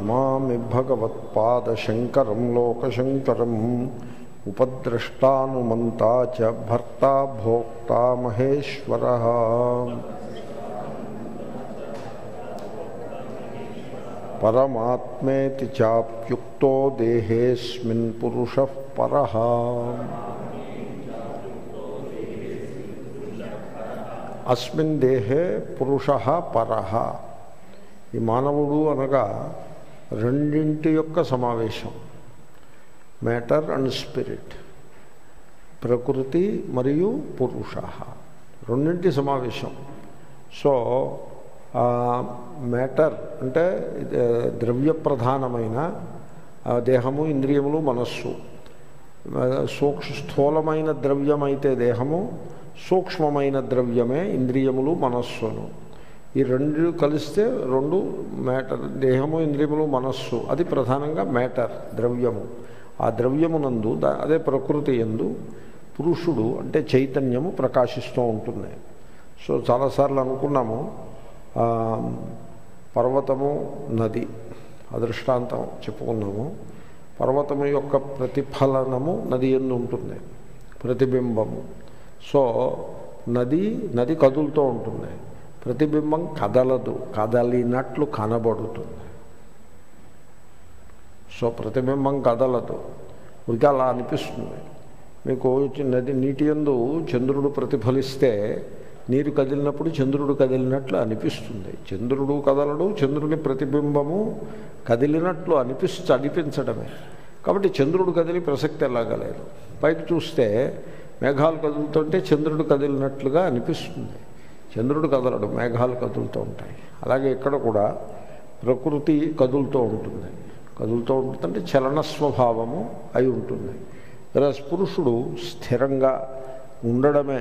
నమామి భగవత్పాదశంకరం లోకశంకరం ఉపద్రష్టానుమంతా చ భర్తా భోక్తా మహేశ్వర పరమాత్మేతి చాప్యుక్తో దేహేస్మిన్ పురుష పర అస్మిన్ దేహే పురుష పర ఈ మానవుడు అనగా రెండింటి యొక్క సమావేశం మ్యాటర్ అండ్ స్పిరిట్ ప్రకృతి మరియు పురుష రెండింటి సమావేశం సో మ్యాటర్ అంటే ద్రవ్య ప్రధానమైన దేహము ఇంద్రియములు మనస్సు సూక్ష స్థూలమైన ద్రవ్యమైతే దేహము సూక్ష్మమైన ద్రవ్యమే ఇంద్రియములు మనస్సును ఈ రెండు కలిస్తే రెండు మ్యాటర్ దేహము ఇంద్రియములు మనస్సు అది ప్రధానంగా మ్యాటర్ ద్రవ్యము ఆ ద్రవ్యమునందు అదే ప్రకృతి ఎందు పురుషుడు అంటే చైతన్యము ప్రకాశిస్తూ ఉంటుంది సో చాలాసార్లు అనుకున్నాము పర్వతము నది అదృష్టాంతం చెప్పుకున్నాము పర్వతము యొక్క ప్రతిఫలనము నది ఎందు ఉంటుంది ప్రతిబింబము సో నది నది కదులుతూ ఉంటుంది ప్రతిబింబం కదలదు కదలినట్లు కనబడుతుంది సో ప్రతిబింబం కదలదు ఉడికి అలా అనిపిస్తుంది మీకు నది నీటి ఎందు చంద్రుడు ప్రతిఫలిస్తే నీరు కదిలినప్పుడు చంద్రుడు కదిలినట్లు అనిపిస్తుంది చంద్రుడు కదలడు చంద్రుని ప్రతిబింబము కదిలినట్లు అనిపిస్తు అనిపించడమే కాబట్టి చంద్రుడు కదిలి ప్రసక్తి ఎలాగలేదు పైకి చూస్తే మేఘాలు కదులుతుంటే చంద్రుడు కదిలినట్లుగా అనిపిస్తుంది చంద్రుడు కదలడు మేఘాలు కదులుతూ ఉంటాయి అలాగే ఇక్కడ కూడా ప్రకృతి కదులుతూ ఉంటుంది కదులుతూ ఉంటుందంటే చలన స్వభావము అయి ఉంటుంది ఇలా పురుషుడు స్థిరంగా ఉండడమే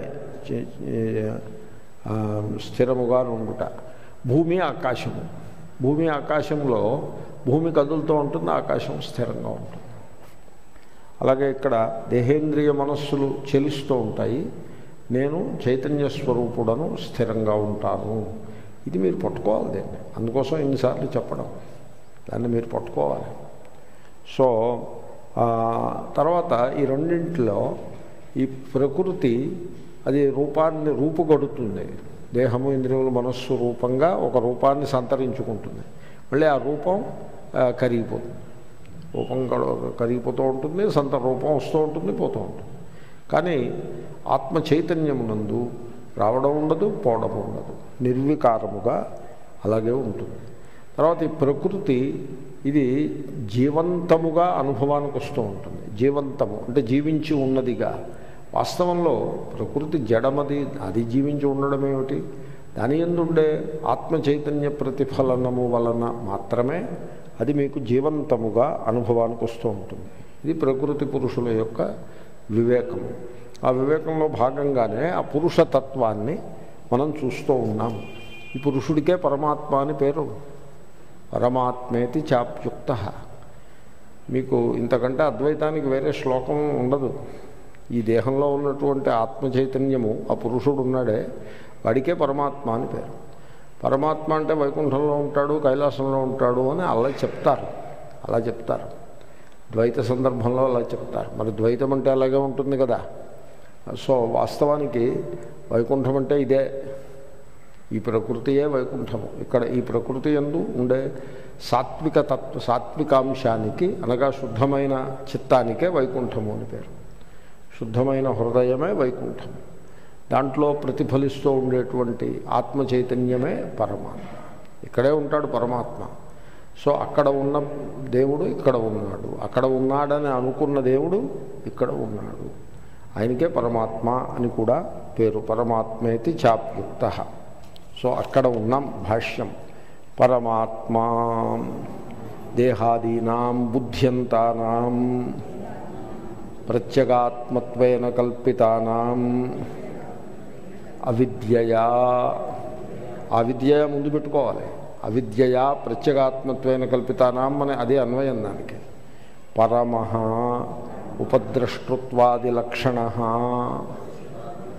స్థిరముగా ఉండుట భూమి ఆకాశము భూమి ఆకాశంలో భూమి కదులుతూ ఉంటుంది ఆకాశం స్థిరంగా ఉంటుంది అలాగే ఇక్కడ దేహేంద్రియ మనస్సులు చెలిస్తూ ఉంటాయి నేను చైతన్య స్వరూపుడను స్థిరంగా ఉంటాను ఇది మీరు పట్టుకోవాలి దీన్ని అందుకోసం ఎన్నిసార్లు చెప్పడం దాన్ని మీరు పట్టుకోవాలి సో తర్వాత ఈ రెండింటిలో ఈ ప్రకృతి అది రూపాన్ని రూపుగడుతుంది దేహము ఇంద్రియములు మనస్సు రూపంగా ఒక రూపాన్ని సంతరించుకుంటుంది మళ్ళీ ఆ రూపం కరిగిపోతుంది రూపం కరిగిపోతూ ఉంటుంది సంత రూపం వస్తూ ఉంటుంది పోతూ ఉంటుంది కానీ ఆత్మ చైతన్యమునందు రావడం ఉండదు పోవడం ఉండదు నిర్వికారముగా అలాగే ఉంటుంది తర్వాత ఈ ప్రకృతి ఇది జీవంతముగా అనుభవానికి వస్తూ ఉంటుంది జీవంతము అంటే జీవించి ఉన్నదిగా వాస్తవంలో ప్రకృతి జడమది అది జీవించి ఉండడం ఏమిటి దాని ఎందుండే ఆత్మ చైతన్య ప్రతిఫలనము వలన మాత్రమే అది మీకు జీవంతముగా అనుభవానికి వస్తూ ఉంటుంది ఇది ప్రకృతి పురుషుల యొక్క వివేకము ఆ వివేకంలో భాగంగానే ఆ పురుషతత్వాన్ని మనం చూస్తూ ఉన్నాము ఈ పురుషుడికే పరమాత్మ అని పేరు పరమాత్మేతి చాప్యుక్త మీకు ఇంతకంటే అద్వైతానికి వేరే శ్లోకం ఉండదు ఈ దేహంలో ఉన్నటువంటి ఆత్మ చైతన్యము ఆ పురుషుడు ఉన్నాడే వాడికే పరమాత్మ అని పేరు పరమాత్మ అంటే వైకుంఠంలో ఉంటాడు కైలాసంలో ఉంటాడు అని అలా చెప్తారు అలా చెప్తారు ద్వైత సందర్భంలో అలా చెప్తారు మరి ద్వైతం అంటే అలాగే ఉంటుంది కదా సో వాస్తవానికి వైకుంఠం అంటే ఇదే ఈ ప్రకృతియే వైకుంఠము ఇక్కడ ఈ ప్రకృతి ఎందు ఉండే సాత్విక తత్వ సాత్వికాంశానికి అనగా శుద్ధమైన చిత్తానికే వైకుంఠము అని పేరు శుద్ధమైన హృదయమే వైకుంఠం దాంట్లో ప్రతిఫలిస్తూ ఉండేటువంటి ఆత్మ చైతన్యమే పరమాత్మ ఇక్కడే ఉంటాడు పరమాత్మ సో అక్కడ ఉన్న దేవుడు ఇక్కడ ఉన్నాడు అక్కడ ఉన్నాడని అనుకున్న దేవుడు ఇక్కడ ఉన్నాడు ఆయనకే పరమాత్మ అని కూడా పేరు పరమాత్మేతి చాప్యుక్త సో అక్కడ ఉన్నాం భాష్యం పరమాత్మా దేహాదీనాం బుద్ధ్యంతానాం ప్రత్యేగాత్మత్వేన కల్పితానాం అవిద్యయా అవిద్య ముందు పెట్టుకోవాలి అవిద్యయా ప్రత్యేగాత్మత్వేన కల్పితానాం అని అదే అన్వయం దానికి పరమ ఉపద్రష్టృత్వాది లక్షణ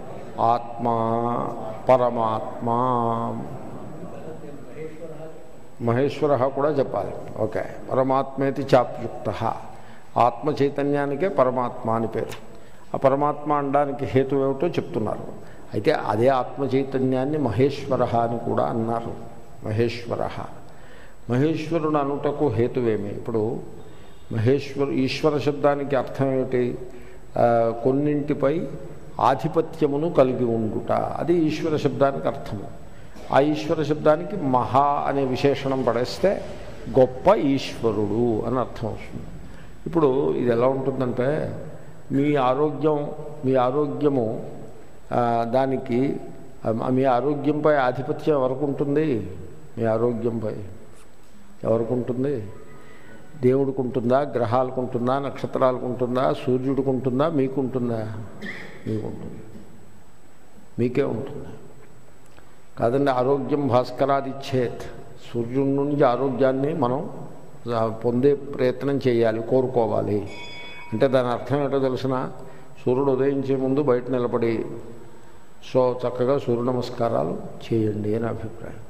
ఆత్మా పరమాత్మా మహేశ్వర కూడా చెప్పాలి ఓకే పరమాత్మేతి చాప్యుక్త ఆత్మ చైతన్యానికే పరమాత్మ అని పేరు ఆ పరమాత్మ అనడానికి హేతు ఏమిటో చెప్తున్నారు అయితే అదే ఆత్మ చైతన్యాన్ని మహేశ్వర అని కూడా అన్నారు మహేశ్వర మహేశ్వరుడు అనుటకు హేతువేమి ఇప్పుడు మహేశ్వరు ఈశ్వర శబ్దానికి అర్థం ఏమిటి ఆ, కొన్నింటిపై ఆధిపత్యమును కలిగి ఉండుట అది ఈశ్వర శబ్దానికి అర్థము ఆ ఈశ్వర శబ్దానికి మహా అనే విశేషణం పడేస్తే గొప్ప ఈశ్వరుడు అని అర్థం వస్తుంది ఇప్పుడు ఇది ఎలా ఉంటుందంటే మీ ఆరోగ్యం మీ ఆరోగ్యము ఆ, దానికి ఆ, మీ ఆరోగ్యంపై ఆధిపత్యం ఎవరికి ఉంటుంది మీ ఆరోగ్యంపై ఎవరికి ఉంటుంది దేవుడికి ఉంటుందా గ్రహాలకు ఉంటుందా నక్షత్రాలకు ఉంటుందా సూర్యుడికి ఉంటుందా మీకు ఉంటుందా మీకు ఉంటుంది మీకే ఉంటుంది కాదండి ఆరోగ్యం భాస్కరాది చేత్ సూర్యుడి నుంచి ఆరోగ్యాన్ని మనం ఆ, పొందే ప్రయత్నం చేయాలి కోరుకోవాలి అంటే దాని అర్థం ఏంటో తెలిసిన సూర్యుడు ఉదయించే ముందు బయట నిలబడి సో చక్కగా సూర్య నమస్కారాలు చేయండి అని అభిప్రాయం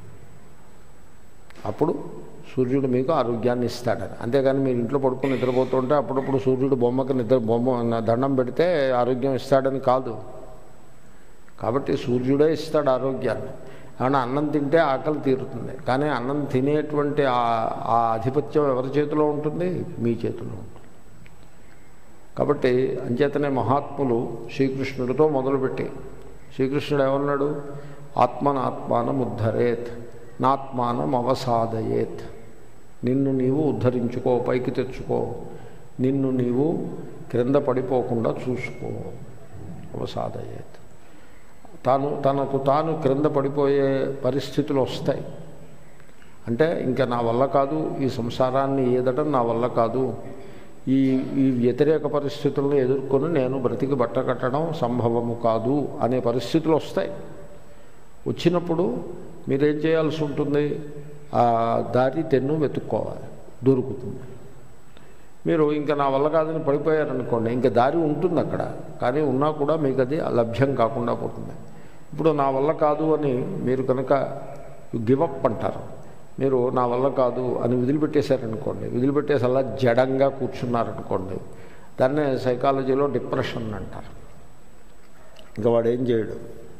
అప్పుడు సూర్యుడు మీకు ఆరోగ్యాన్ని ఇస్తాడని అంతేగాని మీరు ఇంట్లో పడుకుని నిద్రపోతుంటే అప్పుడప్పుడు సూర్యుడు బొమ్మకి నిద్ర బొమ్మ దండం పెడితే ఆరోగ్యం ఇస్తాడని కాదు కాబట్టి సూర్యుడే ఇస్తాడు ఆరోగ్యాన్ని ఏమన్నా అన్నం తింటే ఆకలి తీరుతుంది కానీ అన్నం తినేటువంటి ఆ- ఆ ఆధిపత్యం ఎవరి చేతిలో ఉంటుంది మీ చేతిలో ఉంటుంది కాబట్టి అంచేతనే మహాత్ములు శ్రీకృష్ణుడితో మొదలుపెట్టి శ్రీకృష్ణుడు ఏమన్నాడు ఆత్మనాత్మానం ఉద్ధరేత్ నాత్మానం అవసాదయేత్ నిన్ను నీవు ఉద్ధరించుకో పైకి తెచ్చుకో నిన్ను నీవు క్రింద పడిపోకుండా చూసుకో అవసాదయేత్ తాను తనకు తాను క్రింద పడిపోయే పరిస్థితులు వస్తాయి అంటే ఇంకా నా వల్ల కాదు ఈ సంసారాన్ని ఏదటం నా వల్ల కాదు ఈ ఈ వ్యతిరేక పరిస్థితులను ఎదుర్కొని నేను బ్రతికి బట్ట కట్టడం సంభవము కాదు అనే పరిస్థితులు వస్తాయి వచ్చినప్పుడు మీరేం చేయాల్సి ఉంటుంది ఆ దారి తెన్ను వెతుక్కోవాలి దొరుకుతుంది మీరు ఇంకా నా వల్ల కాదని పడిపోయారనుకోండి ఇంకా దారి ఉంటుంది అక్కడ కానీ ఉన్నా కూడా మీకు అది లభ్యం కాకుండా పోతుంది ఇప్పుడు నా వల్ల కాదు అని మీరు కనుక గివప్ అంటారు మీరు నా వల్ల కాదు అని వదిలిపెట్టేశారనుకోండి వదిలిపెట్టేసి అలా జడంగా కూర్చున్నారనుకోండి దాన్నే సైకాలజీలో డిప్రెషన్ అంటారు ఇంకా వాడు ఏం చేయడు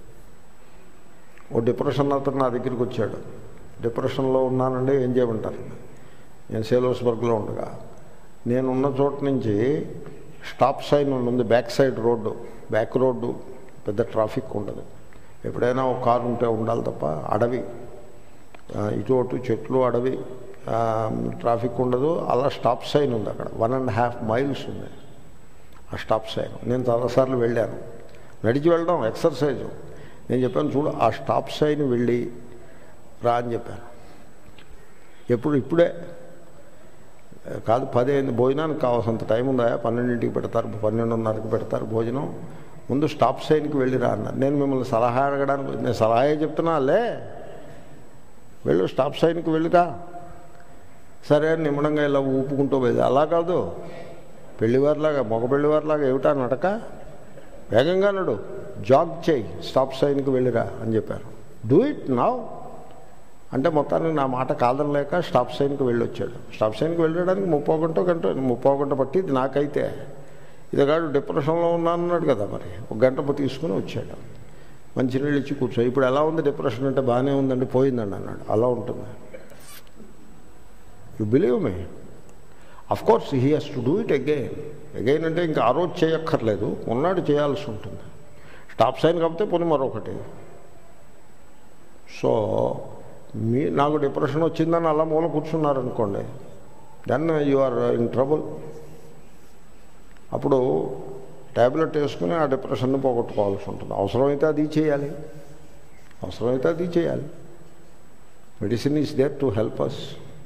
ఓ డిప్రెషన్ అతను నా దగ్గరికి వచ్చాడు డిప్రెషన్లో ఉన్నానండి ఏం చేయమంటారు నేను సేలోస్బర్గ్లో ఉండగా నేనున్న చోట నుంచి స్టాప్ సైన్ ఉంది back side road back road పెద్ద ట్రాఫిక్ ఉండదు ఎప్పుడైనా ఒక కారు ఉంటే ఉండాలి తప్ప అడవి ఆ, ఇటు అటు చెట్లు అడవి ఆ, ట్రాఫిక్ ఉండదు అలా స్టాప్ సైన్ ఉంది అక్కడ వన్ అండ్ హాఫ్ మైల్స్ ఉంది ఆ స్టాప్ సైన్ నేను చాలాసార్లు వెళ్ళాను నడిచి వెళ్ళడం ఎక్సర్సైజు నేను చెప్పాను చూడు ఆ స్టాప్ సైన్ వెళ్ళి రా అని చెప్పాను ఎప్పుడు ఇప్పుడే కాదు పది అయింది భోజనానికి కావాల్సినంత టైం ఉందా పన్నెండింటికి పెడతారు పన్నెండున్నరకి పెడతారు భోజనం ముందు స్టాప్ సైన్కి వెళ్ళిరా అన్నారు నేను మిమ్మల్ని సలహా అడగడానికి నేను సలహా చెప్తున్నా లే వెళ్ళు స్టాప్ సైన్కి వెళ్ళిరా సరే అని నిమ్మడంగా ఇలా ఊపుకుంటూ పోయేది అలా కాదు పెళ్లివారిలాగా మగ పెళ్లివారిలాగా ఏమిటా నడక వేగంగా నడు జాగ్ చేయి స్టాప్ సైన్కి వెళ్ళిరా అని చెప్పారు డూ ఇట్ నౌ అంటే మొత్తానికి నా మాట కాదనలేక స్టాప్ సైన్కి వెళ్ళి వచ్చాడు స్టాప్ సైన్కి వెళ్ళడానికి ముప్పో గంట గంట ముప్పో గంట పట్టింది నాకైతే ఇదిగాడు డిప్రెషన్లో ఉన్నానన్నాడు కదా మరి ఒక గంట తీసుకుని వచ్చాడు మంచినీళ్ళు ఇచ్చి కూర్చో ఇప్పుడు ఎలా ఉంది డిప్రెషన్ అంటే బాగానే ఉందండి పోయిందండి అన్నాడు అలా ఉంటుంది you believe me of course he has to do it again again అంటే ఇంకా ఆ రోజు చేయక్కర్లేదు ఉన్నాడు చేయాల్సి ఉంటుంది స్టాప్ సైన్ కాకపోతే పోనీ మరొకటి సో మీ నాకు డిప్రెషన్ వచ్చిందని అలా మూల కూర్చున్నారనుకోండి then you are in trouble అప్పుడు ట్యాబ్లెట్ వేసుకుని ఆ డిప్రెషన్ని పోగొట్టుకోవాల్సి ఉంటుంది అవసరమైతే అది చేయాలి అవసరమైతే అది చేయాలి medicine is there to help us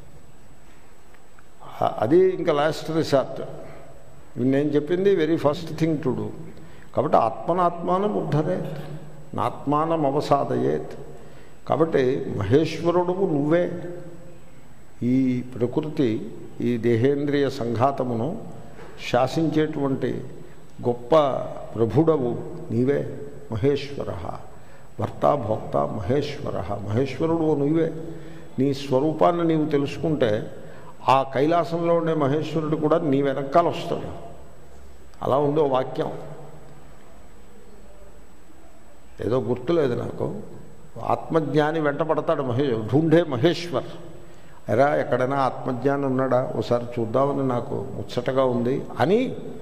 అది ఇంకా లాస్ట్ రిసార్ట్ నేను చెప్పింది very first thing to do కాబట్టి ఆత్మనాత్మానం ఉద్ధరేత్ నాత్మానం అవసాదయేత్ కాబట్టి మహేశ్వరుడు నువ్వే ఈ ప్రకృతి ఈ దేహేంద్రియ సంఘాతమును శాసించేటువంటి గొప్ప ప్రభుడవు నీవే మహేశ్వర భర్త భోక్త మహేశ్వర మహేశ్వరుడు నీవే నీ స్వరూపాన్ని నీవు తెలుసుకుంటే ఆ కైలాసంలో ఉండే మహేశ్వరుడు కూడా నీ వెనకాల వస్తాడు అలా ఉంది ఓ వాక్యం ఏదో గుర్తులేదు నాకు ఆత్మజ్ఞాని వెంట పడతాడు మహేష్ ఢూంఢే మహేశ్వర్ ఎరా ఎక్కడైనా ఆత్మజ్ఞాని ఉన్నాడా ఒకసారి చూద్దామని నాకు ముచ్చటగా ఉంది అని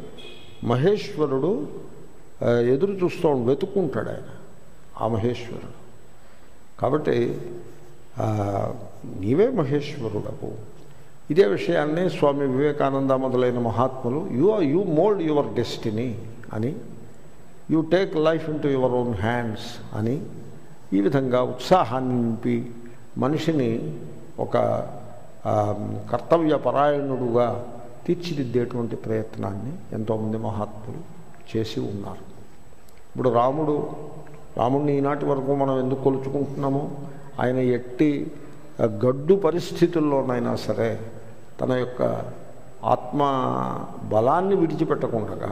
మహేశ్వరుడు ఆ, ఎదురు చూస్తూ ఉండు, వెతుక్కుంటాడు ఆయన ఆ మహేశ్వరుడు కాబట్టి ఆ, నీవే మహేశ్వరుడవు ఇదే విషయాన్ని స్వామి వివేకానంద మొదలైన మహాత్ములు you are you mould your destiny అని you take life into your own hands అని ఈ విధంగా ఉత్సాహాన్ని నింపి మనిషిని ఒక ఆ, కర్తవ్యపరాయణుడుగా తీర్చిదిద్దేటువంటి ప్రయత్నాన్ని ఎంతోమంది మహాత్ములు చేసి ఉన్నారు ఇప్పుడు రాముడు రాముడిని ఈనాటి వరకు మనం ఎందుకు కొలుచుకుంటున్నామో ఆయన ఎట్టి ఆ, గడ్డు పరిస్థితుల్లోనైనా సరే తన యొక్క ఆత్మ బలాన్ని విడిచిపెట్టకుండగా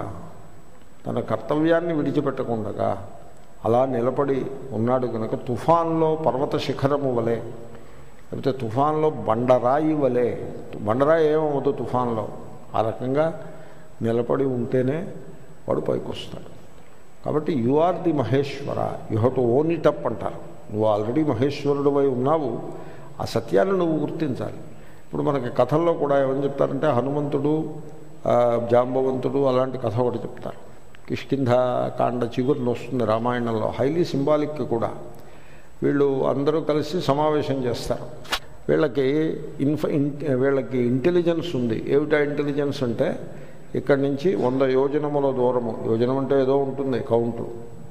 తన కర్తవ్యాన్ని విడిచిపెట్టకుండగా అలా నిలబడి ఉన్నాడు కనుక తుఫాన్లో పర్వత శిఖరము వలె లేకపోతే తుఫాన్లో బండరాయి వలె బండరాయి ఏమవుతుంది తుఫాన్లో ఆ రకంగా నిలబడి ఉంటేనే వాడు పైకి వస్తాడు కాబట్టి you are the Maheshwara you have to own it up అంటారు నువ్వు ఆల్రెడీ మహేశ్వరుడువై ఉన్నావు ఆ సత్యాన్ని నువ్వు గుర్తించాలి ఇప్పుడు మనకి కథల్లో కూడా ఏమని చెప్తారంటే హనుమంతుడు ఆ, జాంబవంతుడు అలాంటి కథ ఒకటి చెప్తారు కిష్కింధ కాండ చిగురులు వస్తుంది రామాయణంలో హైలీ సింబాలిక్ కూడా వీళ్ళు అందరూ కలిసి సమావేశం చేస్తారు వీళ్ళకి ఇన్ఫ ఇన్- వీళ్ళకి ఇంటెలిజెన్స్ ఉంది ఏమిటా ఇంటెలిజెన్స్ అంటే ఇక్కడి నుంచి వంద యోజనముల దూరము యోజనం అంటే ఏదో ఉంటుంది కౌంటు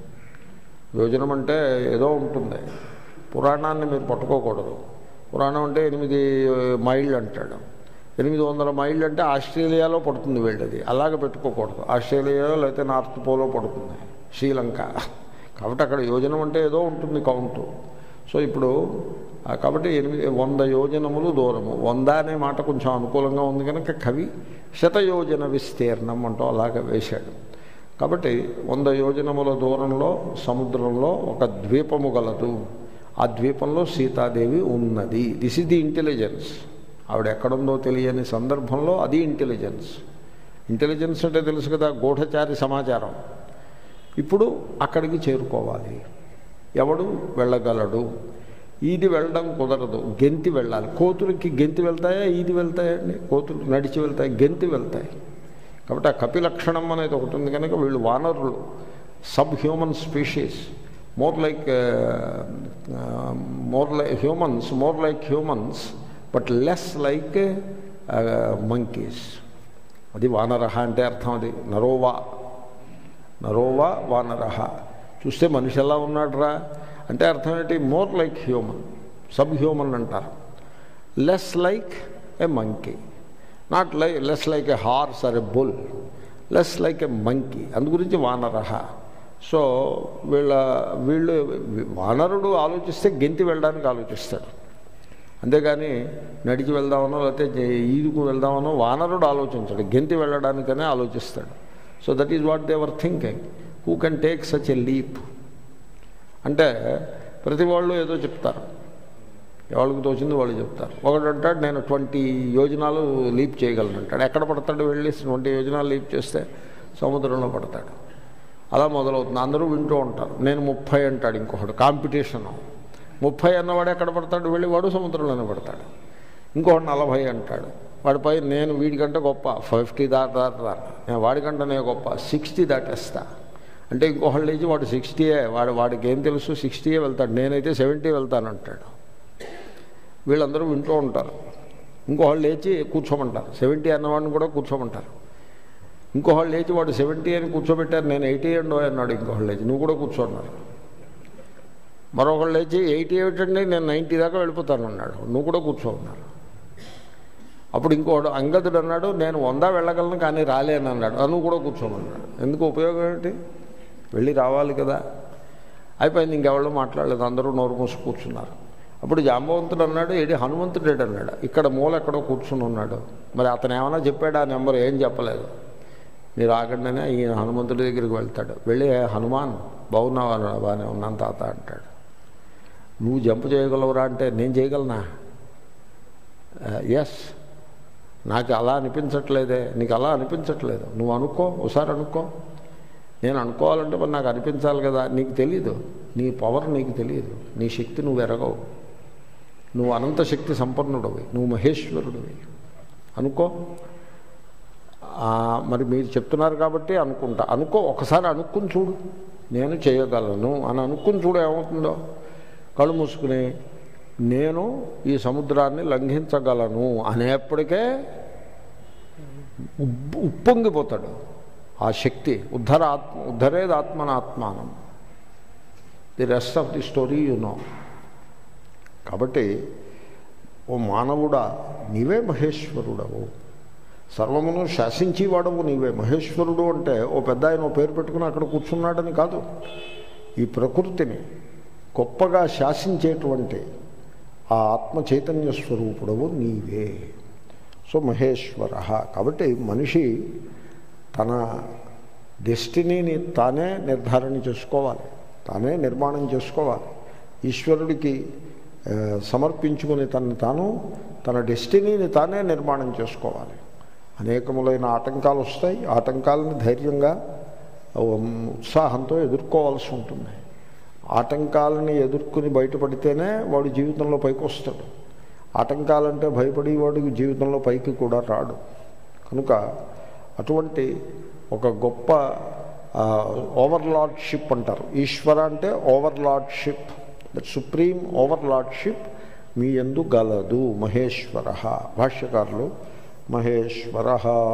యోజనం అంటే ఏదో ఉంటుంది పురాణాన్ని మీరు పట్టుకోకూడదు పురాణం అంటే ఎనిమిది మైళ్ళు అంటాడు ఎనిమిది వందల మైళ్ళు అంటే ఆస్ట్రేలియాలో పడుతుంది వీళ్ళది అలాగ పెట్టుకోకూడదు ఆస్ట్రేలియాలో లేకపోతే నార్త్ పోలో పడుతుంది శ్రీలంక కాబట్టి అక్కడ యోజనం అంటే ఏదో ఉంటుంది కౌంటు సో ఇప్పుడు ఆ, కాబట్టి ఎనిమిది వంద యోజనములు దూరము వంద అనే మాట కొంచెం అనుకూలంగా ఉంది కనుక కవి శతయోజన విస్తీర్ణం అంటూ అలాగ వేశాడు కాబట్టి వంద యోజనముల దూరంలో సముద్రంలో ఒక ద్వీపము గలదు ఆ ద్వీపంలో సీతాదేవి ఉన్నది దిస్ ఇస్ ది ఇంటెలిజెన్స్ ఆవిడ ఎక్కడుందో తెలియని సందర్భంలో అది ఇంటెలిజెన్స్ ఇంటెలిజెన్స్ అంటే తెలుసు కదా గూఢచారి సమాచారం ఇప్పుడు అక్కడికి చేరుకోవాలి ఎవడు వెళ్ళగలడు ఈది వెళ్ళడం కుదరదు గెంతి వెళ్ళాలి కోతులకి గెంతి వెళ్తాయా ఈది వెళ్తాయండి కోతులు నడిచి వెళ్తాయి గెంతి వెళ్తాయి కాబట్టి ఆ కపిలక్షణం అనేది ఒకటి ఉంది కనుక వీళ్ళు వానరులు sub human species more like more like humans more like humans but less like monkeys అది వానరహ అంటే అర్థం అది నరోవా నరోవా వానరహ చూస్తే మనిషి ఎలా ఉన్నాడురా అంటే అర్థం ఏంటి more like human sub human అంటారు less like a monkey not like less like a horse or a bull less like a monkey అందు గురించి వానరహ సో వీళ్ళ వీళ్ళు వానరుడు ఆలోచిస్తే గెంతి వెళ్ళడానికి ఆలోచిస్తాడు అంతేగాని నడిచి వెళ్దామనో లేకపోతే జే- ఈదుకు వెళ్దామనో వానరుడు ఆలోచించాడు గెంతి వెళ్ళడానికనే ఆలోచిస్తాడు so that is what they were thinking who can take such a leap అంటే ప్రతి వాళ్ళు ఏదో చెప్తారు ఎవరికి తోచింది వాళ్ళు చెప్తారు ఒకడు అంటాడు నేను ట్వంటీ యోజనాలు లీప్ చేయగలను అంటాడు ఎక్కడ పడతాడు వెళ్ళి ట్వంటీ యోజనాలు లీప్ చేస్తే సముద్రంలో పడతాడు అలా మొదలవుతుంది అందరూ వింటూ ఉంటారు నేను ముప్పై అంటాడు ఇంకొకడు కాంపిటీషను ముప్పై అన్నవాడు ఎక్కడ పడతాడు వెళ్ళి వాడు సముద్రంలోనే పడతాడు ఇంకొకడు నలభై అంటాడు వాడిపై నేను వీడికంటే గొప్ప ఫిఫ్టీ దాట దాటదా నేను వాడికంటే నేను గొప్ప సిక్స్టీ దాటేస్తా అంటే ఇంకొకళ్ళు లేచి వాడు సిక్స్టీయే వాడు వాడికి ఏం తెలుసు సిక్స్టీయే వెళ్తాడు నేనైతే సెవెంటీ వెళ్తానంటాడు వీళ్ళందరూ వింటూ ఉంటారు ఇంకొకళ్ళు లేచి కూర్చోమంటారు సెవెంటీ అన్నవాడిని కూడా కూర్చోమంటారు ఇంకొకళ్ళు లేచి వాడు సెవెంటీ అని కూర్చోబెట్టారు నేను ఎయిటీ అండో అన్నాడు ఇంకొకళ్ళు లేచి నువ్వు కూడా కూర్చోన్నారు మరొకళ్ళు లేచి ఎయిటీ ఏమిటండి నేను నైంటీ దాకా వెళ్ళిపోతాను అన్నాడు నువ్వు కూడా కూర్చోమన్నారు అప్పుడు ఇంకోడు అంగదుడు అన్నాడు నేను వంద వెళ్ళగలను కానీ రాలేను అన్నాడు "ఆ, నువ్వు కూడా కూర్చోమన్నాడు ఎందుకు ఉపయోగం ఏంటి వెళ్ళి రావాలి కదా అయిపోయింది ఇంకెవళ్ళు మాట్లాడలేదు అందరూ నోరు మూసి కూర్చున్నారు అప్పుడు జాంబవంతుడు అన్నాడు ఏడి హనుమంతుడు అన్నాడు ఇక్కడ మూల ఎక్కడో కూర్చుని ఉన్నాడు మరి అతను ఏమైనా చెప్పాడు ఆ నెంబర్ ఏం చెప్పలేదు మీరు ఆగండినే ఈ హనుమంతుడి దగ్గరికి వెళ్తాడు వెళ్ళి "ఏ హనుమాన్ బాగున్నావా అన్నాడు. బాగానే ఉన్నాను తాత అంటాడు నువ్వు జంప్ చేయగలవురా అంటే నేను చేయగలనా ఎస్ నాకు అలా అనిపించట్లేదే నీకు అలా అనిపించట్లేదు నువ్వు అనుకో ఒకసారి అనుకో నేను అనుకోవాలంటే మరి నాకు అనిపించాలి కదా నీకు తెలీదు నీ పవర్ నీకు తెలియదు నీ శక్తి నువ్వు ఎరగవు నువ్వు అనంత శక్తి సంపన్నుడవి నువ్వు మహేశ్వరుడివి అనుకో ఆ, మరి మీరు చెప్తున్నారు కాబట్టి అనుకుంటా అనుకో ఒకసారి అనుకుని చూడు నేను చేయగలను అని అనుకుని చూడు ఏమవుతుందో కళ్ళు మూసుకుని నేను ఈ సముద్రాన్ని లంఘించగలను అనేప్పటికే ఉబ్బు ఉప్పొంగిపోతాడు ఆ శక్తి ఉద్ధర ఆత్మ ఉద్ధరేది ఆత్మనాత్మానం the rest of the story you know కాబట్టి ఓ మానవుడా నీవే మహేశ్వరుడవు సర్వమును శాసించేవాడవు నీవే మహేశ్వరుడు అంటే ఓ పెద్ద ఆయన ఓ పేరు పెట్టుకుని అక్కడ కూర్చున్నాడని కాదు ఈ ప్రకృతిని గొప్పగా శాసించేటువంటి ఆ ఆత్మ చైతన్య స్వరూపుడవు నీవే సో మహేశ్వర కాబట్టి మనిషి తన డెస్టినీని తానే నిర్ధారణ చేసుకోవాలి తానే నిర్మాణం చేసుకోవాలి ఈశ్వరుడికి ఆ, సమర్పించుకుని తను తాను తన డెస్టినీని తానే నిర్మాణం చేసుకోవాలి అనేకములైన ఆటంకాలు వస్తాయి ఆటంకాలను ధైర్యంగా ఉమ్, ఉత్సాహంతో ఎదుర్కోవాల్సి ఉంటుంది ఆటంకాలని ఎదుర్కొని బయటపడితేనే వాడు జీవితంలో పైకి వస్తాడు ఆటంకాలంటే భయపడి వాడు జీవితంలో పైకి కూడా రాడు కనుక అటువంటి ఒక గొప్ప ఓవర్లార్డ్షిప్ అంటారు ఈశ్వర అంటే ఓవర్లార్డ్షిప్ దట్ సుప్రీం ఓవర్లార్డ్షిప్ మీ ఎందు గలదు మహేశ్వర భాష్యకారులు మహేశ్వర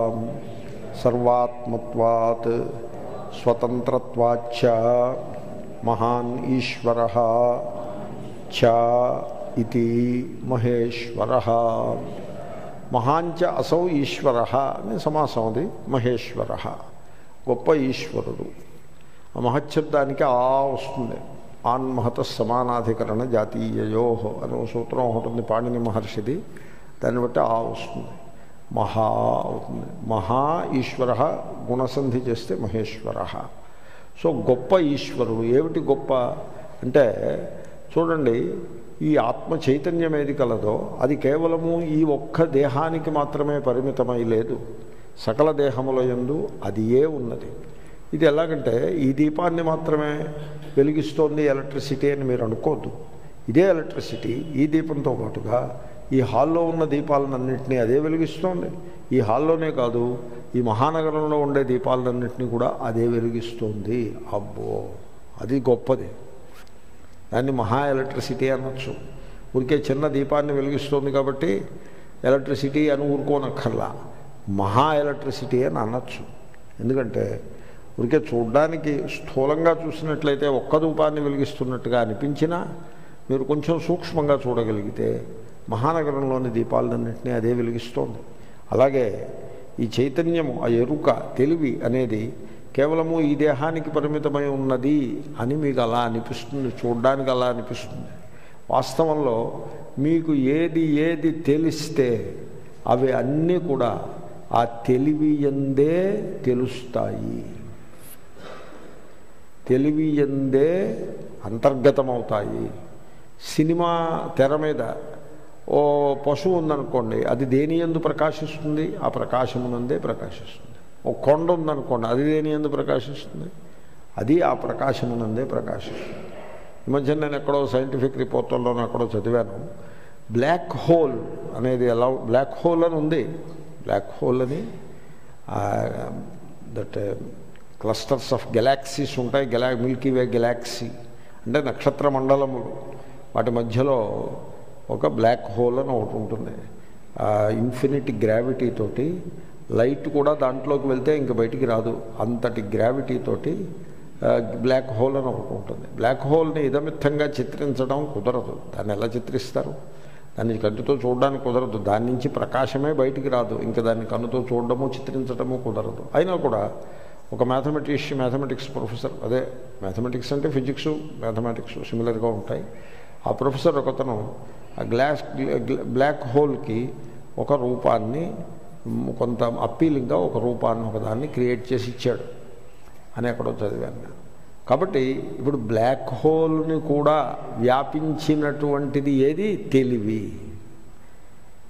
సర్వాత్మత్వాత్ స్వతంత్రత్వాచ్చ మహాన్ ఈశ్వర చ ఇది మహేశ్వర మహాంచ అసౌ ఈశ్వర అని సమాసం అది మహేశ్వర గొప్ప ఈశ్వరుడు ఆ మహచ్చబ్దానికి ఆ వస్తుంది ఆన్ మహత సమానాధికరణ జాతీయయో అనే ఓ సూత్రం ఒకటి ఉంది పాణిని మహర్షిది దాన్ని బట్టి ఆ వస్తుంది మహా అవుతుంది మహా ఈశ్వర గుణసంధి చేస్తే మహేశ్వర సో గొప్ప ఈశ్వరుడు ఏమిటి గొప్ప అంటే చూడండి ఈ ఆత్మ చైతన్యం ఏది కలదో అది కేవలము ఈ ఒక్క దేహానికి మాత్రమే పరిమితమై లేదు సకల దేహముల యందు అది ఏ ఉన్నది ఇది ఎలాగంటే ఈ దీపాన్ని మాత్రమే వెలిగిస్తోంది ఎలక్ట్రిసిటీ అని మీరు అనుకోవద్దు ఇదే ఎలక్ట్రిసిటీ ఈ దీపంతో పాటుగా ఈ హాల్లో ఉన్న దీపాలన్నింటినీ అదే వెలిగిస్తోంది ఈ హాల్లోనే కాదు ఈ మహానగరంలో ఉండే దీపాలన్నింటినీ కూడా అదే వెలిగిస్తోంది అబ్బో అది గొప్పది దాన్ని మహా ఎలక్ట్రిసిటీ అనొచ్చు ఊరికే చిన్న దీపాన్ని వెలిగిస్తోంది కాబట్టి ఎలక్ట్రిసిటీ అని ఊరుకోనక్కర్లా మహా ఎలక్ట్రిసిటీ అని అనొచ్చు ఎందుకంటే ఊరికే చూడ్డానికి స్థూలంగా చూసినట్లయితే ఒక్క రూపాన్ని వెలిగిస్తున్నట్టుగా అనిపించినా మీరు కొంచెం సూక్ష్మంగా చూడగలిగితే మహానగరంలోని దీపాలన్నింటినీ అదే వెలిగిస్తోంది అలాగే ఈ చైతన్యము ఆ ఎరుక తెలివి అనేది కేవలము ఈ దేహానికి పరిమితమై ఉన్నది అని మీకు అలా అనిపిస్తుంది చూడ్డానికి అలా అనిపిస్తుంది వాస్తవంలో మీకు ఏది ఏది తెలిస్తే అవి అన్నీ కూడా ఆ తెలివి ఎందే తెలుస్తాయి తెలివి ఎందే అంతర్గతమవుతాయి సినిమా తెర మీద ఓ పశువు ఉందనుకోండి అది దేని ఎందు ప్రకాశిస్తుంది ఆ ప్రకాశమునందే ప్రకాశిస్తుంది ఓ కొండ ఉందనుకోండి అది దేని ఎందు ప్రకాశిస్తుంది అది ఆ ప్రకాశమునందే ప్రకాశిస్తుంది ఈ మధ్య నేను ఎక్కడో సైంటిఫిక్ రిపోర్ట్లోనూ ఎక్కడో చదివాను బ్లాక్ హోల్ అనేది ఎలా బ్లాక్ హోల్ అని ఉంది బ్లాక్ హోల్ అని దట్ క్లస్టర్స్ ఆఫ్ గెలాక్సీస్ ఉంటాయి గెలా మిల్కీ వే గెలాక్సీ అంటే నక్షత్ర మండలములు వాటి మధ్యలో ఒక బ్లాక్ హోల్ అని ఒకటి ఉంటుంది ఇన్ఫినిటీ గ్రావిటీ తోటి లైట్ కూడా దాంట్లోకి వెళ్తే ఇంక బయటికి రాదు అంతటి గ్రావిటీ తోటి బ్లాక్ హోల్ అని ఒకటి ఉంటుంది బ్లాక్ హోల్ని ఇదమిత్తంగా చిత్రించడం కుదరదు దాన్ని ఎలా చిత్రిస్తారు దాన్ని కంటితో చూడడానికి కుదరదు దాని నుంచి ప్రకాశమే బయటికి రాదు ఇంకా దాన్ని కన్నుతో చూడడము చిత్రించడము కుదరదు అయినా కూడా ఒక మ్యాథమెటిషియన్ మ్యాథమెటిక్స్ ప్రొఫెసర్ అదే మ్యాథమెటిక్స్ అంటే ఫిజిక్స్ మ్యాథమెటిక్స్ సిమిలర్గా ఉంటాయి ఆ ప్రొఫెసర్ ఒకతను ఆ గ్లాస్ బ్లాక్ హోల్కి ఒక రూపాన్ని కొంత అప్పీలింగ్గా ఒక రూపాన్ని ఒకదాన్ని క్రియేట్ చేసి ఇచ్చాడు అని ఎక్కడో చదివాను నేను కాబట్టి ఇప్పుడు బ్లాక్ హోల్ని కూడా వ్యాపించినటువంటిది ఏది తెలివి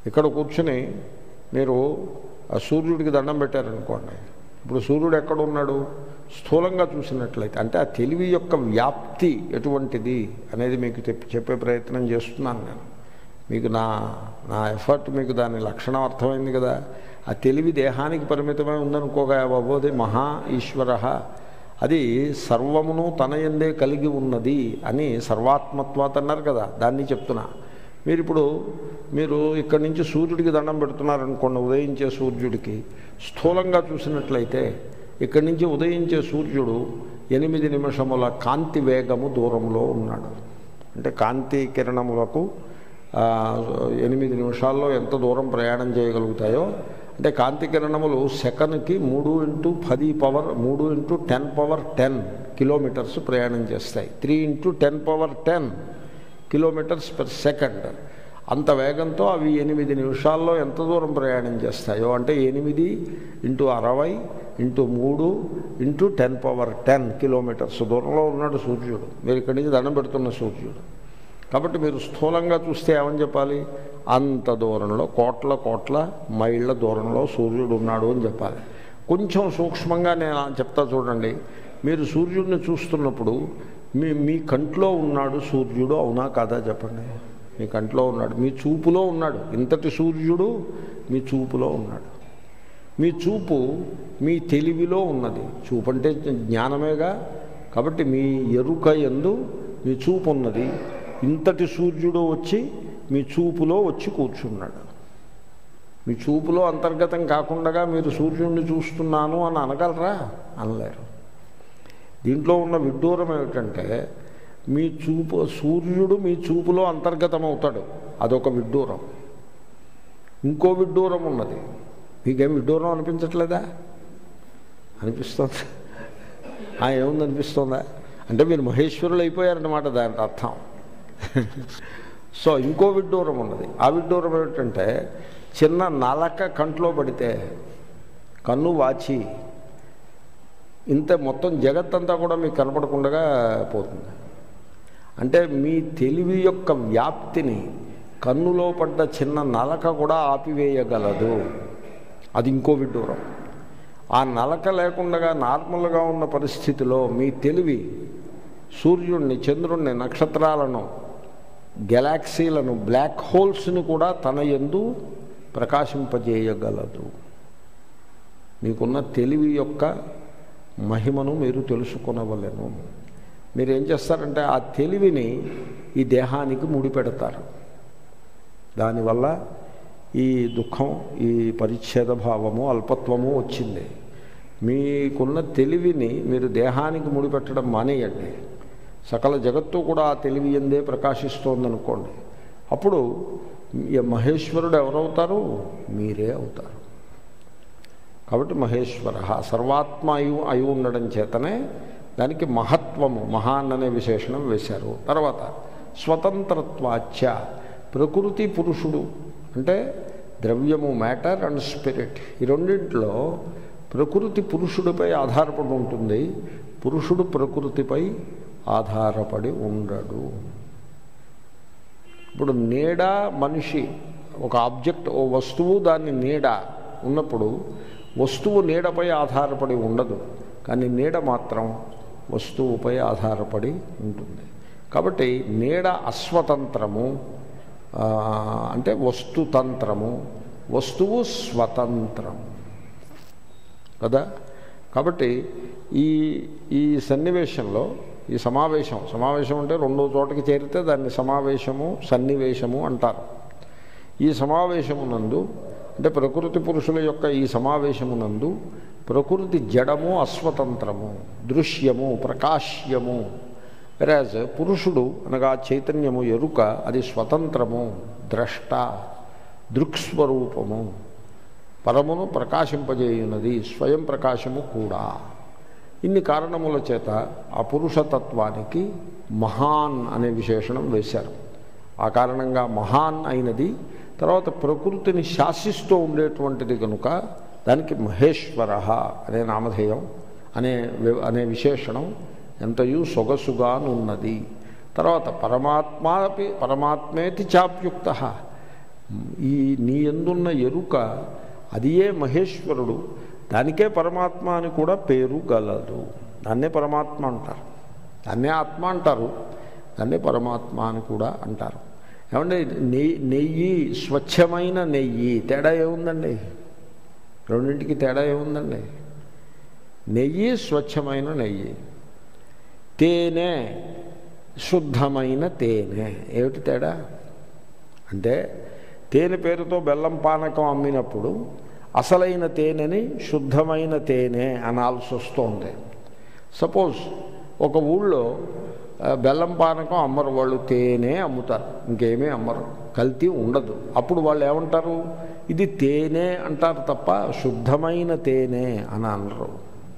ఇక్కడ కూర్చుని మీరు ఆ సూర్యుడికి దండం పెట్టారనుకోండి ఇప్పుడు సూర్యుడు ఎక్కడ ఉన్నాడు స్థూలంగా చూసినట్లయితే అంటే ఆ తెలివి యొక్క వ్యాప్తి ఎటువంటిది అనేది మీకు తెప్పి- చెప్పే ప్రయత్నం చేస్తున్నాను నేను మీకు నా నా ఎఫర్ట్ మీకు దాని లక్షణం అర్థమైంది కదా ఆ తెలివి దేహానికి పరిమితమై ఉందనుకోగా బాబు అది మహా ఈశ్వర అది సర్వమును తన ఎందే కలిగి ఉన్నది అని సర్వాత్మత్వాత అన్నారు కదా దాన్ని చెప్తున్నా మీరు ఇప్పుడు మీరు ఇక్కడి నుంచి సూర్యుడికి దండం పెడుతున్నారనుకోండి ఉదయించే సూర్యుడికి స్థూలంగా చూసినట్లయితే ఇక్కడి నుంచి ఉదయించే సూర్యుడు ఎనిమిది నిమిషముల కాంతి వేగము దూరంలో ఉన్నాడు అంటే కాంతి కిరణములకు ఆ, ఎనిమిది నిమిషాల్లో ఎంత దూరం ప్రయాణం చేయగలుగుతాయో అంటే కాంతి కిరణములు సెకన్కి మూడు ఇంటూ పది పవర్ మూడు into ten power ten kilometres ప్రయాణం చేస్తాయి three into ten power ten kilometres per second అంత వేగంతో అవి ఎనిమిది నిమిషాల్లో ఎంత దూరం ప్రయాణం చేస్తాయో అంటే ఎనిమిది ఇంటూ అరవై ఇంటూ మూడు into ten power ten kilometres దూరంలో ఉన్నాడు సూర్యుడు మీరు ఇక్కడి నుంచి దండం పెడుతున్న సూర్యుడు కాబట్టి మీరు స్థూలంగా చూస్తే ఏమని చెప్పాలి అంత దూరంలో కోట్ల కోట్ల మైళ్ళ దూరంలో సూర్యుడు ఉన్నాడు అని చెప్పాలి కొంచెం సూక్ష్మంగా నేను చెప్తా చూడండి మీరు సూర్యుడిని చూస్తున్నప్పుడు మీ మీ కంట్లో ఉన్నాడు సూర్యుడు అవునా కాదా చెప్పండి మీ కంట్లో ఉన్నాడు మీ చూపులో ఉన్నాడు ఇంతటి సూర్యుడు మీ చూపులో ఉన్నాడు మీ చూపు మీ తెలివిలో ఉన్నది చూపు అంటే జ్ఞానమేగా కాబట్టి మీ ఎరుక ఎందు మీ చూపు ఉన్నది ఇంతటి సూర్యుడు వచ్చి మీ చూపులో వచ్చి కూర్చున్నాడు మీ చూపులో అంతర్గతం కాకుండా మీరు సూర్యుడిని చూస్తున్నాను అని అనగలరా అనలేరు దీంట్లో ఉన్న విడ్డూరం ఏమిటంటే మీ చూపు సూర్యుడు మీ చూపులో అంతర్గతం అవుతాడు అదొక విడ్డూరం ఇంకో విడ్డూరం ఉన్నది మీకేం విడ్డూరం అనిపించట్లేదా అనిపిస్తుంది ఆ, ఏముంది అనిపిస్తుందా అంటే మీరు మహేశ్వరులు అయిపోయారన్నమాట దాని అర్థం సో ఇంకో విడ్డూరం ఉన్నది ఆ విడ్డూరం ఏమిటంటే చిన్న నలక కంట్లో పడితే కన్ను వాచి ఇంత మొత్తం జగత్తంతా కూడా మీకు కనపడకుండా పోతుంది అంటే మీ తెలివి యొక్క వ్యాప్తిని కన్నులో పడ్డ చిన్న నలక కూడా ఆపివేయగలదు అది ఇంకో విడ్డూరం ఆ నలక లేకుండా నార్మల్గా ఉన్న పరిస్థితిలో మీ తెలివి సూర్యుడిని చంద్రుణ్ణి నక్షత్రాలను గెలాక్సీలను బ్లాక్ హోల్స్ని కూడా తన ఎందు ప్రకాశింపజేయగలదు మీకున్న తెలివి యొక్క మహిమను మీరు తెలుసుకొనవలెను మీరు ఏం చేస్తారంటే ఆ తెలివిని ఈ దేహానికి ముడిపెడతారు దానివల్ల ఈ దుఃఖం ఈ పరిచ్ఛేద భావము అల్పత్వము వచ్చింది మీకున్న తెలివిని మీరు దేహానికి ముడిపెట్టడం మానేయండి సకల జగత్తు కూడా ఆ తెలివి ఎందే ప్రకాశిస్తోందనుకోండి అప్పుడు ఈ మహేశ్వరుడు ఎవరవుతారు మీరే అవుతారు కాబట్టి మహేశ్వర సర్వాత్మ అయి అయి ఉండడం చేతనే దానికి మహత్వము మహాన్ అనే విశేషణం వేశారు తర్వాత స్వతంత్రత్వాచ ప్రకృతి పురుషుడు అంటే ద్రవ్యము మ్యాటర్ అండ్ స్పిరిట్ ఈ రెండింటిలో ప్రకృతి పురుషుడిపై ఆధారపడి ఉంటుంది పురుషుడు ప్రకృతిపై ఆధారపడి ఉండడు ఇప్పుడు నీడ మనిషి ఒక ఆబ్జెక్ట్ ఓ వస్తువు దాని నీడ ఉన్నప్పుడు వస్తువు నీడపై ఆధారపడి ఉండదు కానీ నీడ మాత్రం వస్తువుపై ఆధారపడి ఉంటుంది కాబట్టి నీడ అస్వతంత్రము ఆ, అంటే వస్తుతంత్రము వస్తువు స్వతంత్రము కదా కాబట్టి ఈ ఈ సన్నివేశంలో ఈ సమావేశం సమావేశం అంటే రెండో చోటకి చేరితే దాన్ని సమావేశము సన్నివేశము అంటారు ఈ సమావేశమునందు అంటే ప్రకృతి పురుషుల యొక్క ఈ సమావేశమునందు ప్రకృతి జడము అస్వతంత్రము దృశ్యము ప్రకాశ్యము వెరాజ్ పురుషుడు అనగా చైతన్యము ఎరుక అది స్వతంత్రము ద్రష్ట దృక్స్వరూపము పరమును ప్రకాశింపజేయున్నది స్వయం ప్రకాశము కూడా ఇన్ని కారణముల చేత ఆ పురుషతత్వానికి మహాన్ అనే విశేషణం వేశారు ఆ కారణంగా మహాన్ అయినది తర్వాత ప్రకృతిని శాసిస్తూ ఉండేటువంటిది కనుక దానికి మహేశ్వర అనే నామధేయం అనే వి- అనే విశేషణం ఎంతయు సొగసుగానున్నది తర్వాత పరమాత్మాపి పరమాత్మేతి చాప్యుక్త ఈ నీ ఎందున్న ఎరుక అది ఏ మహేశ్వరుడు దానికే పరమాత్మ అని కూడా పేరు గలదు దాన్నే పరమాత్మ అంటారు దాన్నే ఆత్మ అంటారు దాన్నే పరమాత్మ అని కూడా అంటారు ఏమంటే నెయ్యి నెయ్యి స్వచ్ఛమైన నెయ్యి తేడా ఏముందండి రెండింటికి తేడా ఏముందండి నెయ్యి స్వచ్ఛమైన నెయ్యి తేనె శుద్ధమైన తేనె ఏమిటి తేడా అంటే తేనె పేరుతో బెల్లం పానకం అమ్మినప్పుడు అసలైన తేనెని శుద్ధమైన తేనె అనాల్సి వస్తుంది సపోజ్ ఒక ఊళ్ళో ఆ, బెల్లం పానకం అమ్మరు వాళ్ళు తేనె అమ్ముతారు ఇంకేమీ అమ్మరు కల్తీ ఉండదు అప్పుడు వాళ్ళు ఏమంటారు ఇది తేనె అంటారు తప్ప శుద్ధమైన తేనె అని అనరు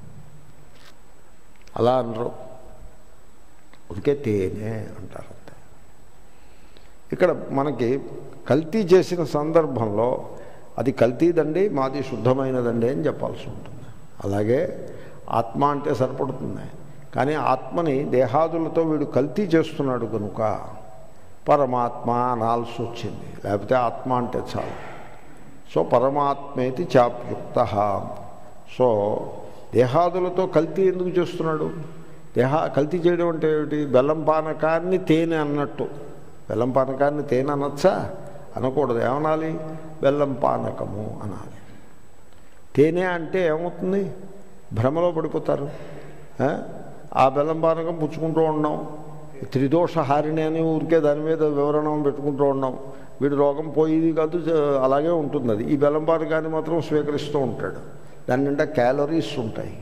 అలా అనరు ఉరికే తేనె అంటారు అంతే ఇక్కడ మనకి కల్తీ చేసిన సందర్భంలో అది కల్తీదండి మాది శుద్ధమైనదండి అని చెప్పాల్సి ఉంటుంది అలాగే ఆత్మ అంటే సరిపడుతుంది కానీ ఆత్మని దేహాదులతో వీడు కల్తీ చేస్తున్నాడు కనుక పరమాత్మ అనాల్సి వచ్చింది లేకపోతే ఆత్మ అంటే చాలు సో పరమాత్మేతి చాప్యుక్త సో దేహాదులతో కల్తీ ఎందుకు చేస్తున్నాడు దేహ కల్తీ చేయడం అంటే ఏమిటి బెల్లం పానకాన్ని తేనె అన్నట్టు బెల్లం పానకాన్ని తేనె అనొచ్చా అనకూడదు ఏమనాలి బెల్లం పానకము అనాలి తేనె అంటే ఏమవుతుంది భ్రమలో పడిపోతారు ఆ? ఆ బెల్లం పానకం పుచ్చుకుంటూ ఉన్నాం త్రిదోష హారిణి అని ఊరికే దాని మీద వివరణ పెట్టుకుంటూ ఉన్నాం వీడి రోగం పోయేది కాదు జ- అలాగే ఉంటుంది అది ఈ బెల్లం పానకాన్ని మాత్రం స్వీకరిస్తూ ఉంటాడు దాని నిండా క్యాలరీస్ ఉంటాయి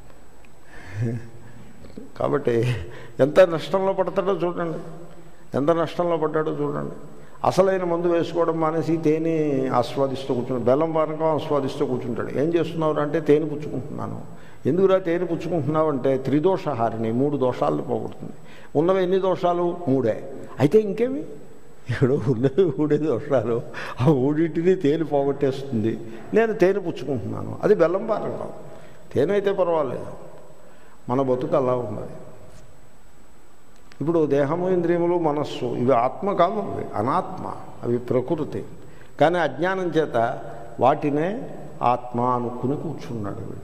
కాబట్టి ఎంత నష్టంలో పడతాడో చూడండి ఎంత నష్టంలో పడ్డాడో చూడండి అసలైన మందు వేసుకోవడం మానేసి తేనె ఆస్వాదిస్తూ కూర్చున్నాడు బెల్లం పానకం ఆస్వాదిస్తూ కూర్చుంటాడు ఏం చేస్తున్నావు అంటే తేనె పుచ్చుకుంటున్నాను ఎందుకురా తేనె పుచ్చుకుంటున్నావు అంటే త్రిదోషహారిణి మూడు దోషాలను పోగొడుతుంది ఉన్నవి ఎన్ని దోషాలు మూడే అయితే ఇంకేమి ఇక్కడ ఉన్నవి మూడే దోషాలు ఆ మూడింటిని తేనె పోగొట్టేస్తుంది నేను తేనె పుచ్చుకుంటున్నాను అది బెల్లం పానకం తేనె అయితే పర్వాలేదు మన బతుకు అలా ఉన్నది ఇప్పుడు దేహము ఇంద్రియములు మనస్సు ఇవి ఆత్మ కాదు అవి అనాత్మ అవి ప్రకృతి కానీ అజ్ఞానం చేత వాటినే ఆత్మ అనుకుని కూర్చున్నాడు వీడు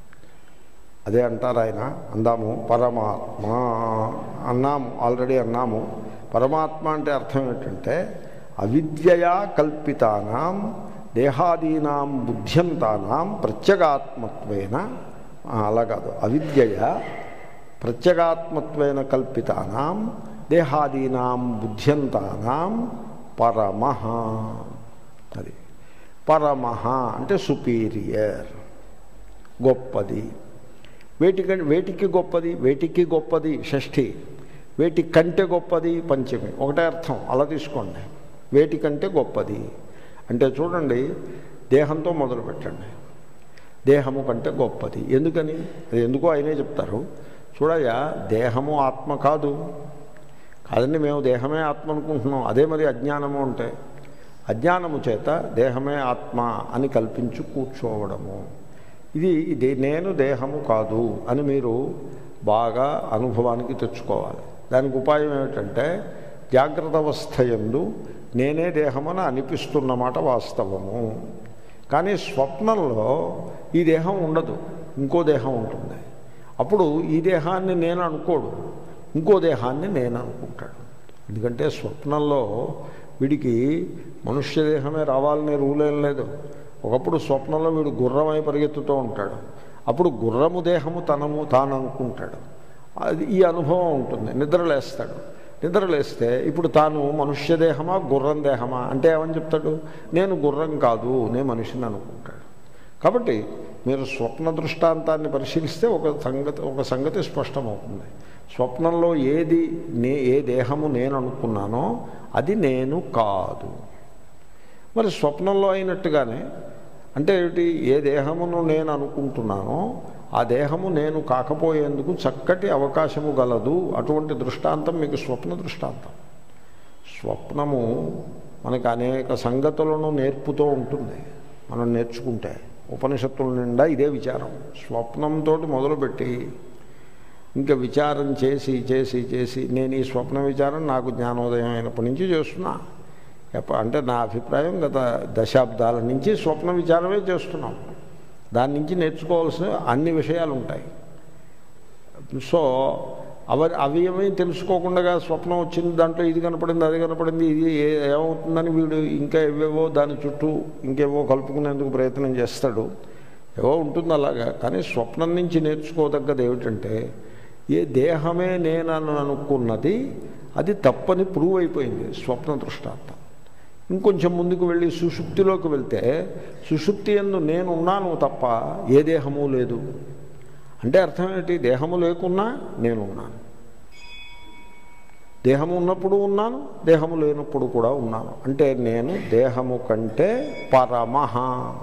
అదే అంటారు ఆయన అందాము పరమాత్మ అన్నాము ఆల్రెడీ అన్నాము పరమాత్మ అంటే అర్థం ఏంటంటే అవిద్యయా కల్పితానాం దేహాదీనాం బుద్ధ్యంతానాం ప్రత్యేగాత్మత్వేన ఆ, అలా కాదు అవిద్యయ ప్రత్యేగాత్మత్వేన కల్పితానాం దేహాదీనాం బుద్ధ్యంతానాం పరమః అది పరమః అంటే సుపీరియర్ గొప్పది వేటికి వేటికి గొప్పది వేటికి గొప్పది షష్ఠి వేటి కంటే గొప్పది పంచమి ఒకటే అర్థం అలా తీసుకోండి వేటి కంటే గొప్పది అంటే చూడండి దేహంతో మొదలు పెట్టండి దేహము కంటే గొప్పది ఎందుకని అది ఎందుకో ఆయనే చెప్తారు చూడయ్యా దేహము ఆత్మ కాదు కాదండి మేము దేహమే ఆత్మ అనుకుంటున్నాం అదే మరి అజ్ఞానము అంటే అజ్ఞానము చేత దేహమే ఆత్మ అని కల్పించు కూర్చోవడము ఇది ఇది నేను దేహము కాదు అని మీరు బాగా అనుభవానికి తెచ్చుకోవాలి దానికి ఉపాయం ఏమిటంటే జాగ్రత్త అవస్థ ఎందు నేనే దేహమని అనిపిస్తున్నమాట వాస్తవము కానీ స్వప్నంలో ఈ దేహం ఉండదు ఇంకో దేహం ఉంటుంది అప్పుడు ఈ దేహాన్ని నేను అనుకోడు ఇంకో దేహాన్ని నేను అనుకుంటాడు ఎందుకంటే స్వప్నంలో వీడికి మనుష్య దేహమే రావాలనే రూల్ ఏం లేదు ఒకప్పుడు స్వప్నంలో వీడు గుర్రమై పరిగెత్తుతూ ఉంటాడు అప్పుడు గుర్రము దేహము తనము తాను అనుకుంటాడు అది ఈ అనుభవం ఉంటుంది నిద్రలేస్తాడు నిద్రలేస్తే ఇప్పుడు తాను మనుష్య దేహమా గుర్రం దేహమా అంటే ఏమని చెప్తాడు నేను గుర్రం కాదు నేను మనిషిని అనుకుంటాడు కాబట్టి మీరు స్వప్న దృష్టాంతాన్ని పరిశీలిస్తే ఒక సంగతి ఒక సంగతి స్పష్టమవుతుంది స్వప్నంలో ఏది నే ఏ దేహము నేను అనుకున్నానో అది నేను కాదు మరి స్వప్నంలో అయినట్టుగానే అంటే ఏమిటి ఏ దేహమును నేను అనుకుంటున్నానో ఆ దేహము నేను కాకపోయేందుకు చక్కటి అవకాశము గలదు అటువంటి దృష్టాంతం మీకు స్వప్న దృష్టాంతం స్వప్నము మనకు అనేక సంగతులను నేర్పుతూ ఉంటుంది మనం నేర్చుకుంటే ఉపనిషత్తుల నిండా ఇదే విచారం స్వప్నంతో మొదలుపెట్టి ఇంకా విచారం చేసి చేసి చేసి నేను ఈ స్వప్న విచారం నాకు జ్ఞానోదయం అయినప్పటి నుంచి చేస్తున్నా ఎప్ప- అంటే నా అభిప్రాయం గత దశాబ్దాల నుంచి స్వప్న విచారమే చేస్తున్నాం దాని నుంచి నేర్చుకోవాల్సిన అన్ని విషయాలు ఉంటాయి సో అవి అవి ఏమీ తెలుసుకోకుండా స్వప్నం వచ్చింది దాంట్లో ఇది కనపడింది అది కనపడింది ఇది ఏ- ఏమవుతుందని వీడు ఇంకా ఏవేవో దాని చుట్టూ ఇంకేవో కలుపుకునేందుకు ప్రయత్నం చేస్తాడు ఏవో ఉంటుంది అలాగా కానీ స్వప్నం నుంచి నేర్చుకోదగ్గది ఏమిటంటే ఏ దేహమే నేనని అనుకున్నది అది తప్పని ప్రూవ్ అయిపోయింది స్వప్న దృష్టాంతం ఇంకొంచెం ముందుకు వెళ్ళి సుషుప్తిలోకి వెళ్తే సుషుప్తి ఎందు నేనున్నాను తప్ప ఏ దేహము లేదు అంటే అర్థం ఏంటి దేహము లేకున్నా నేనున్నాను దేహము ఉన్నప్పుడు ఉన్నాను దేహము లేనప్పుడు కూడా ఉన్నాను అంటే నేను దేహము కంటే పరమహ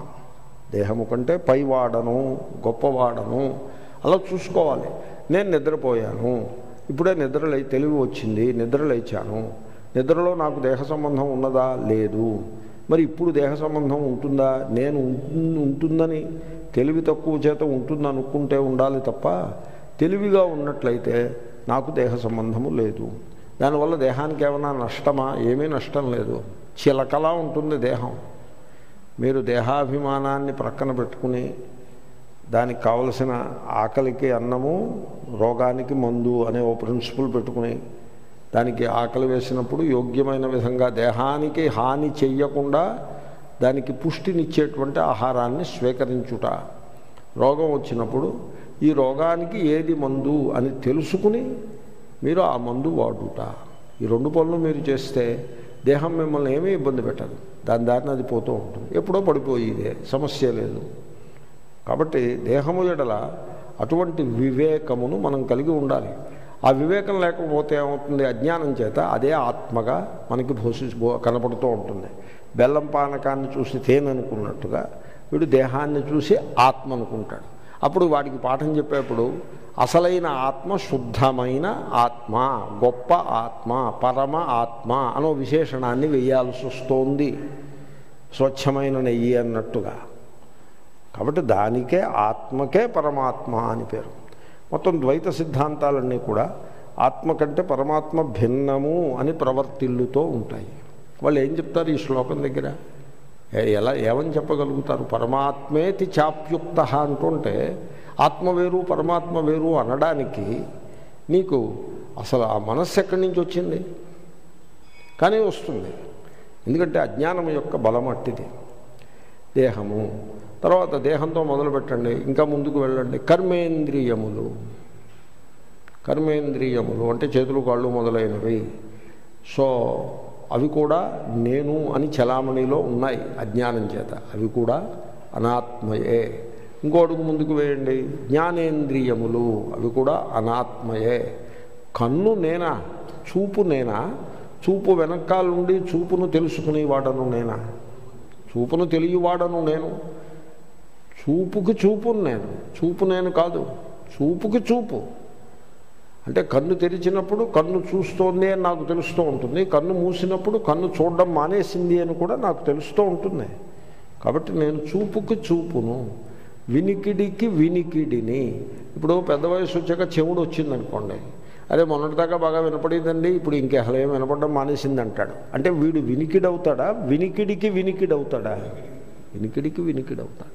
దేహము కంటే పైవాడను గొప్పవాడను అలా చూసుకోవాలి నేను నిద్రపోయాను ఇప్పుడే నిద్రలే తెలివి వచ్చింది నిద్ర లేచాను నిద్రలో నాకు దేహ సంబంధం ఉన్నదా లేదు మరి ఇప్పుడు దేహ సంబంధం ఉంటుందా నేను ఉంటుం- ఉంటుందని తెలివి తక్కువ చేత ఉంటుంది అనుకుంటే ఉండాలి తప్ప తెలివిగా ఉన్నట్లయితే నాకు దేహ సంబంధము లేదు దానివల్ల దేహానికి ఏమైనా నష్టమా ఏమీ నష్టం లేదు చిలకలా ఉంటుంది దేహం మీరు దేహాభిమానాన్ని ప్రక్కన పెట్టుకుని దానికి కావలసిన ఆకలికి అన్నము రోగానికి మందు అనే ఓ ప్రిన్సిపల్ పెట్టుకుని దానికి ఆకలి వేసినప్పుడు యోగ్యమైన విధంగా దేహానికి హాని చెయ్యకుండా దానికి పుష్టినిచ్చేటువంటి ఆహారాన్ని స్వీకరించుట రోగం వచ్చినప్పుడు ఈ రోగానికి ఏది మందు అని తెలుసుకుని మీరు ఆ మందు వాడుట ఈ రెండు పనులు మీరు చేస్తే దేహం మిమ్మల్ని ఏమీ ఇబ్బంది పెట్టదు దాని దారిని అది పోతూ ఉంటుంది ఎప్పుడో పడిపోయిదే సమస్య లేదు కాబట్టి దేహము ఎడల అటువంటి వివేకమును మనం కలిగి ఉండాలి ఆ వివేకం లేకపోతే ఏమవుతుంది అజ్ఞానం చేత అదే ఆత్మగా మనకి భోసి భో- కనపడుతూ ఉంటుంది బెల్లం పానకాన్ని చూసి తేననుకున్నట్టుగా వీడు దేహాన్ని చూసి ఆత్మ అనుకుంటాడు అప్పుడు వాడికి పాఠం చెప్పేప్పుడు అసలైన ఆత్మ శుద్ధమైన ఆత్మ గొప్ప ఆత్మ పరమ ఆత్మ అనో విశేషణాన్ని వేయాల్సి వస్తోంది స్వచ్ఛమైన నెయ్యి అన్నట్టుగా కాబట్టి దానికే ఆత్మకే పరమాత్మ అని పేరు మొత్తం ద్వైత సిద్ధాంతాలన్నీ కూడా ఆత్మ కంటే పరమాత్మ భిన్నము అని ప్రవర్తిల్లుతూ ఉంటాయి వాళ్ళు ఏం చెప్తారు ఈ శ్లోకం దగ్గర ఏ- ఎలా ఏమని చెప్పగలుగుతారు పరమాత్మేతి చాప్యుక్త అంటుంటే ఆత్మ వేరు పరమాత్మ వేరు అనడానికి నీకు అసలు ఆ మనస్సు ఎక్కడి నుంచి వచ్చింది కానీ వస్తుంది ఎందుకంటే అజ్ఞానం యొక్క బలం అట్టిది దేహము తర్వాత దేహంతో మొదలు పెట్టండి ఇంకా ముందుకు వెళ్ళండి కర్మేంద్రియములు కర్మేంద్రియములు అంటే చేతులు కాళ్ళు మొదలైనవి సో అవి కూడా నేను అని చలామణిలో ఉన్నాయి అజ్ఞానం చేత అవి కూడా అనాత్మయే ఇంకో అడుగు ముందుకు వేయండి జ్ఞానేంద్రియములు అవి కూడా అనాత్మయే కన్ను నేనా చూపు నేనా చూపు వెనకాలండి చూపును తెలుసుకునేవాడను నేనా చూపును తెలియవాడను నేను చూపుకి చూపును నేను చూపు నేను కాదు చూపుకి చూపు అంటే కన్ను తెరిచినప్పుడు కన్ను చూస్తోంది అని నాకు తెలుస్తూ ఉంటుంది కన్ను మూసినప్పుడు కన్ను చూడడం మానేసింది అని కూడా నాకు తెలుస్తూ ఉంటుంది కాబట్టి నేను చూపుకి చూపును వినికిడికి వినికిడిని ఇప్పుడు పెద్ద వయసు వచ్చాక చెవుడు వచ్చిందనుకోండి అదే మొన్నటిదాకా బాగా వినపడిందండి ఇప్పుడు ఇంకే అసలు ఏం వినపడడం మానేసింది అంటాడు అంటే వీడు వినికిడవుతాడా వినికిడికి వినికిడవుతాడా వినికిడికి వినికిడవుతాడు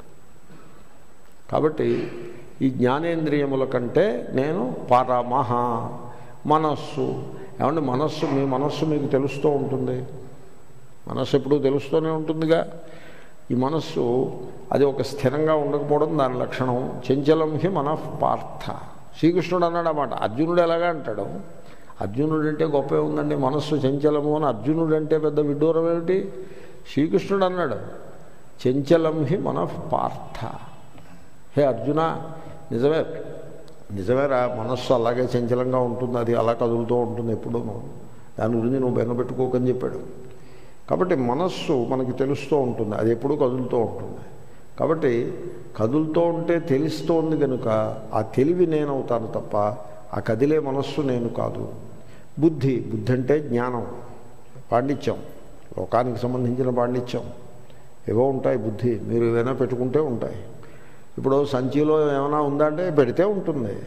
కాబట్టి ఈ జ్ఞానేంద్రియముల కంటే నేను పరమహ మనస్సు ఏమంటే మనస్సు మీ మనస్సు మీకు తెలుస్తూ ఉంటుంది మనస్సు ఎప్పుడూ తెలుస్తూనే ఉంటుందిగా ఈ మనస్సు అది ఒక స్థిరంగా ఉండకపోవడం దాని లక్షణం చంచలం హి మనః పార్థ శ్రీకృష్ణుడు అన్నాడు అన్నమాట అర్జునుడు ఎలాగా అంటాడు అర్జునుడు అంటే గొప్ప ఉందండి మనస్సు చంచలము అని అర్జునుడు అంటే పెద్ద విడ్డూరం ఏమిటి శ్రీకృష్ణుడు అన్నాడు చంచలం హి మనః పార్థ హే అర్జున నిజమే నిజమేరా మనస్సు అలాగే చంచలంగా ఉంటుంది అది అలా కదులుతూ ఉంటుంది ఎప్పుడూను దాని గురించి నువ్వు బెనబెట్టుకోకని చెప్పాడు కాబట్టి మనస్సు మనకి తెలుస్తూ ఉంటుంది అది ఎప్పుడూ కదులుతూ ఉంటుంది కాబట్టి కదులుతూ ఉంటే తెలుస్తోంది కనుక ఆ తెలివి నేనవుతాను తప్ప ఆ కదిలే మనస్సు నేను కాదు బుద్ధి బుద్ధి అంటే జ్ఞానం పాండిత్యం లోకానికి సంబంధించిన పాండిత్యం ఏవో ఉంటాయి బుద్ధి మీరు ఏదైనా పెట్టుకుంటే ఉంటాయి ఇప్పుడు సంచిలో ఏమైనా ఉందా అంటే పెడితే ఉంటుంది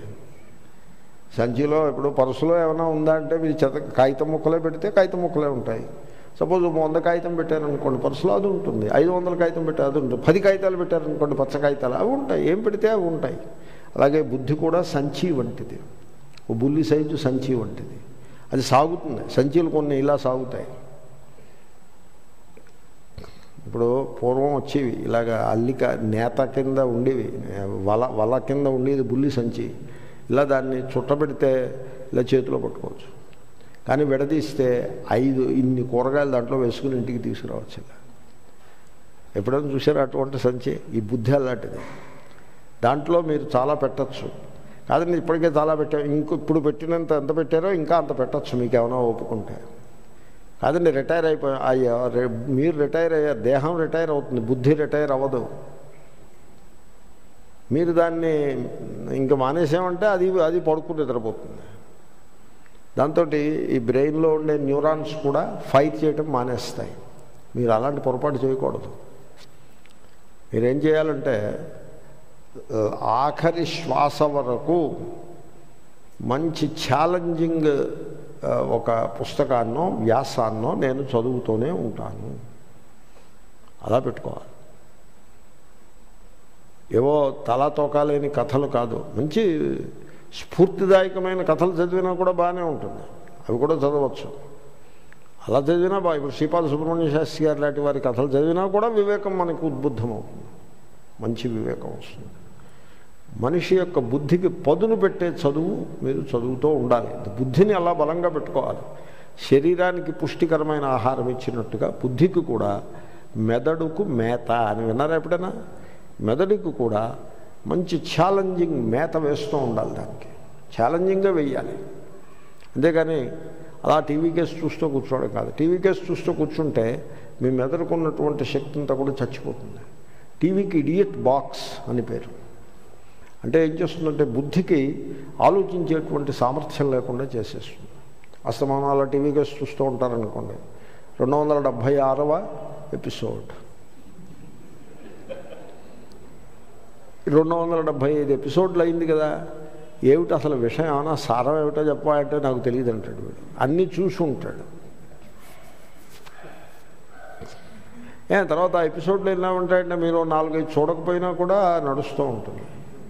సంచిలో ఇప్పుడు పర్సులో ఏమైనా ఉందా అంటే మీరు చెత్త కాగితం ముక్కలే పెడితే కాగితం ముక్కలే ఉంటాయి సపోజ్ వంద కాగితం పెట్టారనుకోండి పర్సులో అది ఉంటుంది ఐదు వందల కాగితం పెట్టారు అది ఉంటుంది పది కాగితాలు పెట్టారనుకోండి పచ్చ కాగితాలు అవి ఉంటాయి ఏం పెడితే అవి ఉంటాయి అలాగే బుద్ధి కూడా సంచి వంటిది ఓ బుల్లి సైజు సంచి వంటిది అది సాగుతుంది సంచీలు కొన్ని ఇలా సాగుతాయి ఇప్పుడు పూర్వం వచ్చేవి ఇలాగ అల్లిక నేత కింద ఉండేవి వల వల కింద ఉండేది బుల్లి సంచి ఇలా దాన్ని చుట్టబెడితే ఇలా చేతిలో పట్టుకోవచ్చు కానీ విడదీస్తే ఐదు ఇన్ని కూరగాయలు దాంట్లో వేసుకుని ఇంటికి తీసుకురావచ్చు ఇలా ఎప్పుడైనా చూసారా అటువంటి సంచి ఈ బుద్ధి అలాంటిది దాంట్లో మీరు చాలా పెట్టచ్చు కాదండి ఇప్పటికే చాలా పెట్టారు ఇంకో ఇప్పుడు పెట్టినంత ఎంత పెట్టారో ఇంకా అంత పెట్టచ్చు మీకు ఏమైనా ఒప్పుకుంటే కాదండి రిటైర్ అయిపోయా అయ్యా రే- మీరు రిటైర్ అయ్యారు దేహం రిటైర్ అవుతుంది బుద్ధి రిటైర్ అవ్వదు మీరు దాన్ని ఇంకా మానేసామంటే అది అది పడుకుని నిద్రపోతుంది దాంతో ఈ బ్రెయిన్లో ఉండే న్యూరాన్స్ కూడా ఫైట్ చేయటం మానేస్తాయి మీరు అలాంటి పొరపాటు చేయకూడదు మీరేం చేయాలంటే ఆ, ఆఖరి శ్వాస వరకు మంచి ఛాలెంజింగ్ ఆ, ఒక పుస్తకాన్నో వ్యాసాన్నో నేను చదువుతూనే ఉంటాను అలా పెట్టుకోవాలి ఏవో తలా తోకాలేని కథలు కాదు మంచి స్ఫూర్తిదాయకమైన కథలు చదివినా కూడా బాగానే ఉంటుంది అవి కూడా చదవచ్చు అలా చదివినా బాగా ఇప్పుడు శ్రీపాద సుబ్రహ్మణ్య శాస్త్రి గారు లాంటి వారి కథలు చదివినా కూడా వివేకం మనకు ఉద్బుద్ధం అవుతుంది మంచి వివేకం వస్తుంది మనిషి యొక్క బుద్ధికి పదును పెట్టే చదువు మీరు చదువుతూ ఉండాలి బుద్ధిని అలా బలంగా పెట్టుకోవాలి శరీరానికి పుష్టికరమైన ఆహారం ఇచ్చినట్టుగా బుద్ధికి కూడా మెదడుకు మేత అని విన్నారా ఎప్పుడైనా మెదడుకు కూడా మంచి ఛాలెంజింగ్ మేత వేస్తూ ఉండాలి దానికి ఛాలెంజింగ్గా వెయ్యాలి అంతేగాని అలా టీవీ కేసు చూస్తూ కూర్చోవడం కాదు టీవీ కేసు చూస్తూ కూర్చుంటే మీ మెదడుకు ఉన్నటువంటి శక్తి అంతా కూడా చచ్చిపోతుంది టీవీకి ఇడియట్ బాక్స్ అని పేరు అంటే ఏం చేస్తుందంటే బుద్ధికి ఆలోచించేటువంటి సామర్థ్యం లేకుండా చేసేస్తుంది అస్తమానం అలా టీవీ కేసు చూస్తూ ఉంటారనుకోండి రెండు వందల డెబ్భై ఆరవ ఎపిసోడ్ రెండు వందల డెబ్భై ఐదు ఎపిసోడ్లు అయింది కదా ఏమిటి అసలు విషయం ఏమైనా సారం ఏమిటో చెప్పాలంటే నాకు తెలియదు అంటాడు వీడు అన్నీ చూసి ఉంటాడు ఏ తర్వాత ఆ ఎపిసోడ్లో ఎలా ఉంటాయంటే మీరు నాలుగైదు చూడకపోయినా కూడా నడుస్తూ ఉంటుంది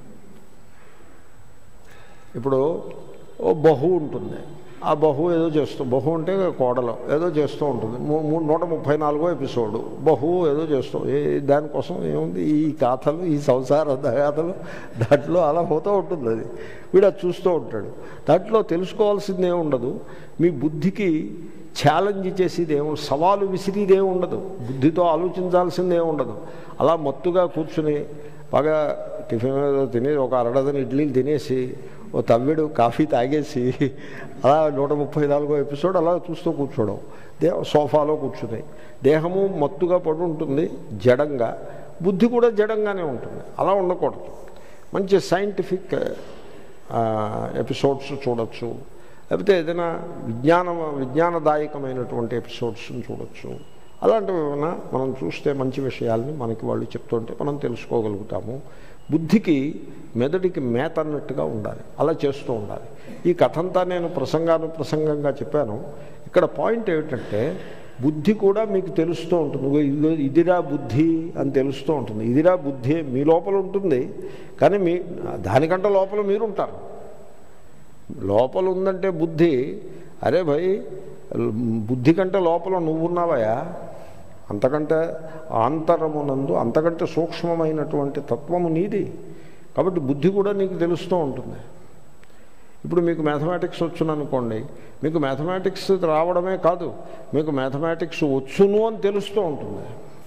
ఇప్పుడు ఓ బహు ఉంటుంది ఆ బహు ఏదో చేస్తూ బహు అంటే కోడలు ఏదో చేస్తూ ఉంటుంది మూ- మూ- నూట ముప్పై నాలుగో ఎపిసోడు బహు ఏదో చేస్తూ ఏ దానికోసం ఏముంది ఈ గాథలు ఈ సంసార గాథలు దాంట్లో అలా పోతూ ఉంటుంది అది వీడు అది చూస్తూ ఉంటాడు దాంట్లో తెలుసుకోవాల్సింది ఏమి ఉండదు మీ బుద్ధికి ఛాలెంజ్ చేసేది ఏమి సవాలు విసిరేది ఏమి ఉండదు బుద్ధితో ఆలోచించాల్సింది ఏమి ఉండదు అలా మత్తుగా కూర్చుని బాగా టిఫిన్ ఏదో తిని ఒక అరడజన్ ఇడ్లీలు తినేసి ఓ తవ్వెడు కాఫీ తాగేసి అలా నూట ముప్పై నాలుగో ఎపిసోడ్ అలా చూస్తూ కూర్చోవడం దే సోఫాలో కూర్చుని దేహము మత్తుగా పడి ఉంటుంది జడంగా బుద్ధి కూడా జడంగానే ఉంటుంది అలా ఉండకూడదు మంచి సైంటిఫిక్ ఎపిసోడ్స్ చూడొచ్చు లేకపోతే ఏదైనా విజ్ఞాన విజ్ఞానదాయకమైనటువంటి ఎపిసోడ్స్ని చూడొచ్చు అలాంటివి ఏమైనా మనం చూస్తే మంచి విషయాల్ని మనకి వాళ్ళు చెప్తుంటే మనం తెలుసుకోగలుగుతాము బుద్ధికి మెదడికి మేత అన్నట్టుగా ఉండాలి అలా చేస్తూ ఉండాలి ఈ కథంతా నేను ప్రసంగాను ప్రసంగంగా చెప్పాను ఇక్కడ పాయింట్ ఏమిటంటే బుద్ధి కూడా మీకు తెలుస్తూ ఉంటుంది ఇదిగో ఇదిగో ఇదిరా బుద్ధి అని తెలుస్తూ ఉంటుంది ఇదిరా బుద్ధి మీ లోపల ఉంటుంది కానీ మీ దానికంటే లోపల మీరుంటారు లోపల ఉందంటే బుద్ధి అరే భయ్ బుద్ధి కంటే లోపల నువ్వున్నావయా అంతకంటే ఆంతరమునందు అంతకంటే సూక్ష్మమైనటువంటి తత్వము నీది కాబట్టి బుద్ధి కూడా నీకు తెలుస్తూ ఉంటుంది ఇప్పుడు మీకు మ్యాథమెటిక్స్ వచ్చును అనుకోండి మీకు మ్యాథమెటిక్స్ రావడమే కాదు మీకు మ్యాథమెటిక్స్ వచ్చును అని తెలుస్తూ ఉంటుంది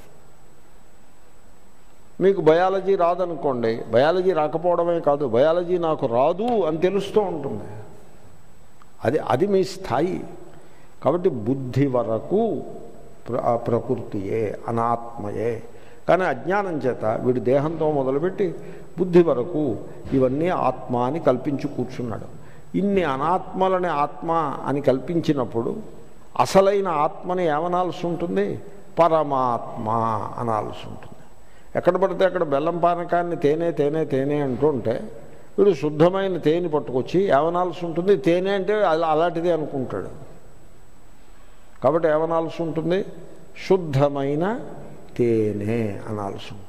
మీకు బయాలజీ రాదనుకోండి బయాలజీ రాకపోవడమే కాదు బయాలజీ నాకు రాదు అని తెలుస్తూ ఉంటుంది అది అది మీ స్థాయి కాబట్టి బుద్ధి వరకు ప్ర- ఆ ప్రకృతియే అనాత్మయే కానీ అజ్ఞానం చేత వీడి దేహంతో మొదలుపెట్టి బుద్ధి వరకు ఇవన్నీ ఆత్మ అని కల్పించి కూర్చున్నాడు ఇన్ని అనాత్మలని ఆత్మ అని కల్పించినప్పుడు అసలైన ఆత్మని ఏమనాల్సి ఉంటుంది పరమాత్మ అనాల్సి ఉంటుంది ఎక్కడ పడితే అక్కడ బెల్లం పానకాన్ని తేనె తేనె తేనె అంటుంటే వీడు శుద్ధమైన తేనె పట్టుకొచ్చి ఏమనాల్సి ఉంటుంది తేనె అంటే అలా అలాంటిదే అనుకుంటాడు కాబట్టి ఏమనాల్సి ఉంటుంది శుద్ధమైన తేనె అనాల్సి ఉంటుంది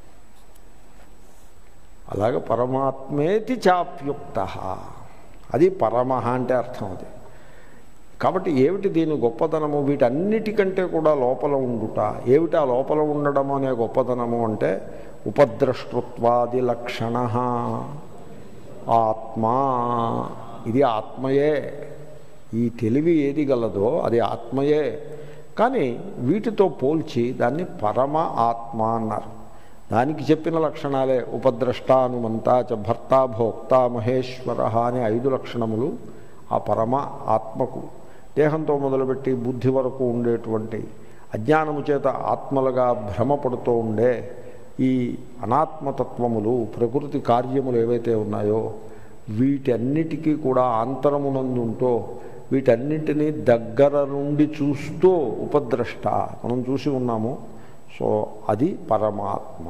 అలాగే పరమాత్మేతి చాప్యుక్త అది పరమహ అంటే అర్థం అది కాబట్టి ఏమిటి దీని గొప్పతనము వీటన్నిటికంటే కూడా లోపల ఉండుట ఏమిటి ఆ లోపల ఉండడము అనే గొప్పతనము అంటే ఉపద్రష్టృత్వాది లక్షణ ఆత్మా ఇది ఆత్మయే ఈ తెలివి ఏది గలదో అది ఆత్మయే కానీ వీటితో పోల్చి దాన్ని పరమ ఆత్మ అన్నారు దానికి చెప్పిన లక్షణాలే ఉపద్రష్టానుమంత చ భర్త భోక్త మహేశ్వర అనే ఐదు లక్షణములు ఆ పరమ ఆత్మకు దేహంతో మొదలుపెట్టి బుద్ధి వరకు ఉండేటువంటి అజ్ఞానము చేత ఆత్మలుగా భ్రమపడుతూ ఉండే ఈ అనాత్మతత్వములు ప్రకృతి కార్యములు ఏవైతే ఉన్నాయో వీటన్నిటికీ కూడా ఆంతరమునందుంటూ వీటన్నిటినీ దగ్గర నుండి చూస్తూ ఉపద్రష్ట మనం చూసి ఉన్నాము సో అది పరమాత్మ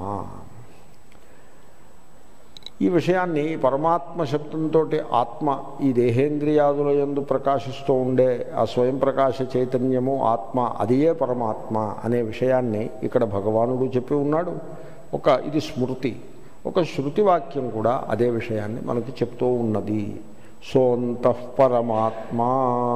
ఈ విషయాన్ని పరమాత్మ శబ్దంతో ఆత్మ ఈ దేహేంద్రియాదుల యందు ప్రకాశిస్తూ ఉండే ఆ స్వయం ప్రకాశ చైతన్యము ఆత్మ అదియే పరమాత్మ అనే విషయాన్ని ఇక్కడ భగవానుడు చెప్పి ఉన్నాడు ఒక ఇది స్మృతి ఒక శృతి వాక్యం కూడా అదే విషయాన్ని మనకి చెప్తూ ఉన్నది సోంతః పరమాత్మా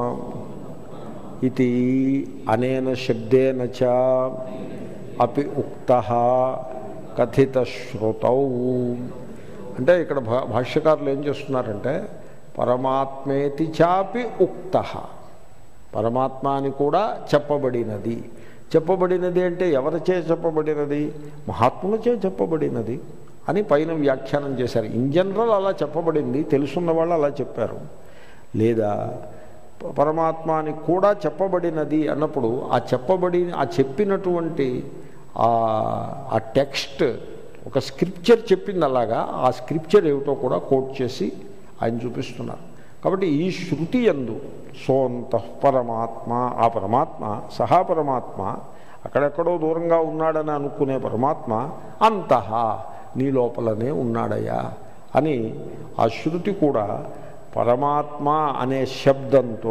ఇది అనేన శబ్దేన చ అపి ఉక్త కథిత శ్రుతౌ అంటే ఇక్కడ భా భాష్యకారులు ఏం చేస్తున్నారంటే పరమాత్మేతి చాపి ఉక్త పరమాత్మ అని కూడా చెప్పబడినది చెప్పబడినది అంటే ఎవరిచే చెప్పబడినది మహాత్ములచే చెప్పబడినది అని పైన వ్యాఖ్యానం చేశారు ఇన్ జనరల్ అలా చెప్పబడింది తెలుసున్న వాళ్ళు అలా చెప్పారు లేదా పరమాత్మ అని కూడా చెప్పబడినది అన్నప్పుడు ఆ చెప్పబడి ఆ చెప్పినటువంటి ఆ టెక్స్ట్ ఒక స్క్రిప్చర్ చెప్పింది అలాగా ఆ స్క్రిప్చర్ ఏమిటో కూడా కోట్ చేసి ఆయన చూపిస్తున్నారు కాబట్టి ఈ శృతి ఎందు సోంత పరమాత్మ ఆ పరమాత్మ సహా పరమాత్మ అక్కడెక్కడో దూరంగా ఉన్నాడని అనుకునే పరమాత్మ అంతః నీ లోపలనే ఉన్నాడయ్యా అని ఆ శృతి కూడా పరమాత్మ అనే శబ్దంతో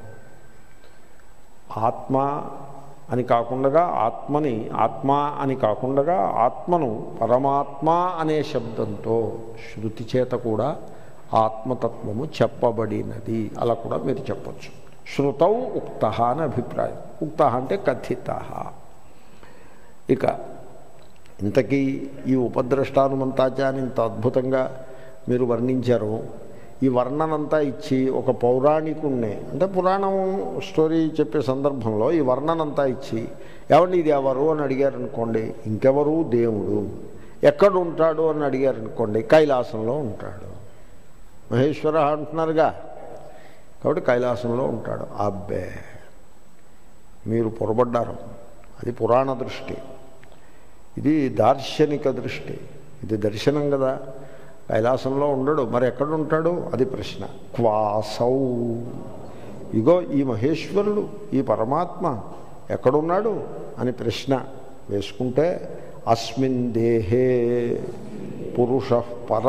ఆత్మ అని కాకుండా ఆత్మని ఆత్మ అని కాకుండా ఆత్మను పరమాత్మ అనే శబ్దంతో శృతి చేత కూడా ఆత్మతత్వము చెప్పబడినది అలా కూడా మీరు చెప్పచ్చు శృతౌ ఉక్త అని అభిప్రాయం ఉక్త అంటే కథిత ఇక ఇంతకీ ఈ ఉపద్రష్టానుమంతాచాన్ని ఇంత అద్భుతంగా మీరు వర్ణించారు ఈ వర్ణనంతా ఇచ్చి ఒక పౌరాణికుణ్ణి అంటే పురాణం స్టోరీ చెప్పే సందర్భంలో ఈ వర్ణనంతా ఇచ్చి ఏమండి ఇది ఎవరు అని అడిగారు అనుకోండి ఇంకెవరు దేవుడు ఎక్కడ ఉంటాడు అని అడిగారు అనుకోండి కైలాసంలో ఉంటాడు మహేశ్వర అంటున్నారుగా కాబట్టి కైలాసంలో ఉంటాడు అబ్బే మీరు పొరబడ్డారు అది పురాణ దృష్టి ఇది దార్శనిక దృష్టి ఇది దర్శనం కదా కైలాసంలో ఉండడు మరి ఎక్కడ ఉంటాడు అది ప్రశ్న క్వాసౌ ఇగో ఈ మహేశ్వరుడు ఈ పరమాత్మ ఎక్కడున్నాడు అని ప్రశ్న వేసుకుంటే అస్మిన్ దేహే పురుష పర